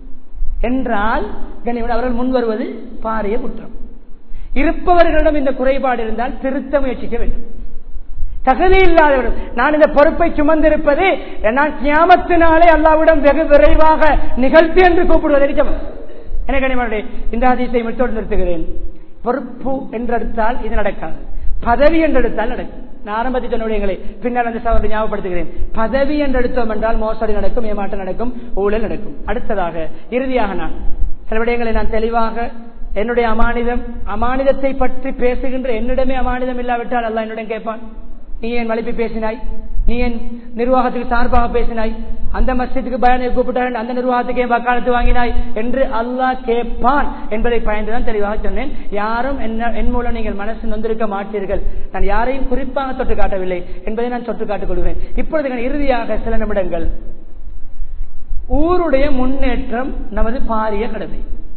என்றால் கண்ணியவன் அவர்கள் முன் வருவது பாரிய குற்றம் இருப்பவர்களிடம் இந்த குறைபாடு இருந்தால் திருத்த முயற்சிக்க வேண்டும் தகுதி இல்லாதவர்கள் நான் இந்த பொறுப்பை சுமந்திருப்பது நான் கியாமத்தினாலே அல்லாவிடம் வெகு விரைவாக நிகழ்த்தி என்று கூப்பிடுவது நிச்சயம் எனக்கு இந்த அதிசயை மட்டும் நிறுத்துகிறேன் பொறுப்பு என்றெடுத்தால் இது நடக்காது பதவி என்றெடுத்தால் நடக்கும் நான் ஆரம்பத்தில் சொன்ன பின்னர் அந்த சவரை ஞாபகப்படுத்துகிறேன் பதவி என்று எடுத்தோம் என்றால் மோசடி நடக்கும் ஏமாற்றம் நடக்கும் ஊழல் நடக்கும் அடுத்ததாக இறுதியாக நான் சில விடயங்களை நான் தெளிவாக என்னுடைய அமானிதம் அமானிதத்தை பற்றி பேசுகின்ற என்னிடமே அமானிதம் இல்லாவிட்டால் அல்ல என்னிடம் கேட்பான் நீ ஏன் மலிப்பி பேசினாய் நீ என் நிர்வாகத்துக்கு சார்பாக பேசினாய் அந்த மஸ்ஜித்துக்கு பயனை கூப்பிட்டார் அந்த நிர்வாகத்துக்கு ஏன் வக்காலத்து வாங்கினாய் என்று அல்லாஹ் கேட்பான் என்பதை பயந்துதான் தெளிவாக சொன்னேன் யாரும் என்ன என் மூலம் நீங்கள் மனசு நொந்திருக்க மாட்டீர்கள் நான் யாரையும் குறிப்பாக தொட்டு காட்டவில்லை என்பதை நான் தொட்டு காட்டுக் கொள்கிறேன் இப்பொழுது நான் இறுதியாக சில நிமிடங்கள் ஊருடைய முன்னேற்றம் நமது பாரிய கடமை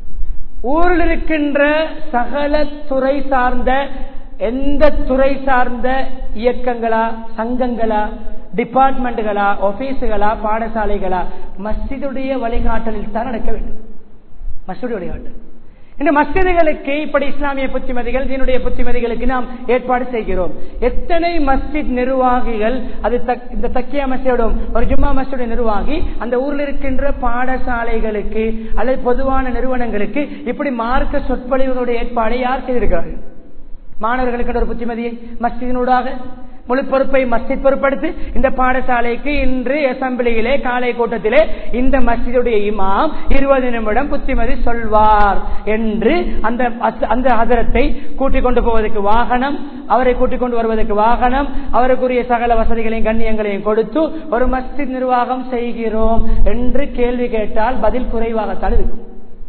ஊரில் இருக்கின்ற சகல துறை சார்ந்த எந்த துறை சார்ந்த இயக்கங்களா சங்கங்களா டிபார்ட்மெண்ட்டுகளா ஆபீஸுகளா பாடசாலைகளா மஸ்ஜிதுடைய வழிகாட்டலில் தான் நடக்க வேண்டும் மஸ்ஜிதுடைய வழிகாட்டல் இந்த மஸ்ஜிதுகளுக்கு இப்படி இஸ்லாமிய புத்திமதிகள் தீனுடைய புத்திமதிகளுக்கு நாம் ஏற்பாடு செய்கிறோம் எத்தனை மஸ்ஜித் நிர்வாகிகள் அது இந்த தக்கியா மஸ்ஜிடும் ஒரு ஜும்மா மஸ்ஜிடைய நிர்வாகி அந்த ஊரில் இருக்கின்ற பாடசாலைகளுக்கு அல்லது பொதுவான நிறுவனங்களுக்கு இப்படி மார்க்க சொற்பொழிவுகளுடைய ஏற்பாடை யார் செய்திருக்கிறார்கள் மாணவர்களுக்கு ஒரு புத்திமதியை மஸ்ஜிதினூடாக முழு பொறுப்பை மஸ்ஜித் பொறுப்படுத்தி இந்த பாடசாலைக்கு இன்று அசம்பிளியிலே காலை கூட்டத்திலே இந்த மஸ்ஜிதுடைய இமாம் இருபது நிமிடம் புத்திமதி சொல்வார் என்று அந்த அந்த அதரத்தை கூட்டிக் கொண்டு போவதற்கு வாகனம் அவரை கூட்டிக் கொண்டு வருவதற்கு வாகனம் அவருக்குரிய சகல வசதிகளையும் கண்ணியங்களையும் கொடுத்து ஒரு மஸ்ஜித் நிர்வாகம் செய்கிறோம் என்று கேள்வி கேட்டால் பதில் குறைவாகத்தான் இருக்கும்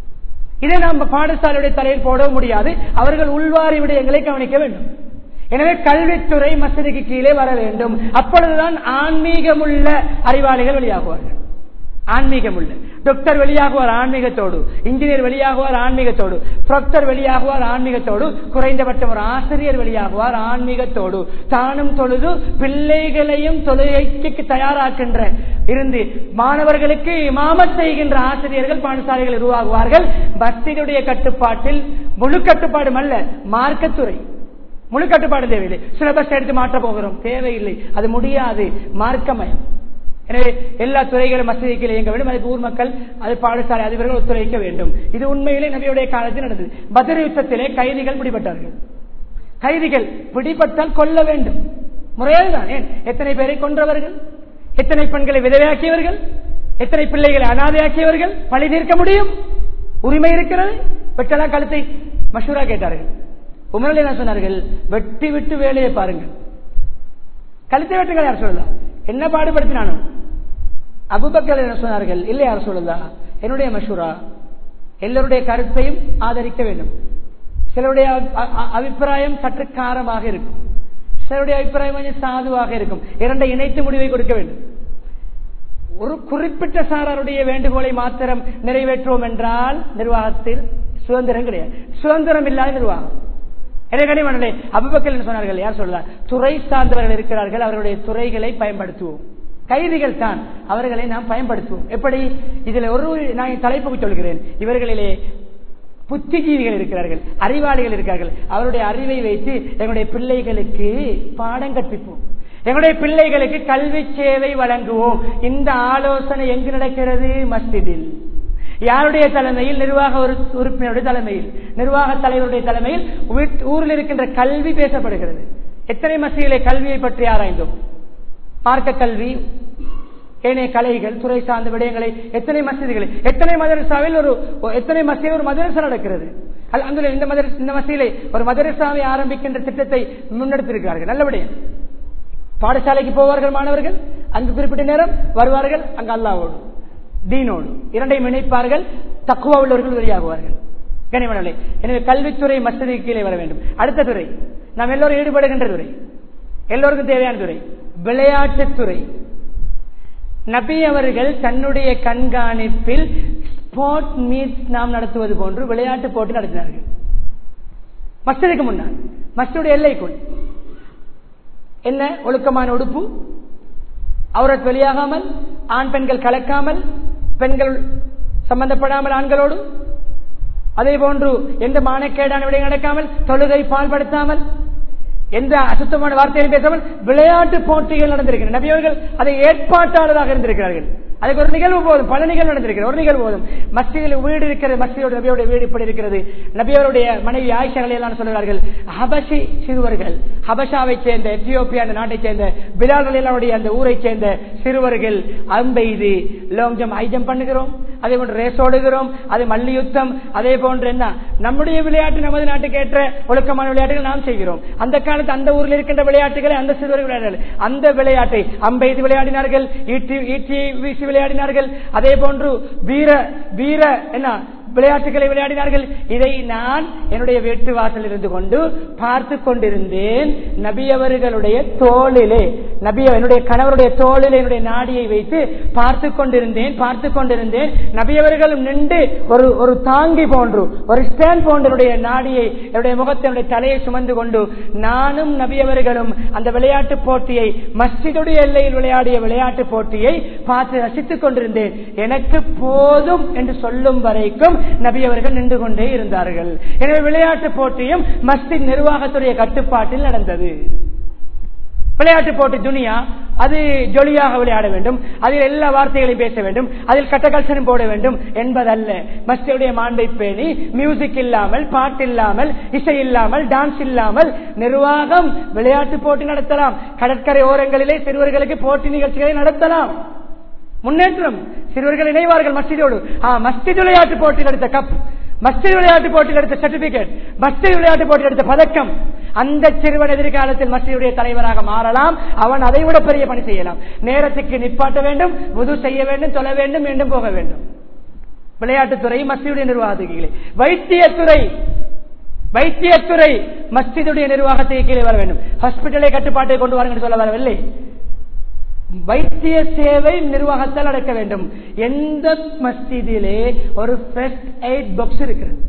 இதை நாம் பாடசாலையுடைய தலையில் போட முடியாது அவர்கள் உள்வாரி விடயங்களை கவனிக்க வேண்டும் எனவே கல்வித்துறை மசதிக்கு கீழே வர வேண்டும் அப்பொழுதுதான் ஆன்மீகமுள்ள அறிவாளிகள் வெளியாகுவார்கள் ஆன்மீகமுள்ள டாக்டர் வெளியாகுவார் ஆன்மீகத்தோடு இன்ஜினியர் வெளியாகுவார் ஆன்மீகத்தோடு ப்ரொக்டர் வெளியாகுவார் ஆன்மீகத்தோடு குறைந்தபட்சம் ஒரு ஆசிரியர் வெளியாகுவார் ஆன்மீகத்தோடு தானும் தொழுது பிள்ளைகளையும் தொழுகைக்கு தயாராக்கின்ற இருந்து மாணவர்களுக்கு இமாமத் செய்கின்ற ஆசிரியர்கள் பாடசாலைகள் உருவாகுவார்கள் பக்தியுடைய கட்டுப்பாட்டில் முழு கட்டுப்பாடும் அல்ல மார்க்கத்துறை முழு கட்டுப்பாடு தேவையில்லை சிலபஸ் எடுத்து மாற்ற போகிறோம் தேவையில்லை அது முடியாது மார்க்கமயம் எனவே எல்லா துறைகளும் மசதிகள் இயங்க வேண்டும் அதுக்கு ஊர் மக்கள் அது பாடசாலை அதிபர்கள் ஒத்துழைக்க வேண்டும் இது உண்மையிலே நபியுடைய காலத்தில் நடந்தது பதில் யுத்தத்திலே கைதிகள் பிடிபட்டார்கள் கைதிகள் பிடிபட்டால் கொல்ல வேண்டும் முறையாக தான் ஏன் எத்தனை பேரை கொன்றவர்கள் எத்தனை பெண்களை விதவையாக்கியவர்கள் எத்தனை பிள்ளைகளை அனாதையாக்கியவர்கள் பழி தீர்க்க முடியும் உரிமை இருக்கிறது வெட்டலாம் கழுத்தை மஷூரா கேட்டார்கள் உமரல் என்ன சொன்னார்கள் வெட்டி விட்டு வேலையை பாருங்கள் கழுத்தை வெட்டுங்கள் யார் சொல்லலாம் என்ன பாடுபடுத்தினானோ அபுபக்கர் என்ன சொன்னார்கள் இல்லை யார் சொல்லலாம் என்னுடைய மஷூரா எல்லோருடைய கருத்தையும் ஆதரிக்க வேண்டும் சிலருடைய அபிப்பிராயம் சற்று காரமாக இருக்கும் சிலருடைய அபிப்பிராயம் கொஞ்சம் சாதுவாக இருக்கும் இரண்டை இணைத்து முடிவை கொடுக்க வேண்டும் ஒரு குறிப்பிட்ட சாராருடைய வேண்டுகோளை மாத்திரம் நிறைவேற்றுவோம் என்றால் நிர்வாகத்தில் சுதந்திரம் கிடையாது சுதந்திரம் இல்லாத நிர்வாகம் எனவே மனே அபுபக்கல் சொன்னார்கள் யார் சொல்லலாம் துறை சார்ந்தவர்கள் இருக்கிறார்கள் அவர்களுடைய துறைகளை பயன்படுத்துவோம் கைதிகள் தான் அவர்களை நாம் பயன்படுத்துவோம் எப்படி இதுல ஒரு நான் தலைப்புக்கு சொல்கிறேன் இவர்களிலே புத்திஜீவிகள் இருக்கிறார்கள் அறிவாளிகள் இருக்கிறார்கள் அவருடைய அறிவை வைத்து எங்களுடைய பிள்ளைகளுக்கு பாடம் கற்பிப்போம் எங்களுடைய பிள்ளைகளுக்கு கல்வி சேவை வழங்குவோம் இந்த ஆலோசனை எங்கு நடக்கிறது மஸ்ஜிதில் யாருடைய தலைமையில் நிர்வாக உறுப்பினருடைய தலைமையில் நிர்வாக தலைவருடைய தலைமையில் ஊரில் இருக்கின்ற கல்வி பேசப்படுகிறது எத்தனை மசிகளை கல்வியை பற்றி ஆராய்ந்தோம் மார்க்க கல்வி ஏனைய கலைகள் துறை சார்ந்த விடயங்களை எத்தனை மசீதிகளை எத்தனை மதரசாவில் ஒரு எத்தனை மசீதில் ஒரு மதரசா நடக்கிறது அந்த இந்த மதர இந்த மசீலை ஒரு மதரசாவை ஆரம்பிக்கின்ற திட்டத்தை முன்னெடுத்திருக்கிறார்கள் நல்ல விடயம் பாடசாலைக்கு போவார்கள் மாணவர்கள் அங்கு குறிப்பிட்ட நேரம் வருவார்கள் அங்கு அல்லாவோடு தீனோடு இரண்டையும் இணைப்பார்கள் தக்குவா உள்ளவர்கள் வெளியாகுவார்கள் கனிமணலை எனவே கல்வித்துறை மசதிக்கு கீழே வர வேண்டும் அடுத்த துறை நாம் எல்லோரும் ஈடுபடுகின்ற துறை எல்லோருக்கும் தேவையான துறை விளையாட்டுத்துறை நபி அவர்கள் தன்னுடைய கண்காணிப்பில் ஸ்போர்ட் மீட் நாம் நடத்துவது போன்று விளையாட்டு போட்டி நடத்தினார்கள் மஸ்ஜிதுக்கு முன்னால் மஸ்ஜிடைய எல்லைக்குள் என்ன ஒழுக்கமான உடுப்பு அவரத் வெளியாகாமல் ஆண் பெண்கள் கலக்காமல் பெண்கள் சம்பந்தப்படாமல் ஆண்களோடு அதே போன்று எந்த மானக்கேடான விடை நடக்காமல் தொழுகை பால்படுத்தாமல் எந்த அசுத்தமான வார்த்தையிலும் பேசாமல் விளையாட்டு போட்டிகள் நடந்திருக்கின்றன நபியவர்கள் அதை ஏற்பாட்டாளராக இருந்திருக்கிறார்கள் அதுக்கு ஒரு நிகழ்வு போதும் பல நிகழ்வு நடந்திருக்கிறது ஒரு நிகழ்வு போதும் மஸ்ஜிதில் வீடு இருக்கிறது மஸ்ஜியோட நபியோட வீடு இப்படி இருக்கிறது நபியவருடைய மனைவி ஆயிஷா எல்லாம் சொல்கிறார்கள் ஹபஷி சிறுவர்கள் ஹபஷாவை சேர்ந்த எத்தியோப்பியா அந்த நாட்டை சேர்ந்த பிலால் அலிலாவுடைய அந்த ஊரை சேர்ந்த சிறுவர்கள் அம்பெய்து லாங் ஜம்ப் ஹை ஜம்ப் பண்ணுகிறோம் அதே போன்று ரேஸ் ஓடுகிறோம் அது மல்யுத்தம் அதே போன்று என்ன நம்முடைய விளையாட்டு நமது நாட்டுக்கு ஏற்ற ஒழுக்கமான விளையாட்டுகள் நாம் செய்கிறோம் அந்த காலத்து அந்த ஊரில் இருக்கின்ற விளையாட்டுகளை அந்த சிறுவர்கள் விளையாடுகள் அந்த விளையாட்டை அம்பெய்து விளையாடினார்கள் ஈட்டி ஈட்டி வீசி விளையாடினார்கள் அதே போன்று வீர வீர என்ன விளையாட்டுகளை விளையாடினார்கள் இதை நான் என்னுடைய வீட்டு வாசல் இருந்து கொண்டு பார்த்து கொண்டிருந்தேன் நபி அவர்களுடைய தோளிலே நபி என்னுடைய கணவருடைய தோளிலே என்னுடைய நாடியை வைத்து பார்த்து கொண்டிருந்தேன் பார்த்து கொண்டிருந்தேன் நபி அவர்களும் நின்று ஒரு ஒரு தாங்கி போன்று ஒரு ஸ்டாண்ட் போன்று என்னுடைய நாடியை என்னுடைய முகத்தை என்னுடைய தலையை சுமந்து கொண்டு நானும் நபி அவர்களும் அந்த விளையாட்டு போட்டியை மஸ்ஜிதுடைய எல்லையில் விளையாடிய விளையாட்டு போட்டியை பார்த்து ரசித்துக் கொண்டிருந்தேன் எனக்கு போதும் என்று சொல்லும் வரைக்கும் நபி அவர்கள் நின்று கொண்டே இருந்தார்கள் எனவே விளையாட்டு போட்டியும் மஸ்ஜித் நிர்வாகத்துடைய கட்டுப்பாட்டில் நடந்தது விளையாட்டு போட்டி துனியா அது ஜொலியாக விளையாட வேண்டும் அதில் எல்லா வார்த்தைகளையும் பேச வேண்டும் அதில் கட்டகல்சனும் போட வேண்டும் என்பதல்ல மஸ்தியுடைய மாண்பை பேணி மியூசிக் இல்லாமல் பாட்டு இல்லாமல் இசை இல்லாமல் டான்ஸ் இல்லாமல் நிர்வாகம் விளையாட்டு போட்டி நடத்தலாம் கடற்கரை ஓரங்களிலே சிறுவர்களுக்கு போட்டி நிகழ்ச்சிகளை நடத்தலாம் முன்னேற்றம் சிறுவர்கள் இணைவார்கள் மஸ்ஜிதோடு மஸ்ஜித் விளையாட்டு போட்டியில் எடுத்த கப் மஸ்ஜித் விளையாட்டு போட்டியில் எடுத்த சர்டிபிகேட் மஸ்ஜித் விளையாட்டு போட்டியில் எடுத்த பதக்கம் அந்த சிறுவன் எதிர்காலத்தில் மஸ்ஜிதுடைய தலைவராக மாறலாம் அவன் அதை விட பெரிய பணி செய்யலாம் நேரத்துக்கு நிப்பாட்ட வேண்டும் முது செய்ய வேண்டும் சொல்ல வேண்டும் மீண்டும் போக வேண்டும் விளையாட்டுத்துறை மஸ்ஜிதுடைய நிர்வாகத்துக்கு வைத்தியத்துறை வைத்தியத்துறை மஸ்ஜிதுடைய நிர்வாகத்துக்கு கீழே வர வேண்டும் ஹாஸ்பிட்டலை கட்டுப்பாட்டை கொண்டு வாருங்கள் சொல்ல வரவில்லை வைத்திய சேவை நிர்வாகத்தால் நடக்க வேண்டும் எந்த மஸ்ஜிதிலே ஒரு ஃபர்ஸ்ட் எய்ட் பாக்ஸ் இருக்கிறது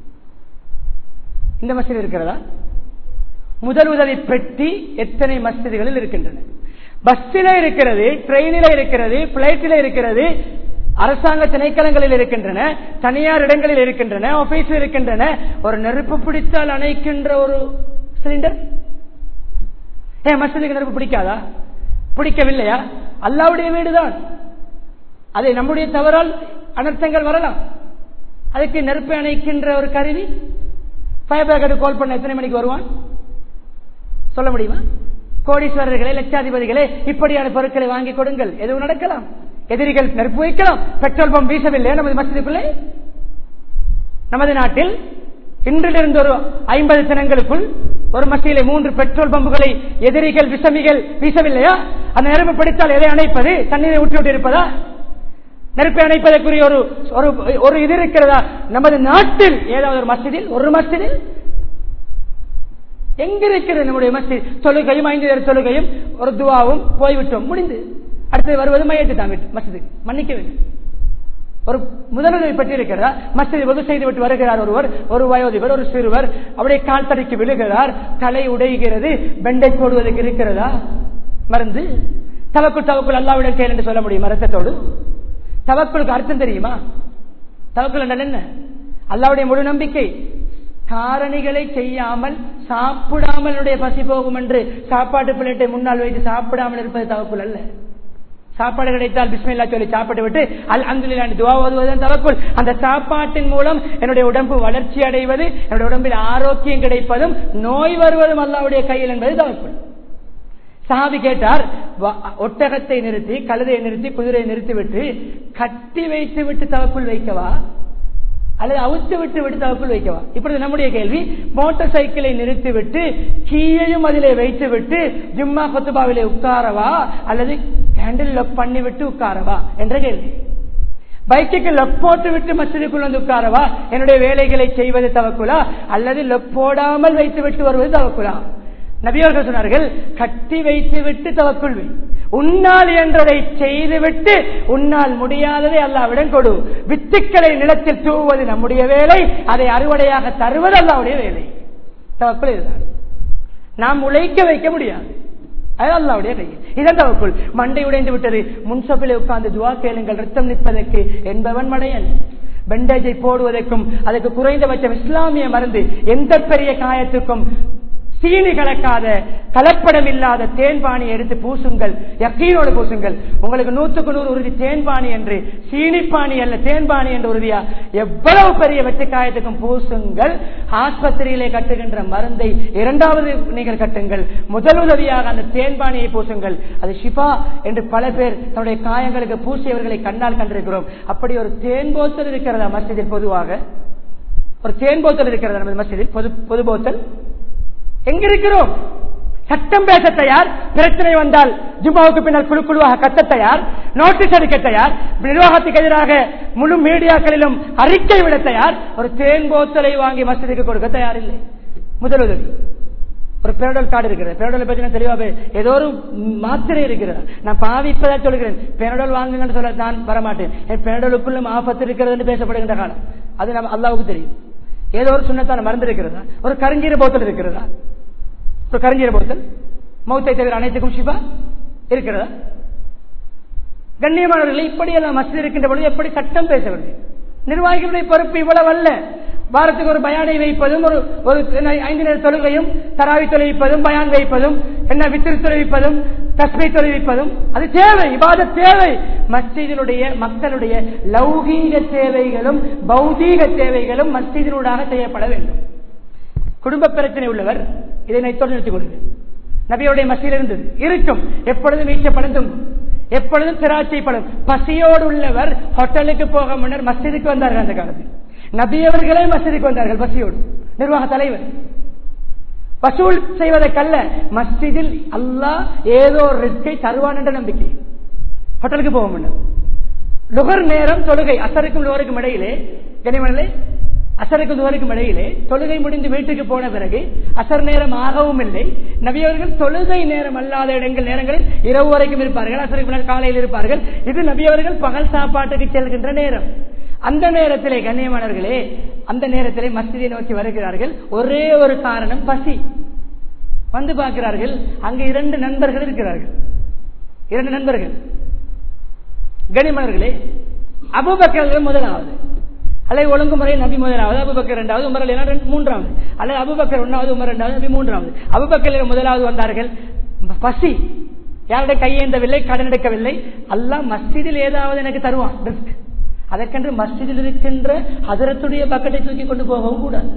இந்த மஸ்ஜித் இருக்கிறதா முதல் உதவி பெட்டி எத்தனை மஸ்ஜிதுகளில் இருக்கின்றன பஸ்ஸில இருக்கிறது ட்ரெயினில இருக்கிறது பிளைட்டில இருக்கிறது அரசாங்க திணைக்களங்களில் இருக்கின்றன தனியார் இடங்களில் இருக்கின்றன ஆபீஸில் இருக்கின்றன ஒரு நெருப்பு பிடித்தால் அணைக்கின்ற ஒரு சிலிண்டர் ஏன் மஸ்ஜிதுக்கு நெருப்பு பிடிக்காதா பிடிக்கவில்லையா அல்லாவுடைய வீடுதான் அதை நம்முடைய தவறால் அனர்த்தங்கள் வரலாம் அதுக்கு நெருப்பை அணைக்கின்ற ஒரு கருவி ஃபயர் பேக்கெட் கால் பண்ண எத்தனை மணிக்கு வருவான் சொல்ல முடியுமா கோடீஸ்வரர்களே லட்சாதிபதிகளே இப்படியான பொருட்களை வாங்கி கொடுங்கள் எதுவும் நடக்கலாம் எதிரிகள் நெருப்பு வைக்கலாம் பெட்ரோல் பம்ப் வீசவில்லை நமது மசிதிக்குள்ளே நமது நாட்டில் இன்றிலிருந்து ஒரு ஐம்பது தினங்களுக்குள் ஒரு மத்தியிலே மூன்று பெட்ரோல் பம்புகளை எதிரிகள் விஷமிகள் வீசவில்லையா அந்த நெருப்பு பிடித்தால் எதை அணைப்பது தண்ணீரை ஊற்றி விட்டு இருப்பதா நெருப்பை அணைப்பதற்குரிய ஒரு ஒரு இது இருக்கிறதா நமது நாட்டில் ஏதாவது ஒரு மசிதில் ஒரு மசிதில் எங்க இருக்கிறது நம்முடைய மஸ்ஜித் தொழுகையும் ஐந்து நேர தொழுகையும் ஒரு துவாவும் போய்விட்டோம் முடிந்து அடுத்து வருவது மையத்தை தான் விட்டு மஸ்ஜிதுக்கு மன்னிக்க வேண்டும் ஒரு முதலுதவி பற்றி இருக்கிறதா மஸ்ஜித் உதவி செய்து விட்டு வருகிறார் ஒருவர் ஒரு வயோதிபர் ஒரு சிறுவர் அப்படியே கால் தடிக்கு விழுகிறார் தலை உடைகிறது பெண்டேஜ் போடுவதற்கு இருக்கிறதா மருந்து தவக்குள் தவக்குள் அல்லாவிடம் கேள் என்று சொல்ல முடியும் ரத்தத்தோடு தவக்குளுக்கு அர்த்தம் தெரியுமா தவக்குள் என்றால் என்ன அல்லாவுடைய முழு நம்பிக்கை காரணிகளை செய்யாமல் சாப்பிடாமல் என்னுடைய பசி போகும் என்று சாப்பாட்டு பிளேட்டை முன்னால் வைத்து சாப்பிடாமல் இருப்பது தவக்குள் அல்ல சாப்பாடு கிடைத்தால் பிஸ்மில்லா சொல்லி சாப்பிட்டு விட்டு அல் அங்குலில் துவா ஓதுவதன் தவக்குள் அந்த சாப்பாட்டின் மூலம் என்னுடைய உடம்பு வளர்ச்சி அடைவது என்னுடைய உடம்பில் ஆரோக்கியம் கிடைப்பதும் நோய் வருவதும் அல்லாவுடைய கையில் என்பது தவக்குள் சாபி கேட்டார் ஒட்டகத்தை நிறுத்தி கழுதையை நிறுத்தி குதிரையை நிறுத்திவிட்டு கட்டி வைத்து விட்டு தவக்குள் வைக்கவா அல்லது அவுத்து விட்டு விட்டு தவக்குள் வைக்கவா இப்பொழுது நம்முடைய கேள்வி மோட்டார் சைக்கிளை நிறுத்திவிட்டு கீழையும் அதிலே வைத்து விட்டு ஜும்மா கொத்துபாவிலே உட்காரவா அல்லது ஹேண்டில் லொக் பண்ணி விட்டு உட்காரவா என்ற கேள்வி பைக்குக்கு லொக் போட்டு விட்டு மசிதிக்குள் வந்து உட்காரவா என்னுடைய வேலைகளை செய்வது தவக்குலா அல்லது லொக் போடாமல் வைத்து விட்டு வருவது தவக்குலா நபியவர்கள் சொன்னார்கள் கட்டி வைத்து விட்டு தவக்குள் வை உன்னால் என்றதை செய்துவிட்டு உன்னால் முடியாததை அல்லாவிடம் கொடு வித்துக்களை நிலத்தில் தூவுவது நம்முடைய வேலை அதை அறுவடையாக தருவது அல்லாவுடைய வேலை தவக்குள் இதுதான் நாம் உழைக்க வைக்க முடியாது அது அல்லாவுடைய கையில் இதன் தவக்குள் மண்டை உடைந்து விட்டது முன்சபிலே உட்கார்ந்து துவா கேளுங்கள் ரத்தம் நிற்பதற்கு என்பவன் மடையன் பெண்டேஜை போடுவதற்கும் அதுக்கு குறைந்தபட்சம் இஸ்லாமிய மருந்து எந்த பெரிய காயத்துக்கும் சீனி கலக்காத கலப்படம் இல்லாத தேன்பாணி எடுத்து பூசுங்கள் யக்கீனோடு பூசுங்கள் உங்களுக்கு நூத்துக்கு நூறு உறுதி தேன்பாணி என்று சீனிப்பாணி அல்ல தேன்பாணி என்ற உறுதியா எவ்வளவு பெரிய வெட்டுக்காயத்துக்கும் பூசுங்கள் ஆஸ்பத்திரியிலே கட்டுகின்ற மருந்தை இரண்டாவது நீங்கள் கட்டுங்கள் முதல் உதவியாக அந்த தேன்பாணியை பூசுங்கள் அது ஷிஃபா என்று பல பேர் தன்னுடைய காயங்களுக்கு பூசியவர்களை கண்ணால் கண்டிருக்கிறோம் அப்படி ஒரு தேன் போத்தல் இருக்கிறதா மஸ்ஜிதில் பொதுவாக ஒரு தேன் போத்தல் இருக்கிறதா நமது மஸ்ஜிதில் பொது பொது போத்தல் எங்க இருக்கிறோம் சட்டம் பேச தயார் பிரச்சனை வந்தால் ஜும்மாவுக்கு பின்னால் குழு குழுவாக கத்த தயார் நோட்டீஸ் அடிக்க தயார் நிர்வாகத்துக்கு எதிராக முழு மீடியாக்களிலும் அறிக்கை விட தயார் ஒரு தேன் போத்தலை வாங்கி மசதிக்கு கொடுக்க தயார் இல்லை முதலுதவி ஒரு பேரடல் கார்டு இருக்கிறது பேரடல் பற்றி நான் தெளிவாக ஏதோ ஒரு மாத்திரை இருக்கிறது நான் பாவிப்பதா சொல்கிறேன் பேரடல் வாங்குங்கன்னு சொல்ல நான் வரமாட்டேன் என் பேரடலுக்குள்ளும் ஆபத்து இருக்கிறது பேசப்படுகின்ற காலம் அது நம்ம அல்லாவுக்கு தெரியும் ஏதோ ஒரு சுண்ணத்தான மருந்து இருக்கிறதா ஒரு கருஞ்சீர போத்தல் இருக்கிறதா ஒரு கருஞ்சீர போத்தல் மௌத்தை தவிர அனைத்துக்கும் ஷிபா இருக்கிறதா கண்ணியமானவர்களை இப்படியெல்லாம் மசித் இருக்கின்ற பொழுது எப்படி சட்டம் பேச வேண்டும் நிர்வாகிகளுடைய பொறுப்பு இவ்வளவு அல்ல வாரத்துக்கு ஒரு பயானை வைப்பதும் ஒரு ஒரு ஐந்து நேர தொழுகையும் தராவி தொலைவிப்பதும் பயான் வைப்பதும் என்ன வித்திரு தொலைவிப்பதும் தஸ்மை தொலைவிப்பதும் அது தேவை இவாத தேவை மஸ்ஜிதினுடைய மக்களுடைய லௌகீக தேவைகளும் பௌதீக தேவைகளும் மஸ்ஜிதினூடாக செய்யப்பட வேண்டும் குடும்ப பிரச்சனை உள்ளவர் இதை நைத்தோடு நிறுத்திக் கொள்ளுங்கள் நபியோடைய மசியில் இருந்தது இருக்கும் எப்பொழுதும் வீச்சப்படும் தொங்கும் எப்பொழுதும் திராட்சைப்படும் பசியோடு உள்ளவர் ஹோட்டலுக்கு போக முன்னர் மஸ்ஜிதுக்கு வந்தார்கள் அந்த காலத்தில் நபியவர்களே மசதிக்கு வந்தார்கள் பசியோடு நிர்வாக தலைவர் வசூல் செய்வதற்கல்ல மஸ்ஜிதில் அல்லாஹ் ஏதோ ஒரு ரிஸ்கை தருவான் என்ற நம்பிக்கை ஹோட்டலுக்கு போக முன்னர் லுகர் நேரம் தொழுகை அசருக்கும் லுகருக்கும் இடையிலே கனிமணலே அசருக்கும் துவருக்கும் இடையிலே தொழுகை முடிந்து வீட்டுக்கு போன பிறகு அசர் நேரம் ஆகவும் இல்லை நபியவர்கள் தொழுகை நேரம் அல்லாத இடங்கள் நேரங்களில் இரவு வரைக்கும் இருப்பார்கள் அசருக்கு முன்னர் காலையில் இருப்பார்கள் இது நபியவர்கள் பகல் சாப்பாட்டுக்கு செல்கின்ற நேரம் அந்த நேரத்திலே கண்ணியமானவர்களே அந்த நேரத்திலே மஸ்ஜிதை நோக்கி வருகிறார்கள் ஒரே ஒரு காரணம் பசி வந்து பார்க்கிறார்கள் அங்கு இரண்டு நண்பர்கள் இருக்கிறார்கள் இரண்டு நண்பர்கள் கனிமணர்களே அபுபக்கர்கள் முதலாவது அல்லது ஒழுங்குமுறை நபி முதலாவது அபுபக்கர் இரண்டாவது உமர் அலி மூன்றாவது அல்லது அபுபக்கர் ஒன்றாவது உமர் இரண்டாவது நபி மூன்றாவது அபுபக்கர் முதலாவது வந்தார்கள் பசி யாருடைய கையேந்தவில்லை கடன் எடுக்கவில்லை அல்லாஹ் மஸ்ஜிதில் ஏதாவது எனக்கு தருவான் ரிஸ்க் அதற்கென்று மஸ்ஜிதில் இருக்கின்ற அதரத்துடைய பக்கத்தை தூக்கி கொண்டு போகவும் கூடாது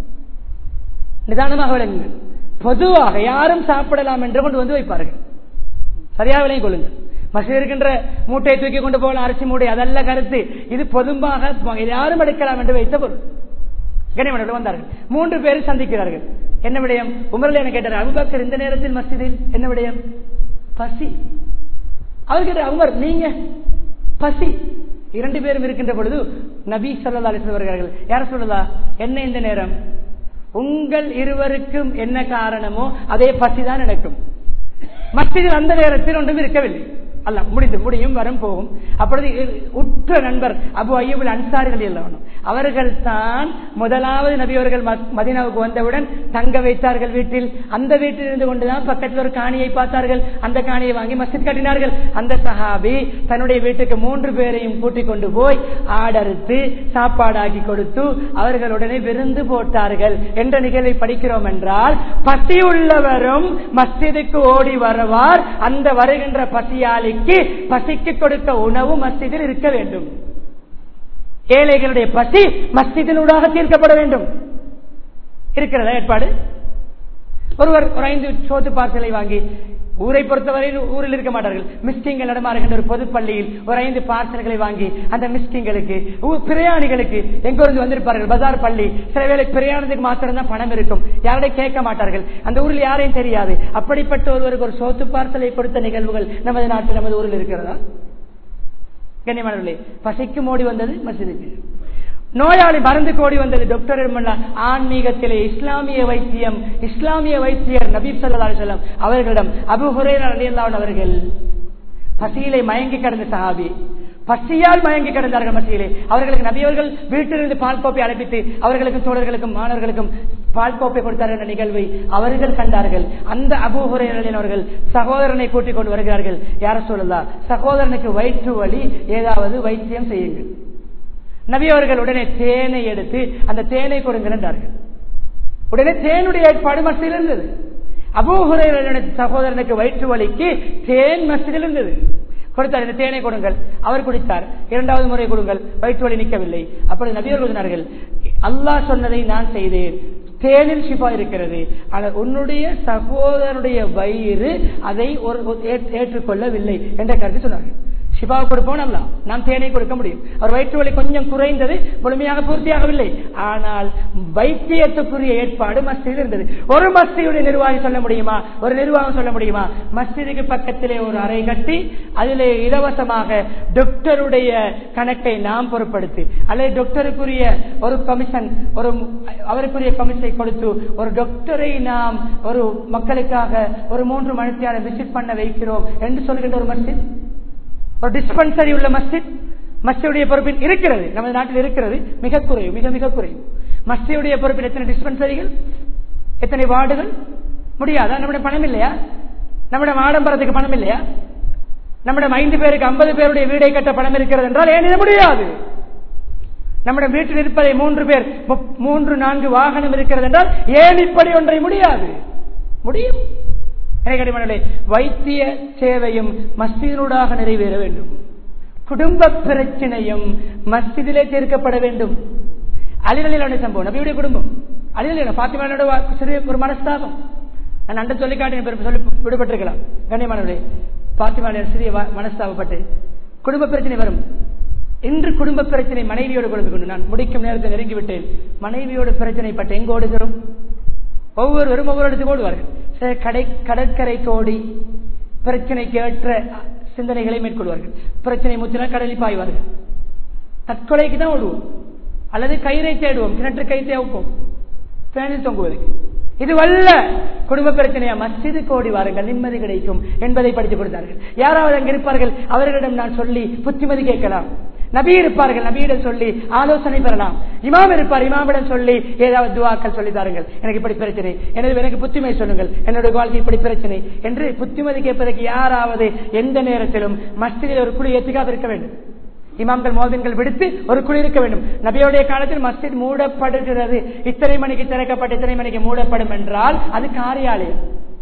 நிதானமாக விளங்குங்கள் பொதுவாக யாரும் சாப்பிடலாம் என்று கொண்டு வந்து வைப்பார்கள் சரியா விளங்கிக் கொள்ளுங்கள் மசித் இருக்கின்ற மூட்டையை தூக்கி கொண்டு போகலாம் அரிசி மூட்டை அதல்ல கருத்து இது பொதுவாக யாரும் எடுக்கலாம் என்று வைத்த பொருள் கனிமணர்கள் வந்தார்கள் மூன்று பேர் சந்திக்கிறார்கள் என்ன விடயம் உமரில் என கேட்டார் அபுபக்கர் இந்த நேரத்தில் மஸ்ஜிதில் என்ன விடயம் பசி அவர் கேட்டார் உமர் நீங்க பசி இரண்டு பேரும் இருக்கின்ற பொழுது நபி சொல்லா அலிஸ்லம் வருகிறார்கள் யார சொல்லலா என்ன இந்த நேரம் உங்கள் இருவருக்கும் என்ன காரணமோ அதே பசிதான் எனக்கும் மஸ்ஜிதில் அந்த நேரத்தில் ஒன்றும் இருக்கவில்லை அல்ல முடிந்து முடியும் வரும் போகும் அப்பொழுது உற்ற நண்பர் அபு ஐயூபில் அன்சாரிகள் எல்லாம் அவர்கள் தான் முதலாவது நபியவர்கள் மதினாவுக்கு வந்தவுடன் தங்க வைத்தார்கள் வீட்டில் அந்த வீட்டில் இருந்து கொண்டுதான் பக்கத்தில் ஒரு காணியை பார்த்தார்கள் அந்த காணியை வாங்கி மஸ்ஜித் கட்டினார்கள் அந்த சஹாபி தன்னுடைய வீட்டுக்கு மூன்று பேரையும் கூட்டிக் கொண்டு போய் ஆடறுத்து சாப்பாடாக்கி கொடுத்து அவர்களுடனே விருந்து போட்டார்கள் என்ற நிகழ்வை படிக்கிறோம் என்றால் பசி உள்ளவரும் மஸ்ஜிதுக்கு ஓடி வருவார் அந்த வருகின்ற பசியாளி பசிக்கு பசிக்கு கொடுக்க உணவு மஸ்ஜிதில் இருக்க வேண்டும் ஏழைகளுடைய பசி மஸ்ஜிதினூடாக தீர்க்கப்பட வேண்டும் இருக்கிறதா ஏற்பாடு ஒருவர் ஒரு ஐந்து சோத்து பார்சலை வாங்கி ஊரை பொறுத்தவரையில் ஊரில் இருக்க மாட்டார்கள் மிஸ்கிங்கள் நடமாறுகின்ற ஒரு பொது பள்ளியில் ஒரு ஐந்து பார்சல்களை வாங்கி அந்த மிஸ்கிங்களுக்கு பிரயாணிகளுக்கு எங்கிருந்து வந்திருப்பார்கள் பஜார் பள்ளி சில வேலை பிரயாணத்துக்கு மாத்திரம் தான் பணம் இருக்கும் யாரையும் கேட்க மாட்டார்கள் அந்த ஊரில் யாரையும் தெரியாது அப்படிப்பட்ட ஒருவருக்கு ஒரு சோத்து பார்சலை கொடுத்த நிகழ்வுகள் நமது நாட்டில் நமது ஊரில் இருக்கிறதா கண்ணியமானவர்களே பசிக்கு மோடி வந்தது மசிதுக்கு நோயாளி மருந்து கோடி வந்தது டாக்டர் ஆன்மீகத்திலே இஸ்லாமிய வைத்தியம் இஸ்லாமிய வைத்தியர் நபீப் சல்லா செல்லம் அவர்களிடம் அபு ஹுரேரா அலியல்லான் அவர்கள் பசியிலே மயங்கி கிடந்த சஹாபி பசியால் மயங்கி கிடந்தார்கள் மத்தியிலே அவர்களுக்கு நபியவர்கள் வீட்டிலிருந்து பால் கோப்பை அழைப்பித்து அவர்களுக்கும் தோழர்களுக்கும் மாணவர்களுக்கும் பால் கோப்பை கொடுத்தார்கள் என்ற நிகழ்வை அவர்கள் கண்டார்கள் அந்த அபூஹுரையர்களின் அவர்கள் சகோதரனை கூட்டிக் கொண்டு வருகிறார்கள் யார சொல்லலாம் சகோதரனுக்கு வயிற்று வலி ஏதாவது வைத்தியம் செய்யுங்கள் நபி அவர்கள் உடனே தேனை எடுத்து அந்த தேனை கொடுங்கள் என்றார்கள் உடனே தேனுடைய ஏற்பாடு மசிதில் இருந்தது அபூஹுரையர்களுடைய சகோதரனுக்கு வயிற்று வலிக்கு தேன் மசிதில் இருந்தது கொடுத்தார் இந்த தேனை கொடுங்கள் அவர் குடித்தார் இரண்டாவது முறை கொடுங்கள் வயிற்று வலி நிற்கவில்லை அப்பொழுது நபியர்கள் சொன்னார்கள் அல்லாஹ் சொன்னதை நான் செய்தேன் தேனில் சிபா இருக்கிறது ஆனால் உன்னுடைய சகோதரனுடைய வயிறு அதை ஒரு ஏற்றுக்கொள்ளவில்லை என்ற கருத்து சொன்னார்கள் சிபா கொடுப்போம் அல்ல நாம் தேனை கொடுக்க முடியும் அவர் வயிற்று வலி கொஞ்சம் குறைந்தது முழுமையாக பூர்த்தியாகவில்லை ஆனால் வைத்தியத்துக்குரிய ஏற்பாடு மஸ்ஜித் இருந்தது ஒரு மஸ்தியுடைய நிர்வாகி சொல்ல முடியுமா ஒரு நிர்வாகம் சொல்ல முடியுமா மஸ்ஜிதுக்கு பக்கத்திலே ஒரு அறை கட்டி அதிலே இலவசமாக டாக்டருடைய கணக்கை நாம் பொருட்படுத்தி அல்லது டாக்டருக்குரிய ஒரு கமிஷன் ஒரு அவருக்குரிய கமிஷனை கொடுத்து ஒரு டாக்டரை நாம் ஒரு மக்களுக்காக ஒரு மூன்று மணித்தியால விசிட் பண்ண வைக்கிறோம் என்று சொல்கின்ற ஒரு மஸ்ஜித் ஒரு டிஸ்பென்சரி உள்ள மஸ்ஜித் மஸ்ஜியுடைய பொறுப்பில் இருக்கிறது நமது நாட்டில் இருக்கிறது மிக குறைவு மிக மிக குறைவு மஸ்ஜியுடைய பொறுப்பில் எத்தனை டிஸ்பென்சரிகள் எத்தனை வார்டுகள் முடியாதா நம்முடைய பணம் இல்லையா நம்முடைய ஆடம்பரத்துக்கு பணம் இல்லையா நம்முடைய ஐந்து பேருக்கு ஐம்பது பேருடைய வீடை கட்ட பணம் இருக்கிறது என்றால் ஏன் இது முடியாது நம்முடைய வீட்டில் இருப்பதை மூன்று பேர் மூன்று நான்கு வாகனம் இருக்கிறது என்றால் ஏன் இப்படி ஒன்றை முடியாது முடியும் கடிமணலே வைத்திய சேவையும் மஸ்ஜிதனூடாக நிறைவேற வேண்டும் குடும்ப பிரச்சனையும் மஸ்ஜிதிலே தீர்க்கப்பட வேண்டும் அலிரலிலான சம்பவம் நபியுடைய குடும்பம் அலிரலில பாத்திமானோட சிறிய ஒரு மனஸ்தாபம் நான் அண்ட சொல்லி காட்டி சொல்லி விடுபட்டிருக்கலாம் கண்ணியமானவர்களே பாத்திமான சிறிய மனஸ்தாபப்பட்டு குடும்ப பிரச்சனை வரும் இன்று குடும்ப பிரச்சனை மனைவியோடு குழம்பு கொண்டு நான் முடிக்கும் நேரத்தை நெருங்கிவிட்டேன் மனைவியோட பிரச்சனை பட்டு எங்க ஓடுகிறோம் ஒவ்வொருவரும் ஒவ்வொரு இடத்துக்கு ஓடுவார்கள் சில கடை கடற்கரை கோடி பிரச்சனைக்கு ஏற்ற சிந்தனைகளை மேற்கொள்வார்கள் பிரச்சனை முத்தினால் கடலில் பாய்வார்கள் தற்கொலைக்கு தான் ஓடுவோம் அல்லது கயிறை தேடுவோம் கிணற்று கை தேவைப்போம் பேனில் தொங்குவதற்கு இது வல்ல குடும்ப பிரச்சனையா மஸ்ஜிது கோடி வாருங்கள் நிம்மதி கிடைக்கும் என்பதை படித்துக் கொடுத்தார்கள் யாராவது அங்கு இருப்பார்கள் அவர்களிடம் நான் சொல்லி புத்திமதி கேட்கலாம் நபி இருப்பார்கள் நபியிடம் சொல்லி ஆலோசனை பெறலாம் இமாம் இருப்பார் இமாமிடம் சொல்லி ஏதாவது துவாக்கள் சொல்லி தாருங்கள் எனக்கு இப்படி பிரச்சனை எனது எனக்கு புத்திமை சொல்லுங்கள் என்னுடைய வாழ்க்கை இப்படி பிரச்சனை என்று புத்திமதி கேட்பதற்கு யாராவது எந்த நேரத்திலும் மஸ்ஜிதில் ஒரு குழு ஏற்றுக்காக இருக்க வேண்டும் இமாம்கள் மோதன்கள் விடுத்து ஒரு குழு இருக்க வேண்டும் நபியோடைய காலத்தில் மஸ்ஜித் மூடப்படுகிறது இத்தனை மணிக்கு திறக்கப்பட்டு இத்தனை மணிக்கு மூடப்படும் என்றால் அது காரியாலயம்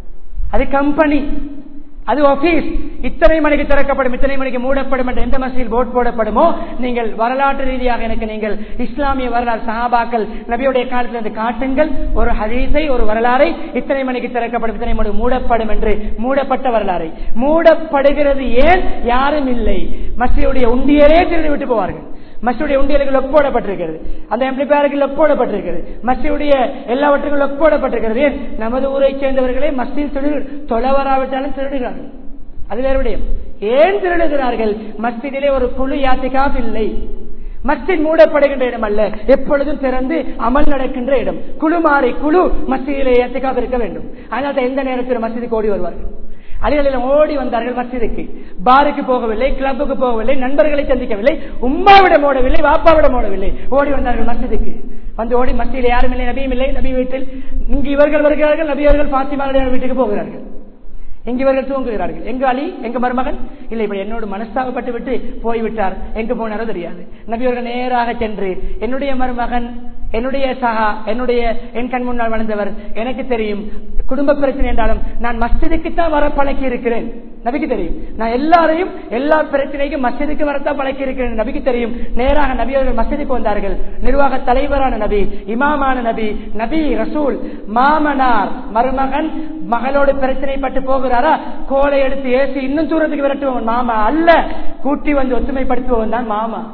அது கம்பெனி அது ஆபீஸ் இத்தனை மணிக்கு திறக்கப்படும் இத்தனை மணிக்கு மூடப்படும் என்ற எந்த மசீல் போட் போடப்படுமோ நீங்கள் வரலாற்று ரீதியாக எனக்கு நீங்கள் இஸ்லாமிய வரலாறு சஹாபாக்கள் நபியுடைய காலத்திலிருந்து காட்டுங்கள் ஒரு ஹதீஸை ஒரு வரலாறை இத்தனை மணிக்கு திறக்கப்படும் இத்தனை மணி மூடப்படும் என்று மூடப்பட்ட வரலாறை மூடப்படுகிறது ஏன் யாரும் இல்லை மசியுடைய உண்டியலே திருடி விட்டு போவார்கள் மசியுடைய உண்டியலுக்கு லொப்போடப்பட்டிருக்கிறது அந்த எம்பிளிபாருக்கு லொப்போடப்பட்டிருக்கிறது மசியுடைய எல்லாவற்றுக்கும் லொப்போடப்பட்டிருக்கிறது ஏன் நமது ஊரை சேர்ந்தவர்களே மஸ்தில் திருடு தொலைவராவிட்டாலும் திருடுகிறார்கள் அது வேறு விடயம் ஏன் திருடுகிறார்கள் மஸ்திதிலே ஒரு குழு யாத்திகாப் இல்லை மஸ்ஜித் மூடப்படுகின்ற இடம் அல்ல எப்பொழுதும் திறந்து அமல் நடக்கின்ற இடம் குழு மாறி குழு மஸ்ஜிதிலே ஏற்றுக்காக இருக்க வேண்டும் அதனால எந்த நேரத்தில் மஸ்ஜிதுக்கு ஓடி வருவார்கள் அலிகளில் ஓடி வந்தார்கள் மஸ்ஜிதுக்கு பாருக்கு போகவில்லை கிளப்புக்கு போகவில்லை நண்பர்களை சந்திக்கவில்லை உம்மாவிடம் ஓடவில்லை வாப்பாவிடம் ஓடவில்லை ஓடி வந்தார்கள் மஸ்ஜிதுக்கு வந்து ஓடி மஸ்ஜிதில் யாரும் இல்லை நபியும் இல்லை நபி வீட்டில் இங்கு இவர்கள் வருகிறார்கள் நபி அவர்கள் பாத்திமாவுடைய வீட்டுக்கு போகிறார்கள் எங்க இவர்கள் தூங்குகிறார்கள் எங்க அலி எங்க மருமகன் இல்லை இப்படி என்னோடு மனஸ்தாபப்பட்டு விட்டு போய்விட்டார் எங்கு போனாரோ தெரியாது நபியவர்கள் நேராக சென்று என்னுடைய மருமகன் என்னுடைய சகா என்னுடைய என் கண் முன்னால் வளர்ந்தவர் எனக்கு தெரியும் குடும்ப பிரச்சனை என்றாலும் நான் மஸ்ஜிதுக்குத்தான் வர பழக்கி இருக்கிறேன் நபிக்கு தெரியும் நான் எல்லாரையும் எல்லா பிரச்சனைக்கும் மஸ்ஜிதுக்கு வரத்தான் பழக்கி இருக்கிறேன் நபிக்கு தெரியும் நேராக நபி அவர்கள் மஸ்ஜிதுக்கு வந்தார்கள் நிர்வாக தலைவரான நபி இமாமான நபி நபி ரசூல் மாமனார் மருமகன் மகளோடு பிரச்சனைப்பட்டு போகிறாரா கோலை எடுத்து ஏசி இன்னும் தூரத்துக்கு விரட்டுபவன் மாமா அல்ல கூட்டி வந்து ஒத்துமைப்படுத்துபவன் தான் மாமா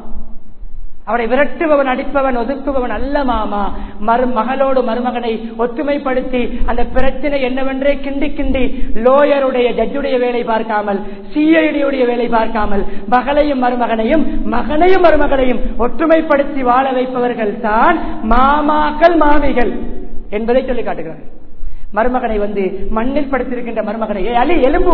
அவரை விரட்டுபவன் அடிப்பவன் ஒதுக்குபவன் அல்ல மாமா மரு மகளோடு மருமகனை ஒத்துமைப்படுத்தி அந்த பிரச்சனை என்னவென்றே கிண்டி கிண்டி லோயருடைய ஜட்ஜுடைய வேலை பார்க்காமல் சிஐடியுடைய வேலை பார்க்காமல் மகளையும் மருமகனையும் மகனையும் மருமகனையும் ஒற்றுமைப்படுத்தி வாழ வைப்பவர்கள் தான் மாமாக்கள் மாமிகள் என்பதை சொல்லி காட்டுகிறார்கள் மருமகனை வந்து மண்ணில் படுத்திருக்கின்ற மருமகனை ஏ அலி எலும்பு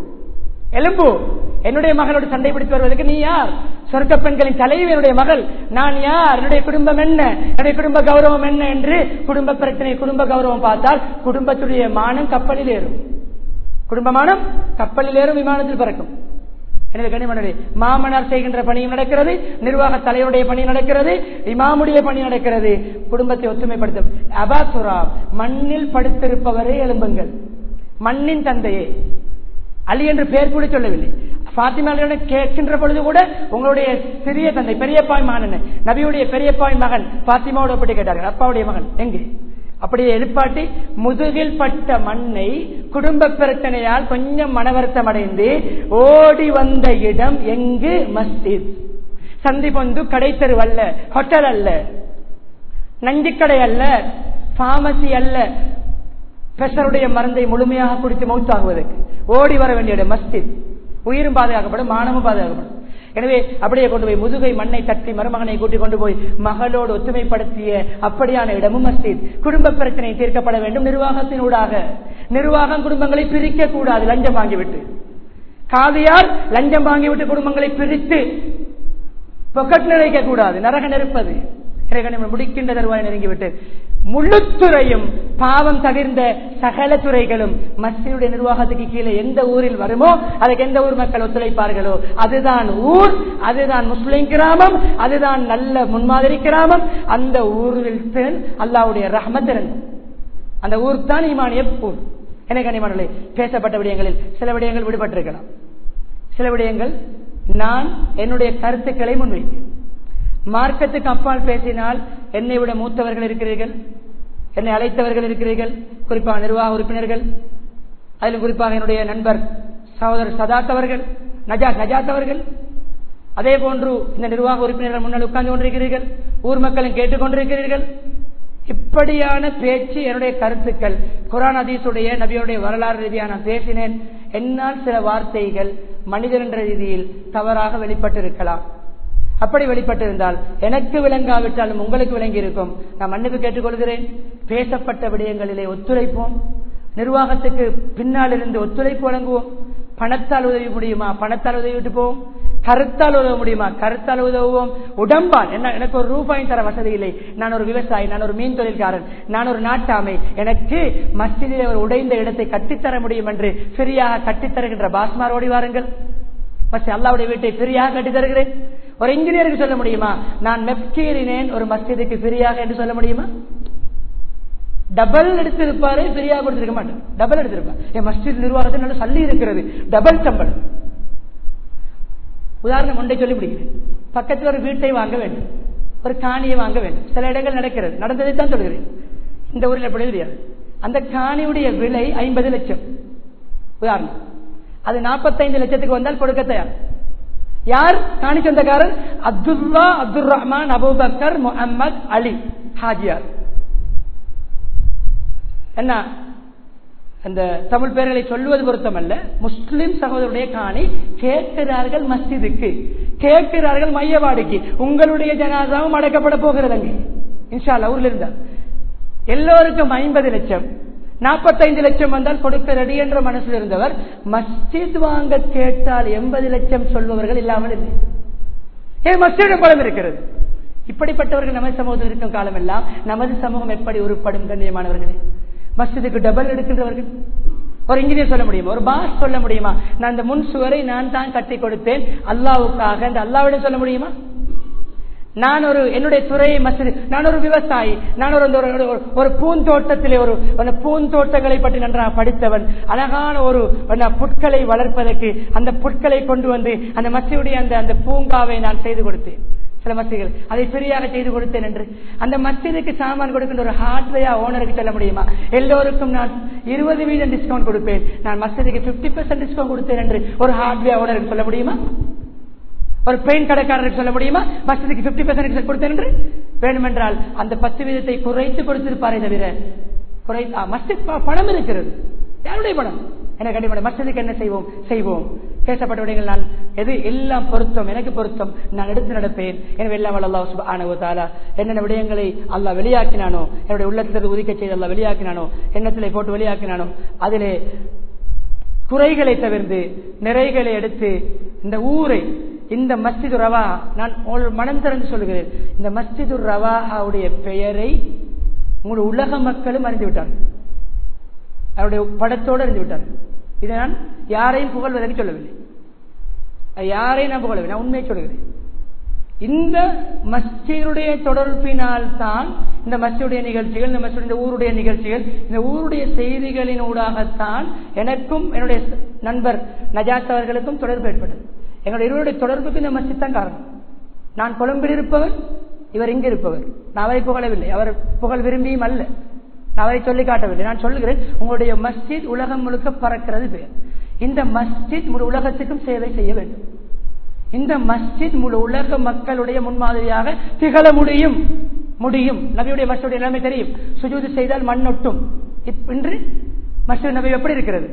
எலும்பு என்னுடைய மகளோடு சண்டை பிடித்து வருவதற்கு நீ யார் சொர்க்க பெண்களின் தலைவி என்னுடைய மகள் நான் யார் என்னுடைய குடும்பம் என்ன என்னுடைய குடும்ப கௌரவம் என்ன என்று குடும்ப பிரச்சனை குடும்ப கௌரவம் பார்த்தால் குடும்பத்துடைய மானம் கப்பலில் ஏறும் குடும்பமானம் கப்பலில் ஏறும் விமானத்தில் பறக்கும் எனவே கனிமணி மாமனார் செய்கின்ற பணியும் நடக்கிறது நிர்வாக தலைவருடைய பணி நடக்கிறது இமாமுடைய பணி நடக்கிறது குடும்பத்தை ஒத்துமைப்படுத்தும் அபாசுரா மண்ணில் படுத்திருப்பவரே எழும்புங்கள் மண்ணின் தந்தையே அலி என்று பெயர் கூட சொல்லவில்லை பாத்திமாளிடம் கேட்கின்ற பொழுது கூட உங்களுடைய சிறிய தந்தை பெரியப்பாய் மகன் நபியுடைய பெரியப்பாய் மகன் பாத்திமாவோட ஒப்பிட்டு கேட்டார்கள் அப்பாவுடைய மகன் எங்கே அப்படியே எழுப்பாட்டி முதுகில் பட்ட மண்ணை குடும்ப பிரச்சனையால் கொஞ்சம் மனவருத்தம் அடைந்து ஓடி வந்த இடம் எங்கு மஸ்ஜித் சந்தி பொந்து கடை தெரு அல்ல ஹோட்டல் அல்ல நஞ்சிக்கடை அல்ல பாமசி அல்ல பெஷருடைய மருந்தை முழுமையாக குடித்து மௌத்தாகுவதற்கு ஓடி வர வேண்டிய இடம் மஸ்ஜித் உயிரும் பாதுகாக்கப்படும் மானமும் பாதுகாக்கப்படும் எனவே அப்படியே கொண்டு போய் முதுகை மண்ணை தட்டி மருமகனை கூட்டிக் கொண்டு போய் மகளோடு ஒத்துமைப்படுத்திய அப்படியான இடமும் மஸ்ஜித் குடும்ப பிரச்சனை தீர்க்கப்பட வேண்டும் நிர்வாகத்தினூடாக நிர்வாகம் குடும்பங்களை பிரிக்க கூடாது லஞ்சம் வாங்கிவிட்டு காவியால் லஞ்சம் வாங்கிவிட்டு குடும்பங்களை பிரித்து பொக்கட் நினைக்க கூடாது நரக நெருப்பது முடிக்கின்ற தருவாய் நெருங்கிவிட்டு முழுத்துறையும் பாவம் தவிர்ந்த சகல துறைகளும் மஸ்ஜிதுடைய நிர்வாகத்துக்கு கீழே எந்த ஊரில் வருமோ அதுக்கு எந்த ஊர் மக்கள் ஒத்துழைப்பார்களோ அதுதான் ஊர் அதுதான் முஸ்லிம் கிராமம் அதுதான் நல்ல முன்மாதிரி கிராமம் அந்த ஊரில் அல்லாவுடைய ரஹமத் இறங்கும் அந்த ஊர் தான் ஈமானிய ஊர் என்ன கனிமணலை பேசப்பட்ட விடயங்களில் சில விடயங்கள் விடுபட்டிருக்கலாம் சில விடயங்கள் நான் என்னுடைய கருத்துக்களை முன்வைத்தேன் மார்க்கத்துக்கு அப்பால் பேசினால் என்னை விட மூத்தவர்கள் இருக்கிறீர்கள் என்னை அழைத்தவர்கள் இருக்கிறீர்கள் குறிப்பாக நிர்வாக உறுப்பினர்கள் அதிலும் குறிப்பாக என்னுடைய நண்பர் சகோதரர் சதாத் அவர்கள் நஜாத் நஜாத் அவர்கள் அதே போன்று இந்த நிர்வாக உறுப்பினர்கள் முன்னால் உட்கார்ந்து கொண்டிருக்கிறீர்கள் ஊர் மக்களும் கேட்டுக்கொண்டிருக்கிறீர்கள் இப்படியான பேச்சு என்னுடைய கருத்துக்கள் குரான் அதீசுடைய நபியுடைய வரலாறு ரீதியாக நான் பேசினேன் என்னால் சில வார்த்தைகள் மனிதர் என்ற ரீதியில் தவறாக வெளிப்பட்டிருக்கலாம் அப்படி வெளிப்பட்டிருந்தால் எனக்கு விளங்காவிட்டாலும் உங்களுக்கு விளங்கி இருக்கும் நான் மன்னிப்பு கேட்டுக்கொள்கிறேன் பேசப்பட்ட விடயங்களிலே ஒத்துழைப்போம் நிர்வாகத்துக்கு பின்னால் இருந்து ஒத்துழைப்பு வழங்குவோம் பணத்தால் உதவி முடியுமா பணத்தால் உதவிட்டு போவோம் கருத்தால் உதவ முடியுமா கருத்தால் உதவுவோம் உடம்பால் என்ன எனக்கு ஒரு ரூபாய் தர வசதி இல்லை நான் ஒரு விவசாயி நான் ஒரு மீன் தொழில்காரன் நான் ஒரு நாட்டாமை எனக்கு மஸ்ஜிதில் ஒரு உடைந்த இடத்தை கட்டித்தர முடியும் என்று ஃப்ரீயாக கட்டித்தருகின்ற பாஸ்மார் ஓடி வாருங்கள் மஸ்ஜி அல்லாவுடைய வீட்டை ஃப்ரீயாக கட்டி தருகிறேன் ஒரு இன்ஜினியருக்கு சொல்ல முடியுமா நான் மெப்கீறினேன் ஒரு மஸ்ஜிதுக்கு ஃப்ரீயாக என்று சொல்ல முடியுமா டபுள் எடுத்திருப்பாரு ஃப்ரீயா கொடுத்திருக்க மாட்டேன் டபுள் எடுத்திருப்பார் என் மஸ்ஜித் நிர்வாகத்தில் நல்ல சல்லி இருக்கிறது டபுள் சம்பளம் உதாரணம் ஒன்றை சொல்லி முடிக்கிறேன் பக்கத்தில் ஒரு வீட்டை வாங்க வேண்டும் ஒரு காணியை வாங்க வேண்டும் சில இடங்கள் நடக்கிறது நடந்ததை தான் சொல்கிறேன் இந்த ஊரில் எப்படி தெரியாது அந்த காணியுடைய விலை ஐம்பது லட்சம் உதாரணம் அது நாற்பத்தைந்து லட்சத்துக்கு வந்தால் கொடுக்க தயார் யார் காணி சொந்தக்காரர் அப்துல்லா அப்துல் ரஹ்மான் அபுபக்கர் முகமது அலி ஹாஜியார் என்ன அந்த தமிழ் பெயர்களை சொல்லுவது பொருத்தமல்ல முஸ்லிம் சகோதரருடைய காணி கேட்கிறார்கள் மஸ்ஜிதுக்கு கேட்கிறார்கள் மையவாடிக்கு உங்களுடைய ஜனாதாவும் அடக்கப்பட போகிறது அங்கே இன்ஷால்லா ஊர்ல இருந்தா எல்லோருக்கும் ஐம்பது லட்சம் நாற்பத்தைந்து லட்சம் வந்தால் கொடுக்க ரெடி என்ற மனசில் இருந்தவர் மஸ்ஜித் வாங்க கேட்டால் எண்பது லட்சம் சொல்பவர்கள் இல்லாமல் இல்லை ஏன் மஸ்ஜித் பலம் இருக்கிறது இப்படிப்பட்டவர்கள் நமது சமூகத்தில் இருக்கும் காலம் எல்லாம் நமது சமூகம் எப்படி உருப்படும் கண்ணியமானவர்களே மஸ்ஜிதுக்கு டபுள் எடுக்கின்றவர்கள் ஒரு இன்ஜினியர் சொல்ல முடியுமா ஒரு பாஸ் சொல்ல முடியுமா நான் இந்த முன் சுவரை நான் தான் கட்டி கொடுத்தேன் அல்லாவுக்காக அந்த அல்லாவிடம் சொல்ல முடியுமா நான் ஒரு என்னுடைய துறையை மசிது நான் ஒரு விவசாயி நான் ஒரு ஒரு- ஒரு- ஒரு பூந்தோட்டத்திலே ஒரு அந்த பூந்தோட்டங்களை பற்றி நன்றாக படித்தவன் அழகான ஒரு அந்த புட்களை வளர்ப்பதற்கு அந்த புட்களை கொண்டு வந்து அந்த மசியுடைய அந்த அந்த பூங்காவை நான் செய்து கொடுத்தேன் சில மசிதிகள் அதை ஃப்ரீயாக செய்து கொடுத்தேன் என்று அந்த மசிதுக்கு சாமான் கொடுக்கின்ற ஒரு ஹார்ட்வேர் ஓனருக்கு சொல்ல முடியுமா எல்லோருக்கும் நான் இருபது வீதம் டிஸ்கவுண்ட் கொடுப்பேன் நான் மசிதுக்கு 50% பெர்சன்ட் டிஸ்கவுண்ட் கொடுத்தேன் என்று ஒரு ஹார்ட்வேர் ஓனருக்கு சொல்ல முடியுமா ஒரு பெயின் கடைக்காரருக்கு சொல்ல முடியுமா மஸ்ஜிதுக்கு பிப்டி பெர்சன்ட் கொடுத்தேன் என்று வேண்டுமென்றால் அந்த பத்து வீதத்தை குறைத்து கொடுத்திருப்பாரே தவிர குறை ஆ, மஸ்ஜித் ப- பணம் இருக்கிறது யாருடைய பணம் எனக்கு கண்டிப்பாக மஸ்ஜிதுக்கு என்ன செய்வோம் செய்வோம் பேசப்பட்ட விடயங்கள் நான் எது எல்லாம் பொருத்தம் எனக்கு பொருத்தம் நான் எடுத்து நடப்பேன் எனவே எல்லாம் அல்லாஹ் சுப்ஹானஹு வ தஆலா என்னென்ன விடயங்களை அல்லாஹ் வெளியாக்கினானோ என்னுடைய உள்ளத்திலிருந்து உதிக்க செய்து அல்லாஹ் வெளியாக்கினானோ எண்ணத்திலே போட்டு வெளியாக்கினானோ அதிலே குறைகளை தவிர்த்து நிறைகளை எடுத்து இந்த ஊரை இந்த மஸ்ஜிது ரவா நான் உங்கள் மனம் திறந்து சொல்கிறேன் இந்த மஸ்ஜிது ரவாஹாவுடைய பெயரை உங்களுடைய உலக மக்களும் அறிந்து விட்டார்கள் அவருடைய படத்தோடு அறிந்து விட்டார்கள் இதை நான் யாரையும் புகழ்வதற்கு சொல்லவில்லை அது யாரையும் நான் புகழவில்லை நான் உண்மையை சொல்கிறேன் இந்த மஸ்ஜிதுடைய தொடர்பினால் தான் இந்த மஸ்ஜிதுடைய நிகழ்ச்சிகள் இந்த மஸ்ஜித் இந்த ஊருடைய நிகழ்ச்சிகள் இந்த ஊருடைய செய்திகளின் ஊடாகத்தான் எனக்கும் என்னுடைய நண்பர் நஜாத் அவர்களுக்கும் தொடர்பு ஏற்பட்டது எங்களுடைய இருவருடைய தொடர்புக்கு இந்த மஸ்ஜித் தான் காரணம் நான் கொழும்பில் இருப்பவர் இவர் இங்கு இருப்பவர் நான் அவரை புகழவில்லை அவர் புகழ் விரும்பியும் அல்ல நான் அவரை சொல்லி காட்டவில்லை நான் சொல்லுகிறேன் உங்களுடைய மஸ்ஜித் உலகம் முழுக்க பறக்கிறது பெயர் இந்த மஸ்ஜித் முழு உலகத்துக்கும் சேவை செய்ய வேண்டும் இந்த மஸ்ஜித் முழு உலக மக்களுடைய முன்மாதிரியாக திகழ முடியும் முடியும் நபியுடைய மஸ்ஜிடைய நிலைமை தெரியும் சுஜூது செய்தால் மண்ணொட்டும் இப்- இன்று மஸ்ஜித் நபி எப்படி இருக்கிறது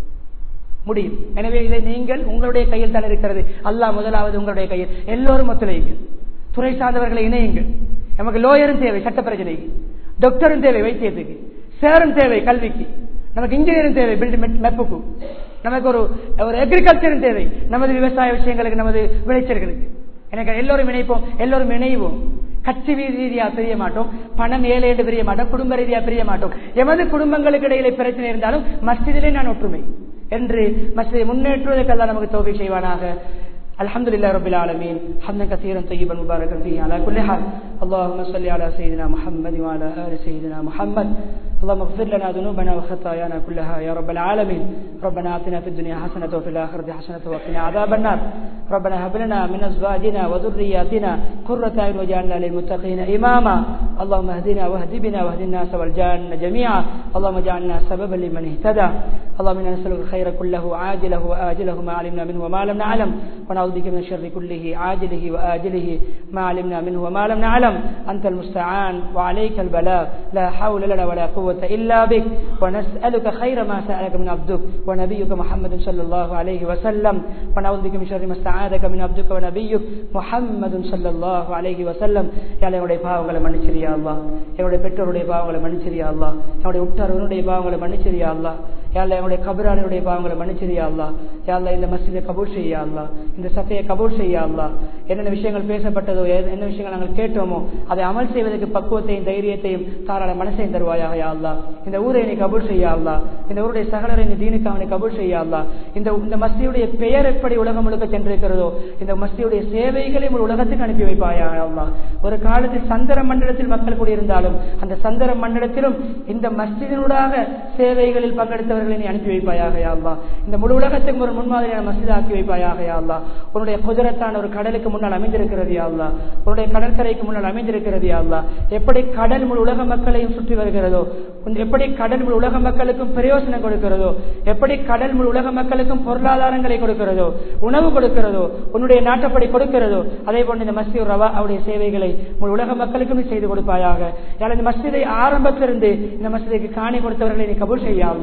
முடியும் எனவே இதை நீங்கள் உங்களுடைய கையில் தான் இருக்கிறது அல்லாஹ் முதலாவது உங்களுடைய கையில் எல்லோரும் ஒத்துழையுங்கள் துறை சார்ந்தவர்களை இணையுங்கள் நமக்கு லோயரும் தேவை சட்ட பிரச்சனைக்கு டாக்டரும் தேவை வைத்தியத்துக்கு சேரும் தேவை கல்விக்கு நமக்கு இன்ஜினியரும் தேவை பில்டிங் மெப்புக்கு நமக்கு ஒரு ஒரு அக்ரிகல்ச்சரும் தேவை நமது விவசாய விஷயங்களுக்கு நமது விளைச்சல்களுக்கு எனக்கு எல்லோரும் இணைப்போம் எல்லோரும் இணைவோம் கட்சி ரீதியா பிரிய மாட்டோம் பணம் ஏழை என்று பிரிய மாட்டோம் குடும்ப ரீதியா பிரிய மாட்டோம் எமது குடும்பங்களுக்கு இடையிலே பிரச்சனை இருந்தாலும் மஸ்ஜிதிலே நான் ஒற்றுமை என்று மஸ்ஜிதை முன்னேற்றுவதற்கு அல்லாஹ் நமக்கு தோல்வி செய்வானாக الحمد لله رب العالمين حمدا كثيرا طيبا مباركا فيه على كل حال اللهم صل على سيدنا محمد وعلى ال سيدنا محمد اللهم اغفر لنا ذنوبنا وخطايانا كلها يا رب العالمين ربنا آتنا في الدنيا حسنة وفي الآخرة حسنة وقنا عذاب النار ربنا هب لنا من أزواجنا وذرياتنا قرة أعين واجعلنا للمتقين إماما اللهم اهدنا واهد بنا واهد الناس والجان جميعا اللهم اجعلنا سببا لمن اهتدى اللهم انا نسألك الخير كله عاجله وآجله ما علمنا منه وما لم نعلم ونعوذ بك من الشر كله عاجله وآجله ما علمنا منه وما لم نعلم أنت المستعان وعليك البلاغ لا حول لنا ولا قوة إلا بك ونسألك خير ما سألك من عبدك ونبيك محمد صلى الله عليه وسلم ونعوذ بك من شر ما استعاذك من عبدك ونبيك محمد صلى الله عليه وسلم يا என்னுடைய பாவங்களை மன்னிச்சிரியா அல்லா என்னுடைய பெற்றோருடைய பாவங்களை மன்னிச்சிரியா அல்லா என்னுடைய உற்றார்களுடைய பாவங்களை மன்னிச்சிரியா அல்லா யாழ்ல என்னுடைய கபரானுடைய பாவங்களை மன்னிச்சிரியா அல்லா யாழ்ல இந்த மஸ்ஜிதை கபூல் செய்யா அல்லா இந்த சத்தையை கபூல் செய்யா அல்லா என்னென்ன விஷயங்கள் பேசப்பட்டதோ எது- என்ன விஷயங்கள் நாங்கள் கேட்டோமோ அதை அமல் செய்வதற்கு பக்குவத்தையும் தைரியத்தையும் தாராள மனசையும் தருவாயாக யா அல்லா இந்த ஊரை நீ கபூல் செய்யா அல்லா இந்த ஊருடைய சகலரை நீ தீனுக்கு அவனை கபூல் செய்யா அல்லா இந்த இந்த மஸ்தியுடைய பெயர் எப்படி உலகம் முழுக்க சென்றிருக்கிறதோ இந்த மஸ்தியுடைய சேவைகளை உங்கள் உலகத்துக்கு அனுப்பி வைப்பாயா யா அல்லா ஒரு காலத்தில் சந்திர மண்டலத்தில் மக்கள் கூடியிருந்தாலும் அந்த சந்திர மண்டலத்திலும் இந்த மஸ்ஜிதினூடாக சேவைகளில் பங்கெடுத்தவர்களை நீ அனுப்பி வைப்பாயாக யா அல்லா இந்த முழு உலகத்துக்கு ஒரு முன்மாதிரியான மஸ்ஜித் ஆக்கி வைப்பாயாக யா அல்லா உன்னுடைய குதிரத்தான ஒரு கடலுக்கு முன்னால் அமைந்திருக்கிறது யா அல்லா உன்னுடைய கடற்கரைக்கு முன்னால் அமைந்திருக்கிறது யா அல்லா எப்படி கடல் முழு உலக மக்களையும் சுற்றி வருகிறதோ உன் எப்படி கடல் முழு உலக மக்களுக்கும் பிரயோசனம் கொடுக்கிறதோ எப்படி கடல் முழு உலக மக்களுக்கும் பொருளாதாரங்களை கொடுக்கிறதோ உணவு கொடுக்கிறதோ உன்னுடைய நாட்டப்படி கொடுக்கிறதோ அதே போன்று இந்த மஸ்ஜித் ரவா அவருடைய சேவைகளை முழு உலக மக்களுக்கும் நீ செய்து கொடுப்பாயாக யாழ் இந்த மஸ்ஜிதை ஆரம்பத்திலிருந்து இந்த மஸ்ஜிதுக்கு காணி கொடுத்தவர்களை நீ கபூல் செய்யா அல்லா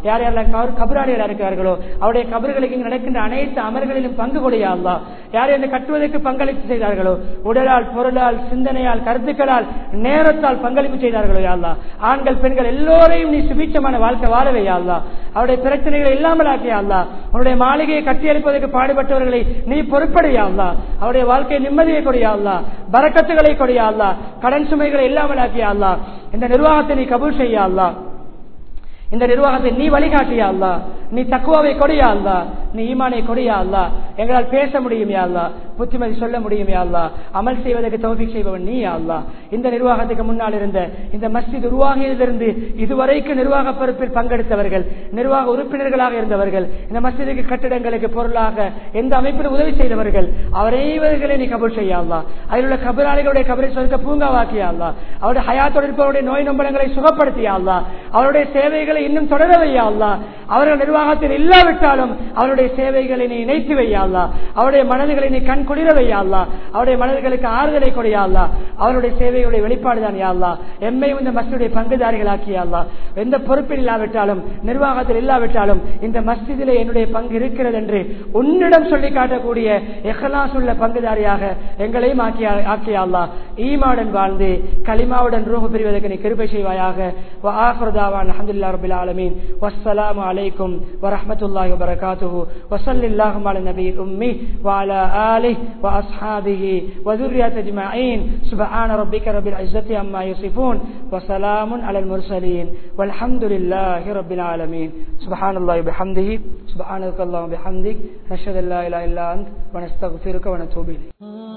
யார் யாரெல்லாம் கபர்- கபராளிகளா இருக்கிறார்களோ அவருடைய கபர்களுக்கு இங்கு நடக்கின்ற அனைத்து அமர்களிலும் பங்கு கொடையா அல்லா யார் என்னை கட்டுவதற்கு பங்களிப்பு செய்தார்களோ உடலால் பொருளால் சிந்தனையால் கருத்துக்களால் நேரத்தால் பங்களிப்பு செய்தார்களோ யா அல்லா ஆண்கள் பெண்கள் எல்லோரையும் நீ சுபிச்சமான வாழ்க்கை வாழவே யா அல்லா அவருடைய பிரச்சனைகளை இல்லாமல் ஆக்கியா அல்லா உன்னுடைய மாளிகையை கட்டியளிப்பதற்கு பாடுபட்டவர்களை நீ பொறுப்படையா அல்லா அவருடைய வாழ்க்கை நிம்மதியை கொடியா அல்லா பரக்கத்துகளை கொடியா அல்லா கடன் சுமைகளை இல்லாமல் ஆக்கியா அல்லா இந்த நிர்வாகத்தை நீ கபூல் செய்யா அல்லா இந்த நிர்வாகத்தை நீ வழிகாட்டியா அல்லா நீ தக்குவாவை கொடியா அல்லா நீ ஈமானை கொடியா அல்லா எங்களால் பேச முடியும் யா அல்லா புத்திமதி சொல்ல முடியும் யா அல்லா அமல் செய்வதற்கு தௌஃபிக் செய்பவன் நீ யா அல்லா இந்த நிர்வாகத்துக்கு முன்னால் இருந்த இந்த மஸ்ஜித் உருவாகியதிலிருந்து இதுவரைக்கும் நிர்வாக பொறுப்பில் பங்கெடுத்தவர்கள் நிர்வாக உறுப்பினர்களாக இருந்தவர்கள் இந்த மஸ்ஜிதுக்கு கட்டிடங்களுக்கு பொருளாக எந்த அமைப்பில் உதவி செய்தவர்கள் அவரைவர்களை நீ கபூல் செய்யா அல்லா அதில் உள்ள கபராளிகளுடைய கபரை சொர்க்க பூங்காவாக்கியா அல்லா அவருடைய ஹயாத்தோடு இருப்பவருடைய நோய் நம்பலங்களை சுகப்படுத்தியா அல்லா அவருடைய சேவைகளை இன்னும் தொடர வையா அல்லா அவர்கள் நிர்வாகத்தில் இல்லாவிட்டாலும் அவருடைய சேவைகளை நீ இணைத்து வையா அல்லா அவருடைய மனதுகளை நீ கண் குளிர வையா அல்லா அவருடைய மனதுகளுக்கு ஆறுதலை கொடையா அல்லா அவருடைய சேவையுடைய வெளிப்பாடுதான் யா அல்லா எம்மையும் இந்த மஸ்ஜிதுடைய பங்குதாரிகளாக்கியா அல்லா எந்த பொறுப்பில் இல்லாவிட்டாலும் நிர்வாகத்தில் இல்லாவிட்டாலும் இந்த மஸ்ஜிதிலே என்னுடைய பங்கு இருக்கிறது என்று உன்னிடம் சொல்லி காட்டக்கூடிய எஹலாஸ் உள்ள பங்குதாரியாக எங்களையும் ஆக்கியா ஆக்கியா அல்லா ஈமாவுடன் வாழ்ந்து களிமாவுடன் ரூபு பிரிவதற்கு நீ கிருபை செய்வாயாக وآخر دعوانا الحمد لله رب العالمين والسلام عليكم ورحمة الله وبركاته وصل اللهم على النبي الأمي وعلى آله وأصحابه وذرية أجمعين سبحان ربك رب العزة عما يصفون وسلام على المرسلين والحمد لله رب العالمين سبحان الله وبحمده سبحانك اللهم وبحمدك نشهد أن لا إله إلا أنت ونستغفرك ونتوب إليك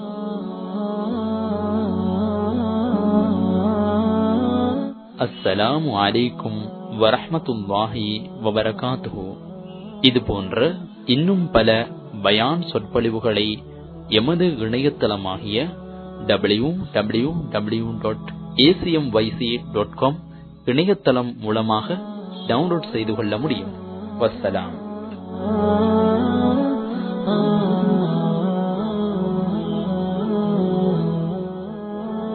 அஸ்ஸலாமு அலைக்கும் வரஹ்மத்துல்லாஹி வபரகாத்துஹு இது போன்ற இன்னும் பல பயான் சொற்பொழிவுகளை எமது இணையதளமாகிய W W W dot ACM YC dot com இணையதளம் மூலமாக டவுன்லோட் செய்து கொள்ள முடியும் வஸ்ஸலாம்